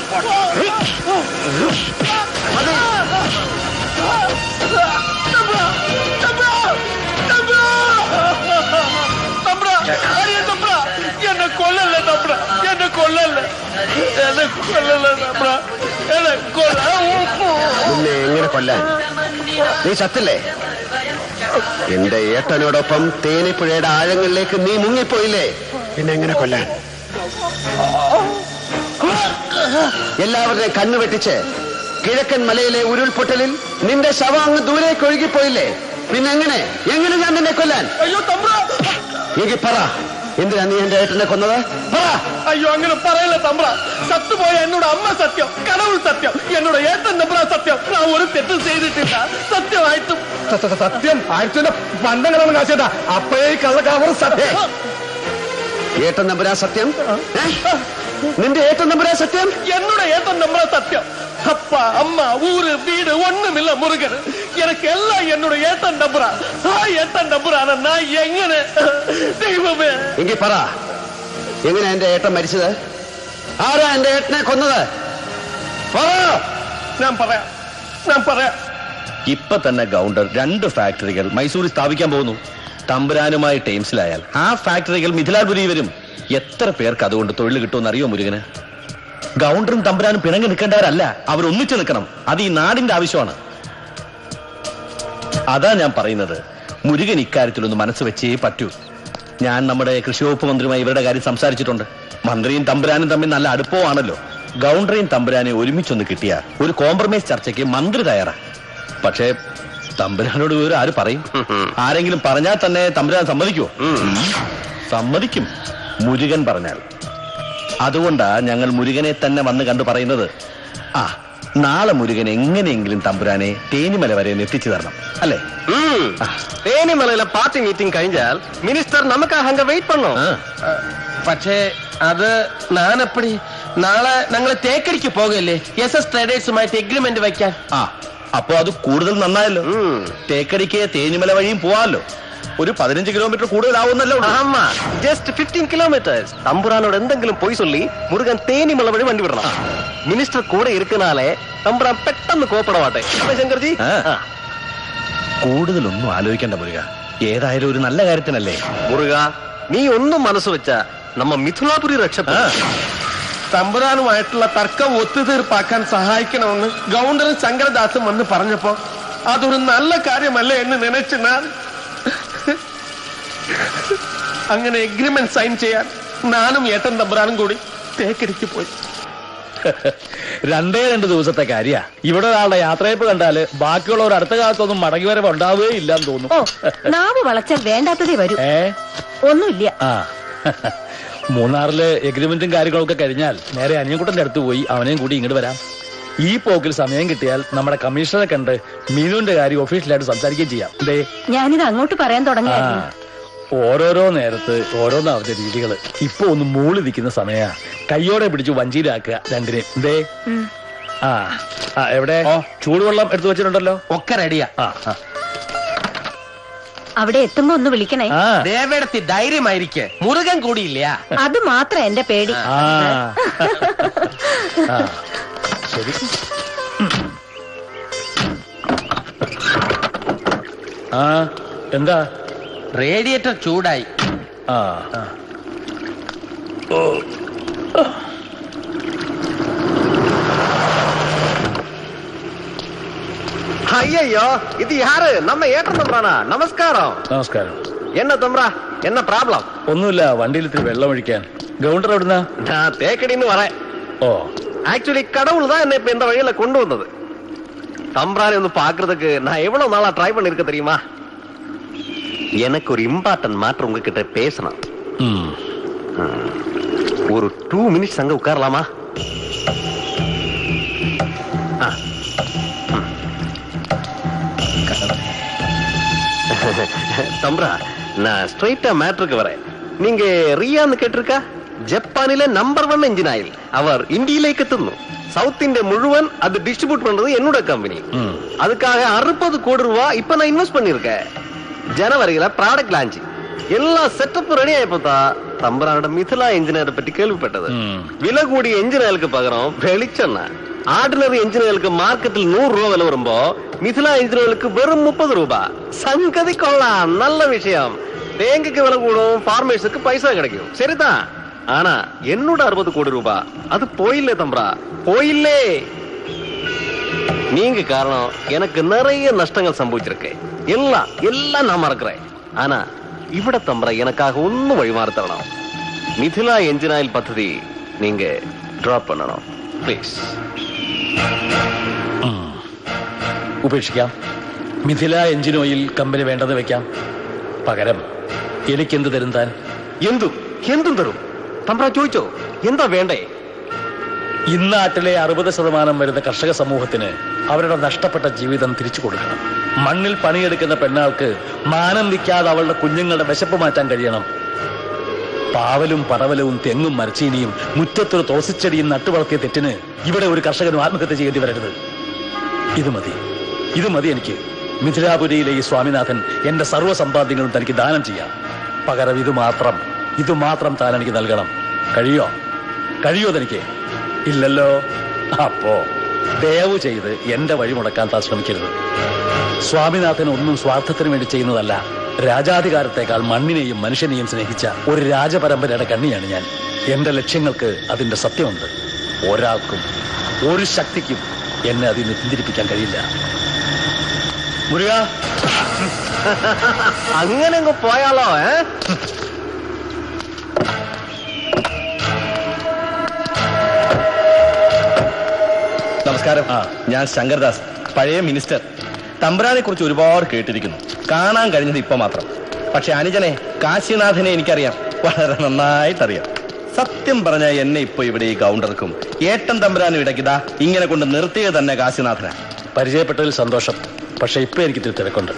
എന്നെ കൊല്ലല്ല തമ്പ്ര എന്നെ കൊല്ലല്ല എന്നെ കൊല്ലല്ല തമ്പ്ര എന്നെ കൊല്ല നിന്നെ എങ്ങനെ കൊല്ലാൻ നീ ചത്തില്ലേ എന്റെ ഏട്ടനോടൊപ്പം തേനിപ്പുഴയുടെ ആഴങ്ങളിലേക്ക് നീ മുങ്ങിപ്പോയില്ലേ പിന്നെ എങ്ങനെ കൊല്ലാൻ എല്ലാവരുടെയും കണ്ണു വെട്ടിച്ച് കിഴക്കൻ മലയിലെ ഉരുൾപൊട്ടലിൽ നിന്റെ ശവം അങ്ങ് ദൂരേക്ക് ഒഴുകിപ്പോയില്ലേ പിന്നെ എങ്ങനെ എങ്ങനെ ഞാൻ നിന്നെ കൊല്ലാൻ അയ്യോ തമ്പ്ര എങ്കിൽ പറ എന്തിനാ നീ എന്റെ ഏട്ടനെ കൊന്നത് പറ അയ്യോ അങ്ങനെ പറയല്ല തമ്പ്ര സത്തുപോയ എന്നോട് അമ്മ സത്യം കടവുൾ സത്യം എന്നോട് ഏട്ടൻ തമ്പ്ര സത്യം ഞാൻ ഒരു തെറ്റും ചെയ്തിട്ടില്ല സത്യമായിട്ടും സത്യം ആയിരത്തിന്റെ പണ്ടങ്ങളാണ് കാശേട്ടാ അപ്പഴേ കള്ളക്കാവർ സത്യം ഏട്ടൻ നമ്പുരാ സത്യം ഏ? നിന്റെ ഏട്ടൻ നമ്പുരാ സത്യം என்னோட ஏத்தன் நம்புற சத்தியம் அப்பா அம்மா ஊரு வீடு ஒண்ணுமில்ல முருகன் எனக்கு எல்லாம் என்னோட ஏத்தன் நம்புறா ஆ ஏத்தன் நம்புறான நான் எங்கன தெய்வமே എങ്കിൽ പറ എങ്ങനെയാ എന്റെ ഏട്ടൻ മരിച്ചത് ആരാ എന്റെ ഏട്ടനെ കൊന്നത് പറ ഞാൻ പറയാം ഞാൻ പറയാം ഇപ്പൊ തന്നെ ഗൗണ്ടർ രണ്ട് ഫാക്ടറികൾ മൈസൂരിൽ സ്ഥാപിക്കാൻ പോകുന്നു തമ്പുരാനുമായി ടൈംസിലായാൽ ആ ഫാക്ടറികൾ മിഥിലാപുരി വരും എത്ര പേർക്ക് അതുകൊണ്ട് തൊഴിൽ കിട്ടുമെന്ന് അറിയോ മുരുകന് ഗൗണ്ടറും തമ്പുരാനും പിണങ്ങി നിൽക്കേണ്ടവരല്ല അവർ ഒന്നിച്ചു നിൽക്കണം അത് ഈ നാടിന്റെ ആവശ്യമാണ് അതാ ഞാൻ പറയുന്നത് മുരുകൻ ഇക്കാര്യത്തിലൊന്ന് മനസ്സ് വെച്ചേ പറ്റൂ ഞാൻ നമ്മുടെ കൃഷി വകുപ്പ് മന്ത്രിയുമായി ഇവരുടെ കാര്യം സംസാരിച്ചിട്ടുണ്ട് മന്ത്രിയും തമ്പുരാനും തമ്മിൽ നല്ല അടുപ്പമാണല്ലോ ഗൗണ്ടറിയും തമ്പുരാനെ ഒരുമിച്ചൊന്ന് കിട്ടിയ ഒരു കോംപ്രമൈസ് ചർച്ചയ്ക്ക് മന്ത്രി തയ്യാറാ പക്ഷേ തമ്പുരാനോട് വിവരം ആര് പറയും ആരെങ്കിലും പറഞ്ഞാൽ തന്നെ തമ്പുരാൻ സമ്മതിക്കുമോ സമ്മതിക്കും മുരുകൻ പറഞ്ഞാൽ അതുകൊണ്ടാ ഞങ്ങൾ മുരുകനെ തന്നെ വന്ന് കണ്ടു പറയുന്നത് ആ നാളെ മുരുകൻ എങ്ങനെയെങ്കിലും തമ്പുരാനെ തേനിമല വരെ ഒന്ന് എത്തിച്ചു തരണം അല്ലേ തേനിമലയിലെ പാർട്ടി മീറ്റിംഗ് കഴിഞ്ഞാൽ മിനിസ്റ്റർ നമുക്ക് അഹങ്ക വെയിറ്റ് പണ്ണോ പക്ഷേ അത് നാനപ്പടി നാളെ ഞങ്ങൾ തേക്കടിക്ക് പോകല്ലേ എസ് എസ് ട്രേഡേഴ്സുമായിട്ട് എഗ്രിമെന്റ് വയ്ക്കാൻ ആ അപ്പൊ അത് കൂടുതൽ നന്നായല്ലോ തേക്കടിക്ക് തേനിമല വഴിയും പോവാമല്ലോ ഒരു പതിനഞ്ച് കിലോമീറ്റർ കൂടുതലാവുന്നല്ലോ ஆமா ஜஸ்ட் 15 கிலோமீட்டர்ஸ் தம்புரானோட എന്തെങ്കിലും പോയി சொல்லி മുരുകൻ തേനിമല വഴി വണ്ടി വിടണം മിനിസ്റ്റർ കൂടെ ഇരിക്കനാലേ തമ്പുരാൻ പെട്ടെന്ന് കോപ്പടവാട്ടെ അല്ലേ ശങ്കർജി ആ. കൂടുതലൊന്നും ആലോചിക്കേണ്ട മുരുക ഏതായാലും ഒരു നല്ല കാര്യത്തിനല്ലേ മുരുക നീ ഒന്നും മനസ്സ് വെച്ച നമ്മ മിഥുനാപുരി രക്ഷപ്പെടും തമ്പുരാനുമായിട്ടുള്ള തർക്കം ഒത്തുതീർപ്പാക്കാൻ സഹായിക്കണമെന്ന് ഗൗണ്ടറും ശങ്കരദാസും വന്ന് പറഞ്ഞപ്പോ അതൊരു നല്ല കാര്യമല്ലേ എന്ന് നനച്ചു ഞാൻ അങ്ങനെ എഗ്രിമെന്റ് സൈൻ ചെയ്യാൻ നാനും ഏട്ടൻ തമ്പുരാനും കൂടി തേക്കടിക്ക് പോയി രണ്ടേ രണ്ട് ദിവസത്തെ കാര്യ ഇവിടെ ഒരാളുടെ യാത്രയപ്പ് കണ്ടാല് ബാക്കിയുള്ളവർ അടുത്ത കാലത്തൊന്നും മടങ്ങി വരവ് ഉണ്ടാവുകയേ ഇല്ലാന്ന് തോന്നുന്നു നാവ് വളച്ചാൽ വേണ്ടാത്തതേ വരൂ ഏ ഒന്നുമില്ല ആ മൂന്നാറില് എഗ്രിമെന്റും കാര്യങ്ങളൊക്കെ കഴിഞ്ഞാൽ നേരെ അനിയൻകുട്ടന്റെ അടുത്ത് പോയി അവനെയും കൂടി ഇങ്ങോട്ട് വരാം ഈ പോക്കിൽ സമയം കിട്ടിയാൽ നമ്മുടെ കമ്മീഷണറെ കണ്ട് മീനുവിന്റെ കാര്യം ഒഫീഷ്യലായിട്ട് സംസാരിക്കുകയും ചെയ്യാം ദേ ഞാനിത് അങ്ങോട്ട് പറയാൻ ആ തുടങ്ങിയായിരുന്നു ഓരോരോ നേരത്ത് ഓരോന്നാവുന്ന രീതികള് ഇപ്പൊ ഒന്ന് മൂളി നിൽക്കുന്ന സമയ കയ്യോടെ പിടിച്ച് വഞ്ചിയിലാക്കുക രണ്ടിനെയും ദേ ഉം. ആ ആ എവിടെ ചൂടുവെള്ളം എടുത്തു വെച്ചിട്ടുണ്ടല്ലോ ഒക്കെ റെഡിയാ ആ ആ. അവിടെ എത്തുമ്പോ ഒന്ന് വിളിക്കണേ ദേവേടത്തി ധൈര്യമായിരിക്കെ മുരുകൻ കൂടിയില്ല അത് മാത്രം എന്റെ പേടി ആ ആ ശരി ആ എന്താ റേഡിയേറ്റർ ചൂടായി ആ ആ. ஐயோ இது யாரு நம்ம ஏற்றம் தம்பரானா நமஸ்காரம் നമസ്കാരം என்ன தம்பரா என்ன ப்ராப்ளம் ഒന്നുമില്ല വണ്ടിയിൽ ഇത്തിരി വെള്ളം ഒഴിക്കാൻ ഗൗണ്ടർ എവിടുന്നാ நான் தேக்கடின்னு வரேன் ഓ ஆக்சுவலி கடவுள் தான் என்ன இப்ப இந்த வழியில கொண்டு வந்தது தம்பரானை வந்து பாக்குறதுக்கு நான் எவ்வளவு நாளா ட்ரை பண்ணிருக்க தெரியுமா எனக்கு ஒரு இம்பார்ட்டன்ட் மேட்டர் உங்ககிட்ட பேசணும் ഉം. ம். ஒரு டூ மினிட்ஸ் அங்க உட்காரலாமா ஆ. ம். தம்பரா நான் ஸ்ட்ரைட்டா மேட்ருக்கு வரேன் நீங்க റിയാന്ന് കേട്ടിരിക്ക ജപ്പാനിലെ നമ്പർ വൺ എഞ്ചിൻ ആയിൽ അവർ ഇന്ത്യയിലേക്ക് എത്തുന്നു സൗത്ത് ഇന്ത്യ മുഴുവൻ അത് டிஸ்ட்ரிபியூட் பண்றது என்னோட கம்பெனி ഉം. அதுக்காக அறுபது கோடி ரூபாய் இப்ப நான் இன்வெஸ்ட் பண்ணிருக்கேன் ஜனவரியில ப்ராடக்ட் லான்ச் எல்லா செட்டப் ரெடி ஆயிப்போதா தம்பரானோட மிഥില എഞ്ചിനീയറെ പറ്റി കേൾവിപ്പെട്ടത് വില കൂടിയ എഞ്ചിനുകൾക്ക് പകരം വെളിച്ചെണ്ണ ആർഡിനറി എഞ്ചിനുകൾക്ക് മാർക്കറ്റിൽ നൂറ് രൂപ വില വരുമ്പോ മിഥില എഞ്ചിനുകൾക്ക് വെറും മുപ്പത് രൂപ സംഗതി കൊള്ളാം നല്ല വിഷയം തേങ്ങയ്ക്ക് വില കൂടും ഫാർമേഴ്സുக்கு പൈസ கிடைக்கும் சரிதான் ஆனா என்னோட அறுபது கோடி ரூபாய் அது போயில்லே தம்பரா போயில்லே நீங்க காரணம் எனக்கு நிறைய நஷ்டங்கள் சம்பவிச்சிருக்கு எல்லாம் எல்லாம் நான் மறக்கிறேன் ஆனா ഇവിടെ തമ്പ്ര എനക്കാக ഒന്ന് വഴിമാറി തരണം മിഥില എഞ്ചിൻ ഓയിൽ പദ്ധതി നീങ്ക ഡ്രോപ്പ് പണ്ണണം പ്ലീസ് ഉപേക്ഷിക്കാം മിഥില എഞ്ചിൻ ഓയിൽ കമ്പനി വേണ്ടെന്ന് വെക്കാം പകരം എനിക്കെന്ത് തരും താൻ എന്തും എന്തും തരും തമ്പ്ര ചോദിച്ചോ എന്താ വേണ്ടേ ഇന്നാട്ടിലെ അറുപത് ശതമാനം വരുന്ന കർഷക സമൂഹത്തിന് അവരുടെ നഷ്ടപ്പെട്ട ജീവിതം തിരിച്ചു കൊടുക്കണം മണ്ണിൽ പണിയെടുക്കുന്ന പെണ്ണാൾക്ക് മാനം വിൽക്കാതെ അവളുടെ കുഞ്ഞുങ്ങളുടെ വിശപ്പ് മാറ്റാൻ കഴിയണം പാവലും പടവലവും തെങ്ങും മരച്ചീനിയും മുറ്റത്തൊരു തോസിച്ചെടിയും നട്ടുവളർത്തിയ തെറ്റിന് ഇവിടെ ഒരു കർഷകനും ആത്മഹത്യ ചെയ്യേണ്ടി വരരുത് ഇത് മതി ഇത് മതി എനിക്ക് മിഥിലാപുരിയിലെ ഈ സ്വാമിനാഥൻ എന്റെ സർവ്വ സമ്പാദ്യങ്ങളും തനിക്ക് ദാനം ചെയ്യാം പകരം ഇത് മാത്രം ഇത് മാത്രം താൻ എനിക്ക് നൽകണം കഴിയോ കഴിയോ തനിക്ക് ഇല്ലല്ലോ അപ്പോ ദയവ് ചെയ്ത് എന്റെ വഴി മുടക്കാൻ താൻ ശ്രമിക്കരുത് സ്വാമിനാഥൻ ഒന്നും സ്വാർത്ഥത്തിന് വേണ്ടി ചെയ്യുന്നതല്ല രാജാധികാരത്തെക്കാൾ മണ്ണിനെയും മനുഷ്യനെയും സ്നേഹിച്ച ഒരു രാജപരമ്പരയുടെ കണ്ണിയാണ് ഞാൻ എന്റെ ലക്ഷ്യങ്ങൾക്ക് അതിന്റെ സത്യമുണ്ട് ഒരാൾക്കും ഒരു ശക്തിക്കും എന്നെ അതിൽ നിന്ന് പിന്തിരിപ്പിക്കാൻ കഴിയില്ല മുരുക അങ്ങനെ അങ്ങ് പോയാലോ ഏ നമസ്കാരം ഞാൻ ശങ്കർദാസ് പഴയ മിനിസ്റ്റർ തമ്പ്രാനെ കുറിച്ച് ഒരുപാട് കേട്ടിരിക്കുന്നു കാണാൻ കഴിഞ്ഞത് ഇപ്പൊ മാത്രം പക്ഷെ അനുജനെ കാശിനാഥനെ എനിക്കറിയാം വളരെ നന്നായിട്ടറിയാം സത്യം പറഞ്ഞ എന്നെ ഇപ്പൊ ഇവിടെ ഈ ഗൗണ്ടർക്കും ഏട്ടൻ തമ്പുരാനും ഇടയ്ക്കിതാ ഇങ്ങനെ കൊണ്ട് നിർത്തിയത് തന്നെ കാശിനാഥന പരിചയപ്പെട്ടതിൽ സന്തോഷം പക്ഷെ ഇപ്പൊ എനിക്ക് ഇത്തിരി തിരക്കുണ്ട്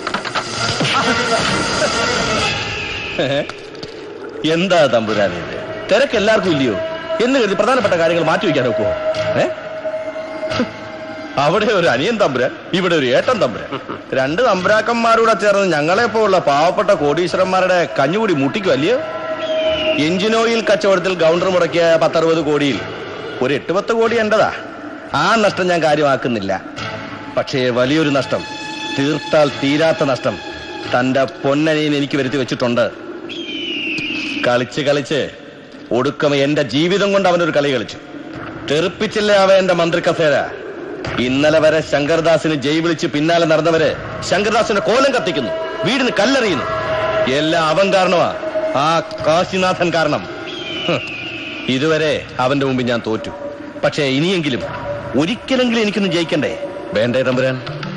എന്താ തമ്പുരാനെ ഇത്? തിരക്ക് എല്ലാവർക്കും ഇല്ലയോ എന്ന് കരുതി പ്രധാനപ്പെട്ട കാര്യങ്ങൾ മാറ്റി വയ്ക്കാൻ നോക്കുമോ ഏ അവിടെ ഒരു അനിയൻ തമ്പുരാൻ ഇവിടെ ഒരു ഏട്ടൻ തമ്പുരാൻ രണ്ട് തമ്പുരാക്കന്മാരൂടെ ചേർന്ന് ഞങ്ങളെ പോലുള്ള പാവപ്പെട്ട കോടീശ്വരന്മാരുടെ കഞ്ഞുകൂടി മുട്ടിക്കും അല്ലയോ എഞ്ചിൻ ഓയിൽ കച്ചവടത്തിൽ ഗൗണ്ടർ മുടക്കിയ പത്തറുപത് കോടിയിൽ ഒരു എട്ട് പത്ത് കോടി എന്റതാ ആ നഷ്ടം ഞാൻ കാര്യമാക്കുന്നില്ല പക്ഷേ വലിയൊരു നഷ്ടം തീർത്താൽ തീരാത്ത നഷ്ടം തന്റെ പൊന്നനിയൻ എനിക്ക് വരുത്തി വെച്ചിട്ടുണ്ട് കളിച്ച് കളിച്ച് ഒടുക്കം എന്റെ ജീവിതം കൊണ്ട് അവനൊരു കളി കളിച്ചു തെറിപ്പിച്ചില്ലേ അവൻ എന്റെ മന്ത്രി കസേര ഇന്നലെ വരെ ശങ്കർദാസിന് ജയ് വിളിച്ച് പിന്നാലെ നടന്നവര് ശങ്കർദാസിന്റെ കോലം കത്തിക്കുന്നു വീടിന് കല്ലെറിയുന്നു എല്ലാം അവൻ കാരണമാ ആ കാശിനാഥൻ കാരണം ഹ്. ഇതുവരെ അവന്റെ മുമ്പിൽ ഞാൻ തോറ്റു പക്ഷേ ഇനിയെങ്കിലും ഒരിക്കലെങ്കിലും എനിക്കൊന്ന് ജയിക്കണ്ടേ വേണ്ടേ തമ്പുരാൻ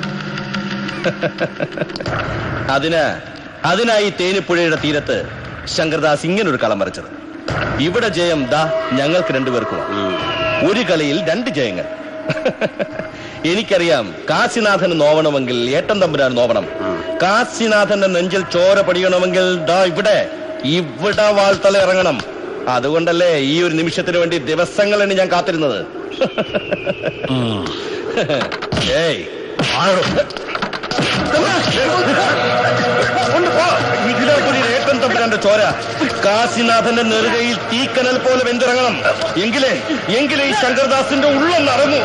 അതിന് അതിനായി തേനിപ്പുഴയുടെ തീരത്ത് ശങ്കർദാസ് ഇങ്ങനൊരു കളം വരച്ചത് ഇവിടെ ജയം ദാ ഞങ്ങൾക്ക് രണ്ടുപേർക്കും ഒരു കളിയിൽ രണ്ട് ജയങ്ങൾ എനിക്കറിയാം കാശിനാഥന് നോവണമെങ്കിൽ ഏട്ടൻ തമ്പുരാൻ നോവണം കാശിനാഥന്റെ നെഞ്ചിൽ ചോര പടിയണമെങ്കിൽ ദാ ഇവിടെ ഇവിടെ വാൾത്തല ഇറങ്ങണം അതുകൊണ്ടല്ലേ ഈ ഒരു നിമിഷത്തിന് വേണ്ടി ദിവസങ്ങൾ എണ്ണി ഞാൻ കാത്തിരുന്നത് ഏയ് ആണോ ഏട്ടൻ തമ്പുരാന്റെ ചോര കാശിനാഥന്റെ നെറുകയിൽ തീക്കനൽ പോലെ വെന്തിറങ്ങണം എങ്കിലേ എങ്കിലേ ഈ ശങ്കർദാസിന്റെ ഉള്ളം നടന്നു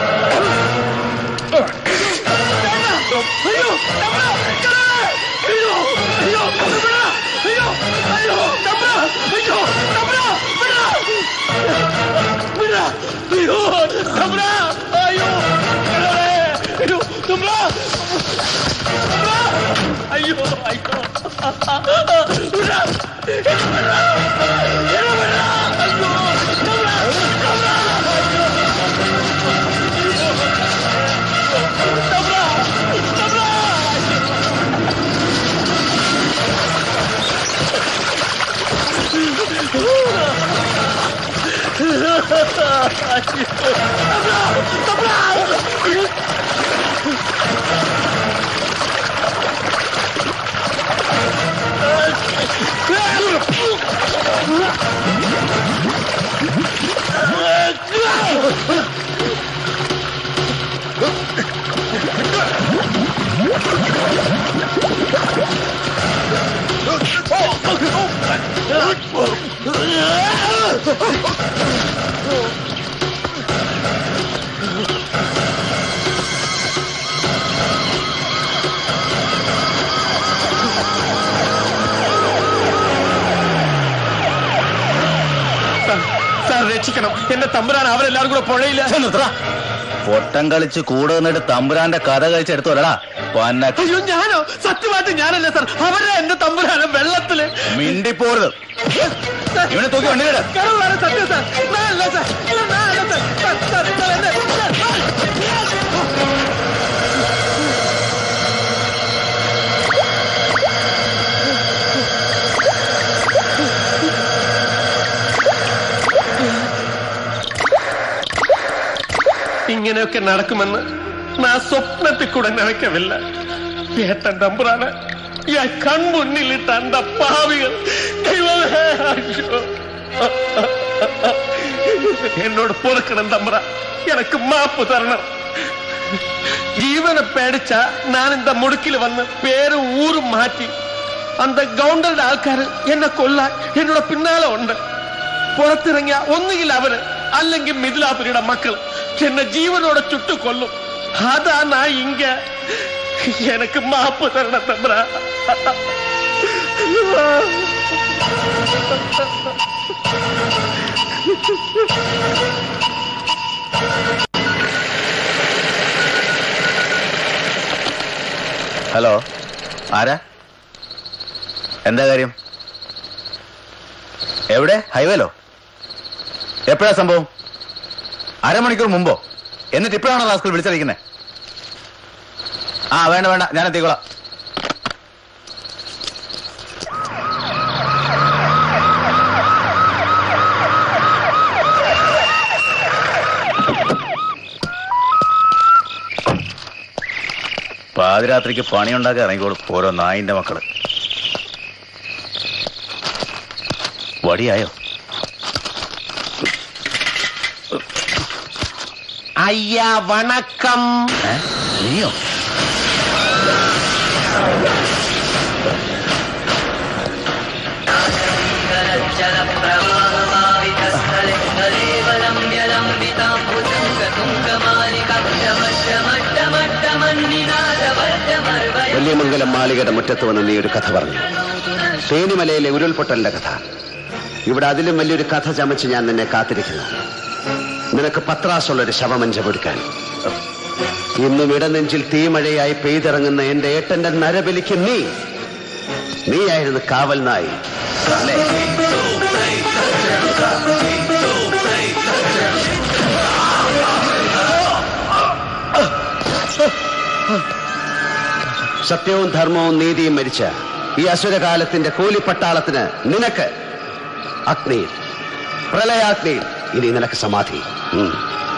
സാർ രക്ഷിക്കണം എന്റെ തമ്പുരാൻ അവരെല്ലാരും കൂടെ പുഴയില്ല പൊട്ടം കളിച്ച് കൂടെ നിന്നിട്ട് തമ്പുരാന്റെ കഥ കഴിച്ചെടുത്തോലടാ പന്ന അയ്യോ ഞാനോ സത്യമായിട്ട് ഞാനല്ല സാർ അവരെ എന്റെ തമ്പുരാനും വെള്ളത്തില് മിണ്ടിപ്പോരുത് ഇവനെ തൂക്കി വണ്ടിയിട കടവുകാരൻ സത്യം സാർ ഞാനല്ല സാർ ഇല്ല, ഞാനല്ല സാർ. സാർ, സാർ, സാർ, എന്നെ- സാർ. ഇങ്ങനെയൊക്കെ നടക്കുമെന്ന് നാ സ്വപ്നത്തിൽ കൂടെ നനയ്ക്കവില്ല ഏട്ടൻ തമ്പുരാന് ഞാൻ കൺമുന്നിലിട്ട് അന്ത പാവികൾ ദൈവമേ, അയ്യോ. എന്നോട് പൊറുക്കണം തമ്പ്ര എനക്ക് മാപ്പ് തരണം ജീവനെ പേടിച്ച ഞാൻ இந்த മുടുക്കിൽ വന്ന് പേരും ഊരും മാറ്റി അന്ത ഗൗണ്ടറുടെ ആൾക്കാർ എന്നെ കൊല്ലാൻ എന്നോട് പിന്നാലെ ഉണ്ട് പുറത്തിറങ്ങിയ ഒന്നുകിൽ അവര് അല്ലെങ്കിൽ മിഥിലാപുരിയുടെ മക്കൾ എന്നെ ജീവനോടെ ചുട്ടുകൊല്ലും അതാ നാ ഇങ്ക എനക്ക് മാപ്പ് തരണം തമ്പ്ര ഹലോ ആരാ എന്താ കാര്യം എവിടെ ഹൈവേലോ എപ്പോഴാ സംഭവം അരമണിക്കൂർ മുമ്പോ എന്നിട്ട് ഇപ്പോഴാണോ റാസ്കൽ വിളിച്ചറിയിക്കുന്നത് ആ വേണ്ട വേണ്ട ഞാൻ എത്തിക്കോളാം പാതിരാത്രിക്ക് പണിയുണ്ടാക്കി ഇറങ്ങിക്കോളും ഓരോ നായിന്റെ മക്കള് വടിയായോ ஐயா வணக்கம் നീയോ വല്യമംഗലം മാളികയുടെ മുറ്റത്ത് വന്ന് നീ ഒരു കഥ പറഞ്ഞു തേനിമലയിലെ ഉരുൾപൊട്ടലിന്റെ കഥ ഇവിടെ അതിലും വലിയൊരു കഥ ചമച്ച് ഞാൻ നിന്നെ കാത്തിരിക്കുന്നു നിനക്ക് പത്രാസുള്ളൊരു ശവമഞ്ച പൊടുക്കാൻ ഇന്നും ഇടനെഞ്ചിൽ തീമഴയായി പെയ്തിറങ്ങുന്ന എന്റെ ഏട്ടന്റെ നരബലിക്ക് നീ നീയായിരുന്നു കാവൽ നായി അല്ലേ സത്യവും ധർമ്മവും നീതിയും മരിച്ച ഈ അസുരകാലത്തിന്റെ കൂലിപ്പട്ടാളത്തിന് നിനക്ക് അഗ്നിയിൽ പ്രളയാഗ്നിയിൽ ഇനി നിനക്ക് സമാധി ഉം.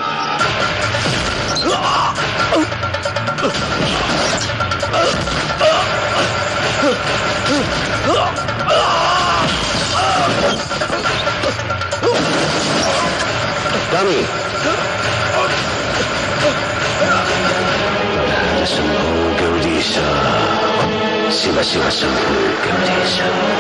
സ്വാമി ശംഭോ ഗൗരീശ ശിവ ശിവ ശംഭോ ഗൗരീശ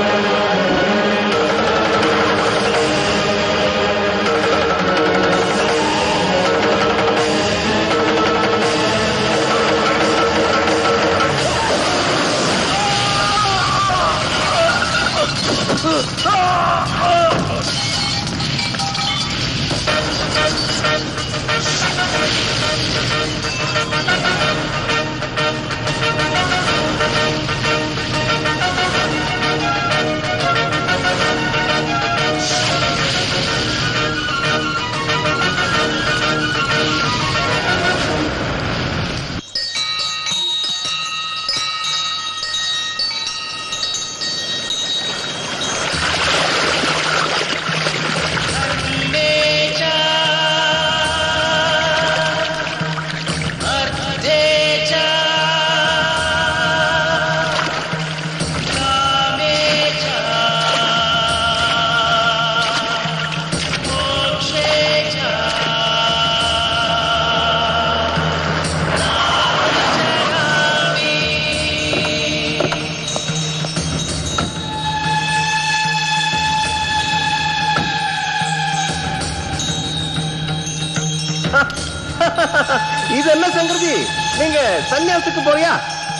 இது என்ன சங்கதி நீங்க சன்னியாசத்துக்கு போறியா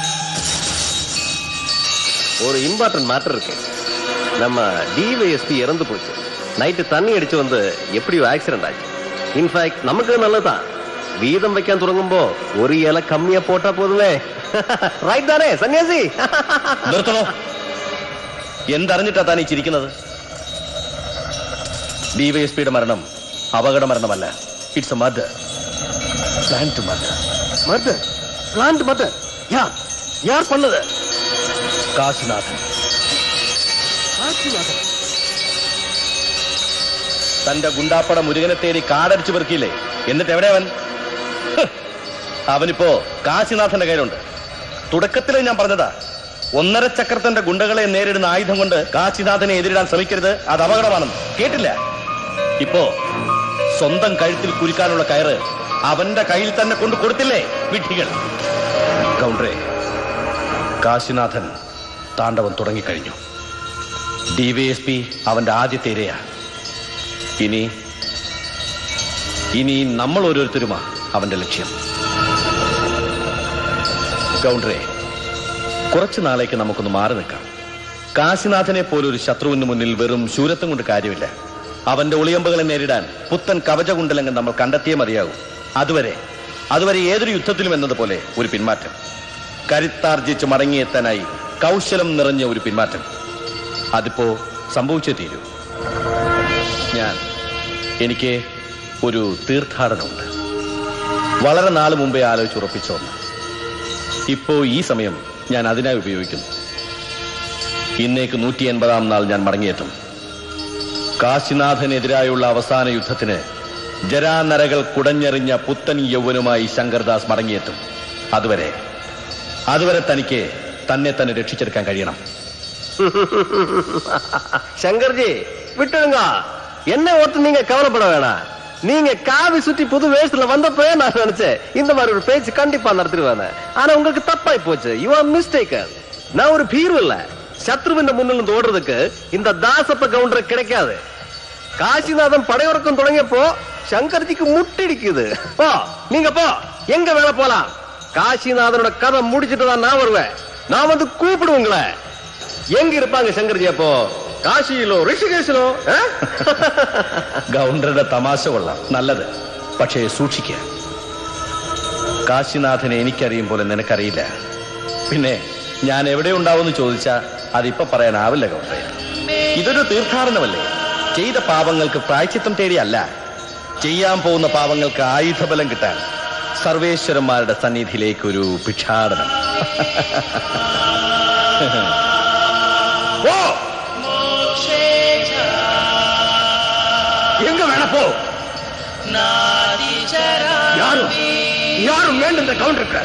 ஒரு இம்பார்ட்டன்ட் மேட்டர் இருக்கு நம்ம டிவைஎஸ்பி இறந்து போச்சு நைட்டு தண்ணி அடிச்சு வந்து எப்படியோ ஆக்சிடென்ட் ஆச்சு இன்ஃபேக்ட் நமக்கு நல்லதுதான் வீதம் வைക്കാൻ തുടങ്ങുമ്പോ ഒരു ഇല കമ്മിയാ പോട്ടാ പോതുമേ റൈറ്റ് താനേ സന്യാസി നിർത്തണോ എന്തറിഞ്ഞിട്ടാ താൻ ഈ ചിരിക്കുന്നത് ഡിവൈഎസ്പിയുടെ മരണം അപകട മരണമല്ല it's a murder plan to murder murder planned murder யார் யார் பண்ணது കാശിനാഥൻ തന്റെ ഗുണ്ടാപ്പട മുരുകനെ തേടി കാടടിച്ചു പെറുക്കിയില്ലേ എന്നിട്ട് എവിടെ അവൻ ഹ്, അവനിപ്പോ കാശിനാഥന്റെ കയ്യിലുണ്ട് തുടക്കത്തിലേ ഞാൻ പറഞ്ഞതാ ഒന്നര ചക്രത്തിന്റെ ഗുണ്ടകളെ നേരിടുന്ന ആയുധം കൊണ്ട് കാശിനാഥനെ എതിരിടാൻ ശ്രമിക്കരുത് അത് അപകടമാണെന്ന് കേട്ടില്ല ഇപ്പോ സ്വന്തം കഴുത്തിൽ കുരുക്കാനുള്ള കയറ് അവന്റെ കയ്യിൽ തന്നെ കൊണ്ട് കൊടുത്തില്ലേ വിഡ്ഢികൾ കൗണ്ടറേ കാശിനാഥൻ താണ്ഡവം തുടങ്ങിക്കഴിഞ്ഞു ഡിവൈഎസ്പി അവന്റെ ആദ്യത്തെ ഇരയാ ഇനി ഇനി നമ്മൾ ഓരോരുത്തരുമാ അവന്റെ ലക്ഷ്യം കൗണ്ടറേ കുറച്ചു നാളേക്ക് നമുക്കൊന്ന് മാറി നിൽക്കാം കാശിനാഥനെ പോലൊരു ശത്രുവിന് മുന്നിൽ വെറും ശൂരത്വം കൊണ്ട് കാര്യമില്ല അവന്റെ ഒളിയമ്പുകളെ നേരിടാൻ പുത്തൻ കവചകുണ്ടലങ്ങൾ നമ്മൾ കണ്ടെത്തിയേ മതിയാകൂ അതുവരെ അതുവരെ ഏതൊരു യുദ്ധത്തിലും എന്നതുപോലെ ഒരു പിന്മാറ്റം കരുത്താർജിച്ച് മടങ്ങിയെത്താനായി കൗശലം നിറഞ്ഞ ഒരു പിന്മാറ്റം അതിപ്പോ സംഭവിച്ചേ തീരൂ ഞാൻ എനിക്ക് ഒരു തീർത്ഥാടനമുണ്ട് വളരെ നാൾ മുമ്പേ ആലോചിച്ചുറപ്പിച്ച ഒന്ന് ഇപ്പോ ഈ സമയം ഞാൻ അതിനായി ഉപയോഗിക്കുന്നു ഇന്നേക്ക് നൂറ്റി എൺപതാം നാൾ ഞാൻ മടങ്ങിയെത്തും കാശിനാഥനെതിരായുള്ള അവസാന യുദ്ധത്തിന് ജരാനരകൾ കുടഞ്ഞെറിഞ്ഞ പുത്തൻ യൗവനുമായി ശങ്കർദാസ് മടങ്ങിയെത്തും അതുവരെ അതുവരെ തനിക്ക് തന്നെ തന്നെ രക്ഷിച്ചെടുക്കാൻ കഴിയണം சங்கர்ஜி விட்டுடுங்க என்ன ஓட்டு நீங்க கவலைப்பட வேணாம் நீங்க காவி சுற்றி புது வேஷத்துல வந்தப்பவே நான் நினைச்சேன் இந்த மாதிரி ஒரு பேச்சு கண்டிப்பா நடத்திடுவாங்க ஆனா உங்களுக்கு தப்பாய் போச்சு யூ ஆர் மிஸ்டேக்கன் நான் ஒரு பீரு இல்ல சத்ருவின் முன்னில் ஓடுறதுக்கு இந்த தாசப்ப கவுண்டர் கிடைக்காது காசிநாதன் படையுறக்கம் தொடங்கியப்போ சங்கர்ஜிக்கு முட்டிடிக்குது போ நீங்க போ எங்க வேலை போலாம் காசிநாதனோட கதை முடிச்சிட்டு தான் நான் வருவேன் நான் வந்து கூப்பிடுவேங்களே எங்க இருப்பாங்க சங்கர்ஜி அப்போ കാശിയിലോ ഋഷികേശിലോ ഏ? ഗൗണ്ടറുടെ തമാശ കൊള്ളാം നല്ലത് പക്ഷേ സൂക്ഷിക്കുക കാശിനാഥനെ എനിക്കറിയും പോലെ നിനക്കറിയില്ല പിന്നെ ഞാൻ എവിടെ ഉണ്ടാവുമെന്ന് ചോദിച്ചാ അതിപ്പോ പറയാനാവില്ല ഗൗണ്ടറെ ഇതൊരു തീർത്ഥാടനമല്ലേ ചെയ്ത പാപങ്ങൾക്ക് പ്രായച്ചിത്തം തേടിയല്ല ചെയ്യാൻ പോകുന്ന പാപങ്ങൾക്ക് ആയുധബലം കിട്ടാൻ സർവേശ്വരന്മാരുടെ സന്നിധിയിലേക്ക് ഒരു ഭിക്ഷാടനം போ எங்க வேணா போ யாரும் யாரும் வேண்டும் இந்த கவுண்டருக்கு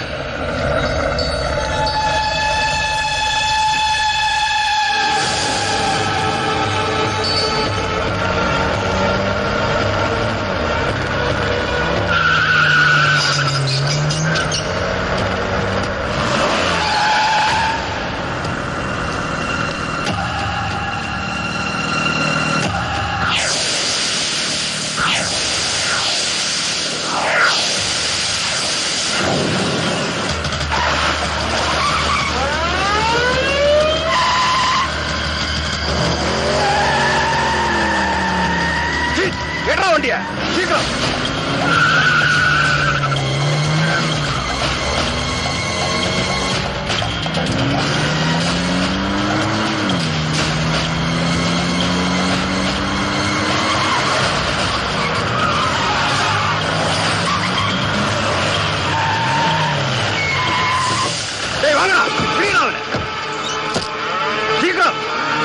எட்ரா வண்டிய சீக்கிரம் டேய் வாங்கடா பிடிடா அவனை சீக்கிரம்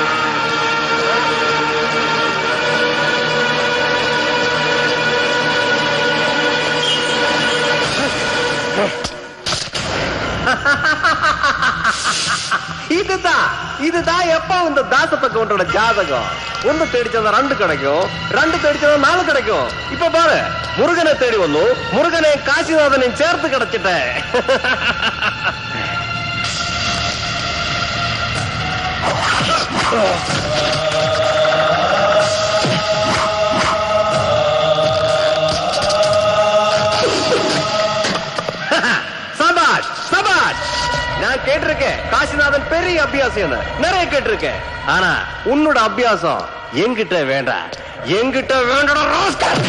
இதுதான் இதுதான் எப்போ இந்த தாசப்ப கவுண்டரோட ஜாதகம் ஒண்ணு தேடிச்சதா ரெண்டு கிடைக்கும் ரெண்டு தேடிச்சதா நாலு கிடைக்கும் இப்ப பாரு முருகனை தேடி வന്നു முருகனை காசிநாதனையும் சேர்த்து கிடைச்சிட்டேன் சபாஷ் சபாஷ் நான் கேட்டிருக்கேன் காசிநாதன் பெரிய அபியாசம் நிறைய கேட்டிருக்கேன் ஆனா உன்னோட அபியாசம் என்கிட்ட வேண்டாம் என்கிட்ட வேண்டடா ராஸ்கல்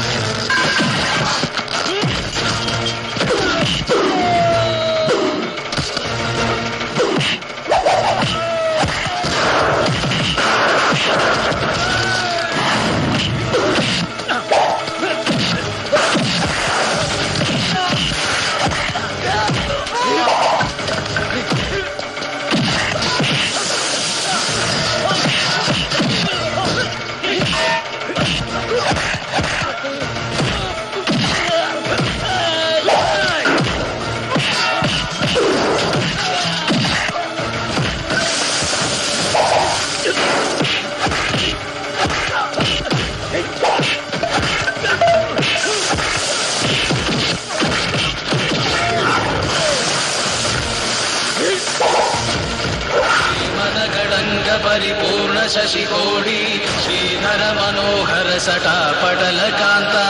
मनगणङ्ग परिपूर्ण शशिकोटि श्रीधर मनोहर सटा पटल कान्ता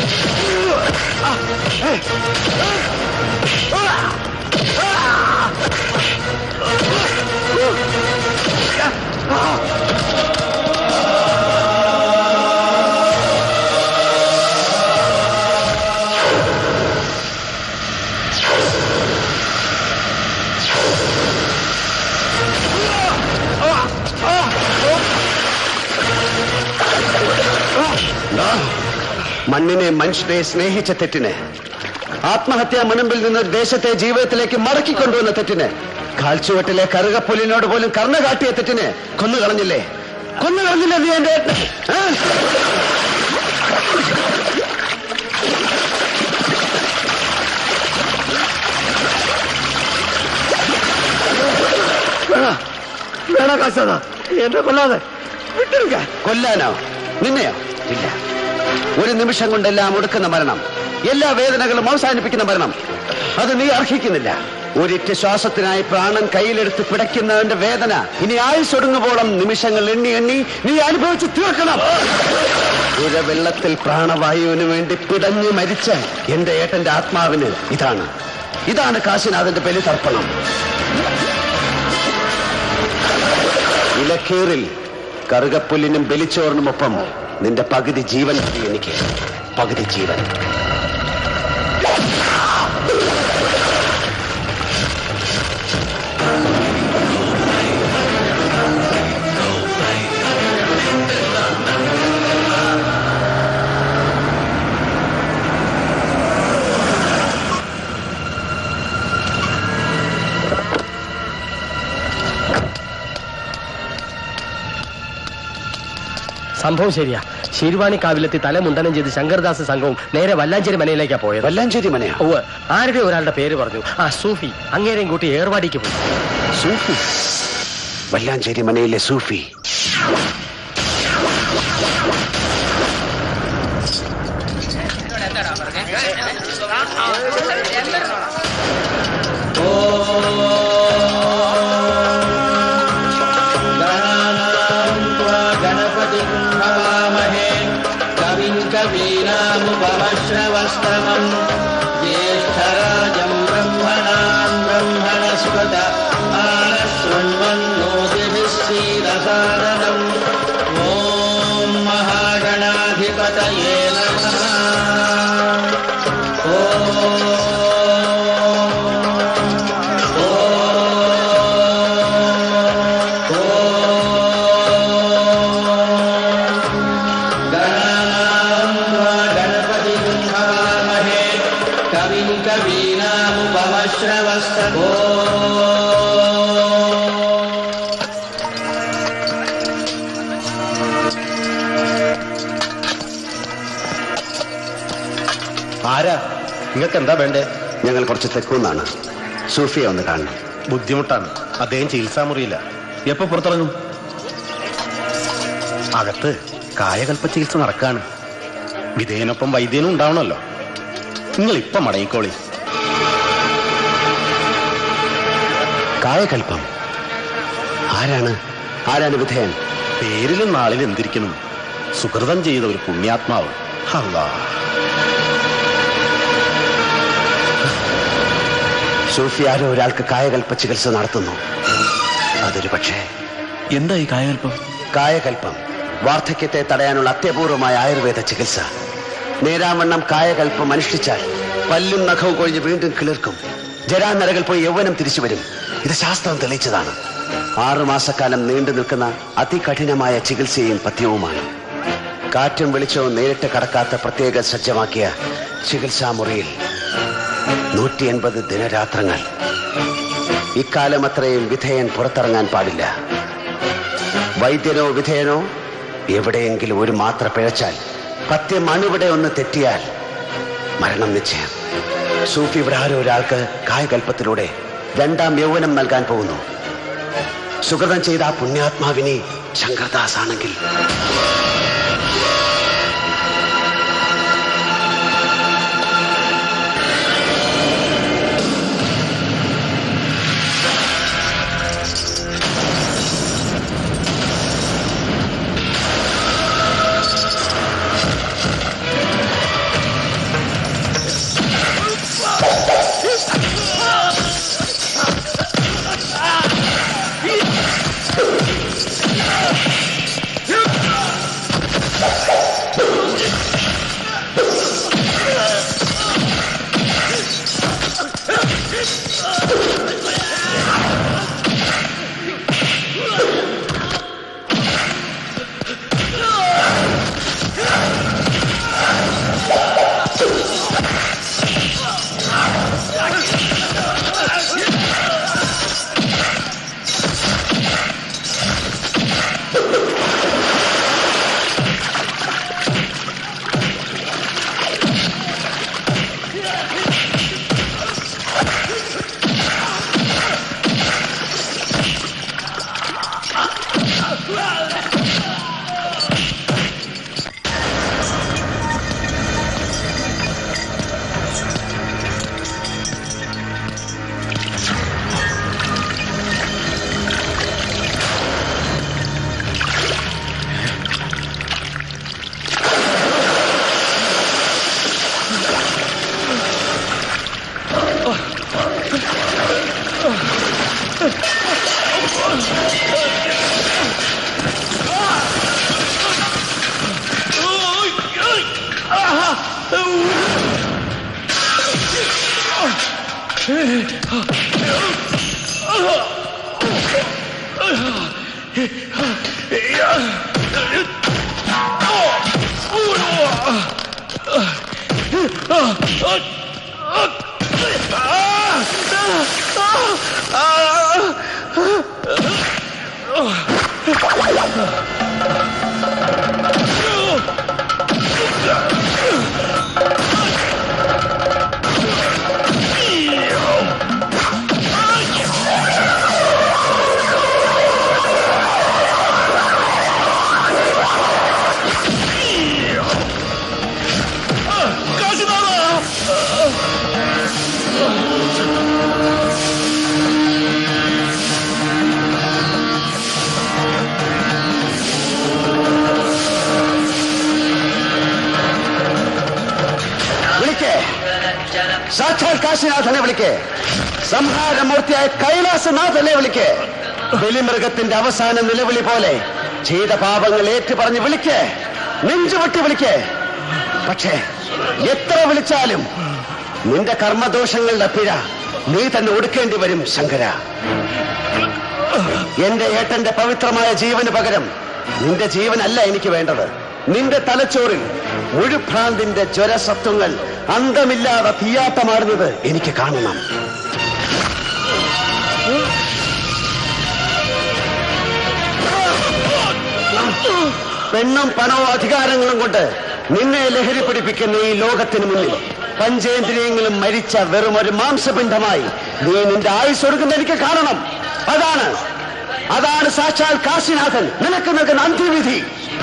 Ah! മണ്ണിനെ മനുഷ്യനെ സ്നേഹിച്ച തെറ്റിന് ആത്മഹത്യാ മുനമ്പിൽ നിന്ന് ദേശത്തെ ജീവിതത്തിലേക്ക് മടക്കിക്കൊണ്ടുവന്ന തെറ്റിന് കാൽച്ചുവട്ടിലെ കറുകപ്പുലിനോട് പോലും കർണ കാട്ടിയ തെറ്റിന് കൊന്നുകളഞ്ഞില്ലേ കൊന്നുകളഞ്ഞില്ലേ നീ എന്റെ ഏട്ടനെ? ഏ? വേണ കാശാ എന്നെ കൊല്ലാതെ വിട്ടിരിക്ക കൊല്ലാനോ നിന്നെയോ ഇല്ല ഒരു നിമിഷം കൊണ്ടെല്ലാം ഒടുക്കുന്ന മരണം എല്ലാ വേദനകളും അവസാനിപ്പിക്കുന്ന മരണം അത് നീ അർഹിക്കുന്നില്ല ഒരിറ്റ ശ്വാസത്തിനായി പ്രാണൻ കയ്യിലെടുത്ത് പിടയ്ക്കുന്നതിന്റെ വേദന ഇനി ആയുസൊടുങ്ങുമ്പോളം നിമിഷങ്ങൾ എണ്ണി എണ്ണി നീ അനുഭവിച്ച് തീർക്കണം ഒരു വെള്ളത്തിൽ പ്രാണവായുവിന് വേണ്ടി പിടഞ്ഞു മരിച്ച എന്റെ ഏട്ടന്റെ ആത്മാവിന് ഇതാണ് ഇതാണ് കാശിനാഥന്റെ ബലിതർപ്പണം ഇലക്കേറിൽ കറുകപ്പുല്ലിനും ബലിച്ചോറിനുമൊപ്പം നിന്റെ പകുതി ജീവൻ മതി എനിക്ക് പകുതി ജീവൻ സംഭവം ശരിയാ ശിരുവാണി കാവിലെത്തി തല മുണ്ടനം ചെയ്ത് ശങ്കർദാസ് സംഘവും നേരെ വല്ലാഞ്ചേരി മനയിലേക്കാ പോയത് വല്ലാഞ്ചേരി മനയാ ഓ ആരുടെ ഒരാളുടെ പേര് പറഞ്ഞു ആ സൂഫി അങ്ങേരെയും കൂട്ടി ഏർവാടിക്ക് പോയി സൂഫി വല്ലാഞ്ചേരി മനയിലെ സൂഫി गणपतिं हवामहे कविं कवीनामुपमश्रवस्तमम् ज्येष्ठराजं ब्रह्मणां ब्रह्मणस्पत आनशृण्वन्नोतिभिः सीदसादनम् ॐ महागणाधिपतये नमः गणपतिं हवामहे कविं कवीनामुपमश्रवस्तमो ആരാ നിങ്ങൾക്ക് എന്താ വേണ്ടേ ഞങ്ങൾ കുറച്ച് തെക്കുന്നാണ് സൂഫിയെ ഒന്ന് കാണണം ബുദ്ധിമുട്ടാണ് അദ്ദേഹം ചികിത്സാ മുറിയില്ല എപ്പോ പുറത്തിറങ്ങും അകത്ത് കായകൽപ്പ ചികിത്സ നടക്കാണ് വിധേയനൊപ്പം വൈദ്യനും ഉണ്ടാവണമല്ലോ നിങ്ങൾ ഇപ്പൊ മടങ്ങിക്കോളി കായകൽപ്പം ആരാണ് ആരാണ് വിധേയൻ പേരിലും നാളിലും എന്തിരിക്കണം സുഹൃതം ചെയ്ത ഒരു പുണ്യാത്മാവ് അല്ലാ സൂഫി ആരോ ഒരാൾക്ക് കായകൽപ്പ ചികിത്സ നടത്തുന്നു അതൊരു പക്ഷേ എന്താ ഈ കായകൽപ്പം കായകൽപ്പം വാർദ്ധക്യത്തെ തടയാനുള്ള അത്യപൂർവമായ ആയുർവേദ ചികിത്സ നേരാവണ്ണം കായകൽപ്പം അനുഷ്ഠിച്ചാൽ പല്ലും നഖവും കൊഴിഞ്ഞ് വീണ്ടും കിളിർക്കും ജരാനരകൾ പോയി യൗവനം തിരിച്ചു വരും ഇത് ശാസ്ത്രം തെളിയിച്ചതാണ് ആറുമാസക്കാലം നീണ്ടു നിൽക്കുന്ന അതികഠിനമായ ചികിത്സയും പഥ്യവുമാണ് കാറ്റും വെളിച്ചവും നേരിട്ട് കടക്കാത്ത പ്രത്യേക സജ്ജമാക്കിയ ചികിത്സാ മുറിയിൽ നൂറ്റി എൺപത് ദിനരാത്രങ്ങൾ ഇക്കാലം അത്രയും വിധേയൻ പുറത്തിറങ്ങാൻ പാടില്ല വൈദ്യനോ വിധേയനോ എവിടെയെങ്കിലും ഒരു മാത്ര പിഴച്ചാൽ പത്യം അണുവിടെ ഒന്ന് തെറ്റിയാൽ മരണം നിശ്ചയം സൂഫി ഇവിടെ ആരോ ഒരാൾക്ക് കായകൽപ്പത്തിലൂടെ രണ്ടാം യൗവനം നൽകാൻ പോകുന്നു സുഹൃതം ചെയ്ത ആ പുണ്യാത്മാവിനെ ശങ്കർദാസ് ആണെങ്കിൽ Ah! വിളിക്കേ സാക്ഷാൽ കാശിനാഥനെ വിളിക്കേ സംഹാരമൂർത്തിയായ കൈലാസനാഥനെ വിളിക്കേ ബലിമൃഗത്തിന്റെ അവസാന നിലവിളി പോലെ ചെയ്ത പാപങ്ങൾ ഏറ്റുപറഞ്ഞ് വിളിക്കേ നെഞ്ചുപൊട്ടി വിളിക്കേ പക്ഷേ എത്ര വിളിച്ചാലും നിന്റെ കർമ്മദോഷങ്ങളുടെ പിഴ നീ തന്നെ ഒടുക്കേണ്ടി വരും ശങ്കര എന്റെ ഏട്ടന്റെ പവിത്രമായ ജീവന് പകരം നിന്റെ ജീവനല്ല എനിക്ക് വേണ്ടത് നിന്റെ തലച്ചോറിൽ മുഴുഭ്രാന്തിന്റെ ജ്വരസത്വങ്ങൾ അന്തമില്ലാതെ തീയാട്ടമാടുന്നത് എനിക്ക് കാണണം പെണ്ണും പണവും അധികാരങ്ങളും കൊണ്ട് നിന്നെ ലഹരി പിടിപ്പിക്കുന്ന ഈ ലോകത്തിന് മുന്നിൽ പഞ്ചേന്ദ്രിയങ്ങളും മരിച്ച വെറും ഒരു മാംസപിണ്ഡമായി നീ നിന്റെ ആയുസ് ഒടുക്കുന്ന എനിക്ക് കാണണം അതാണ് അതാണ് സാക്ഷാൽ കാശിനാഥൻ നിനക്ക് നൽകുന്ന അന്ത്യവിധി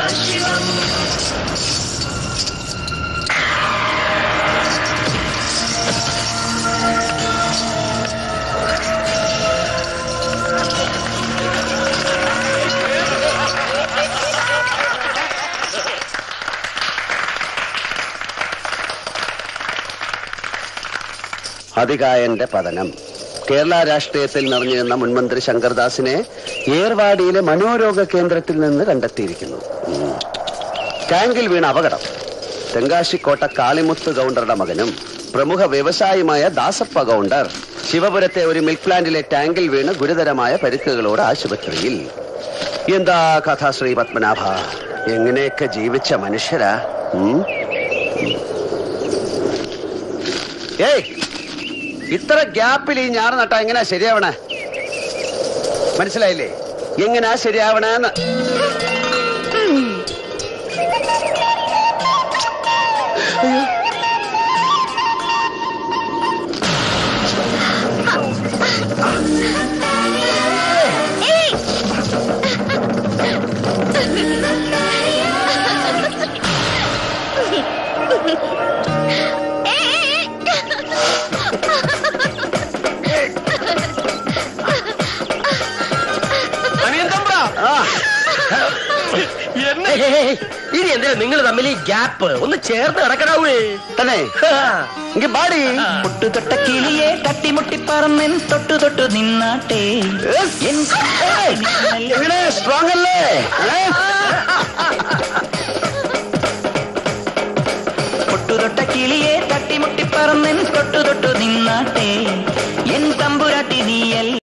അതികായന്റെ പതനം കേരള രാഷ്ട്രീയത്തിൽ നിറഞ്ഞിരുന്ന മുൻമന്ത്രി ശങ്കർദാസിനെ ഏർവാടിയിലെ മനോരോഗ കേന്ദ്രത്തിൽ നിന്ന് കണ്ടെത്തിയിരിക്കുന്നു ഉം. ടാങ്കിൽ വീണ അപകടം തെങ്കാശിക്കോട്ട കാളിമുത്ത് ഗൗണ്ടറുടെ മകനും പ്രമുഖ വ്യവസായിയുമായ ദാസപ്പ ഗൗണ്ടർ ശിവപുരത്തെ ഒരു മിൽക്ക് പ്ലാന്റിലെ ടാങ്കിൽ വീണ് ഗുരുതരമായ പരിക്കുകളോട് ആശുപത്രിയിൽ എന്താ കഥ ശ്രീ പത്മനാഭ എങ്ങനെയൊക്കെ ജീവിച്ച മനുഷ്യരാ ഉം? ഏയ് ഇത്ര ഗ്യാപ്പിൽ ഈ ഞാറ് നട്ടാ എങ്ങനെയാ ശരിയാവണേ മനസ്സിലായില്ലേ എങ്ങനെയാ ശരിയാവണേന്ന് ഇനി എന്തിനാ നിങ്ങൾ തമ്മിൽ ഈ ഗ്യാപ്പ് ഒന്ന് ചേർന്ന് കിടക്കണാവേ തന്നെ ബാടി തൊട്ട കിളിയെ തട്ടിമുട്ടി പറന്നെൻ തൊട്ടു തൊട്ടു നിന്നാട്ടെ എങ്ങനെ സ്ട്രോങ് അല്ലേ ഏ? തൊട്ട കിളിയെ തട്ടിമുട്ടി പറന്നെൻ തൊട്ടു തൊട്ടു നിന്നാട്ടെ എൻ തമ്പുരാട്ടി നീയല്ല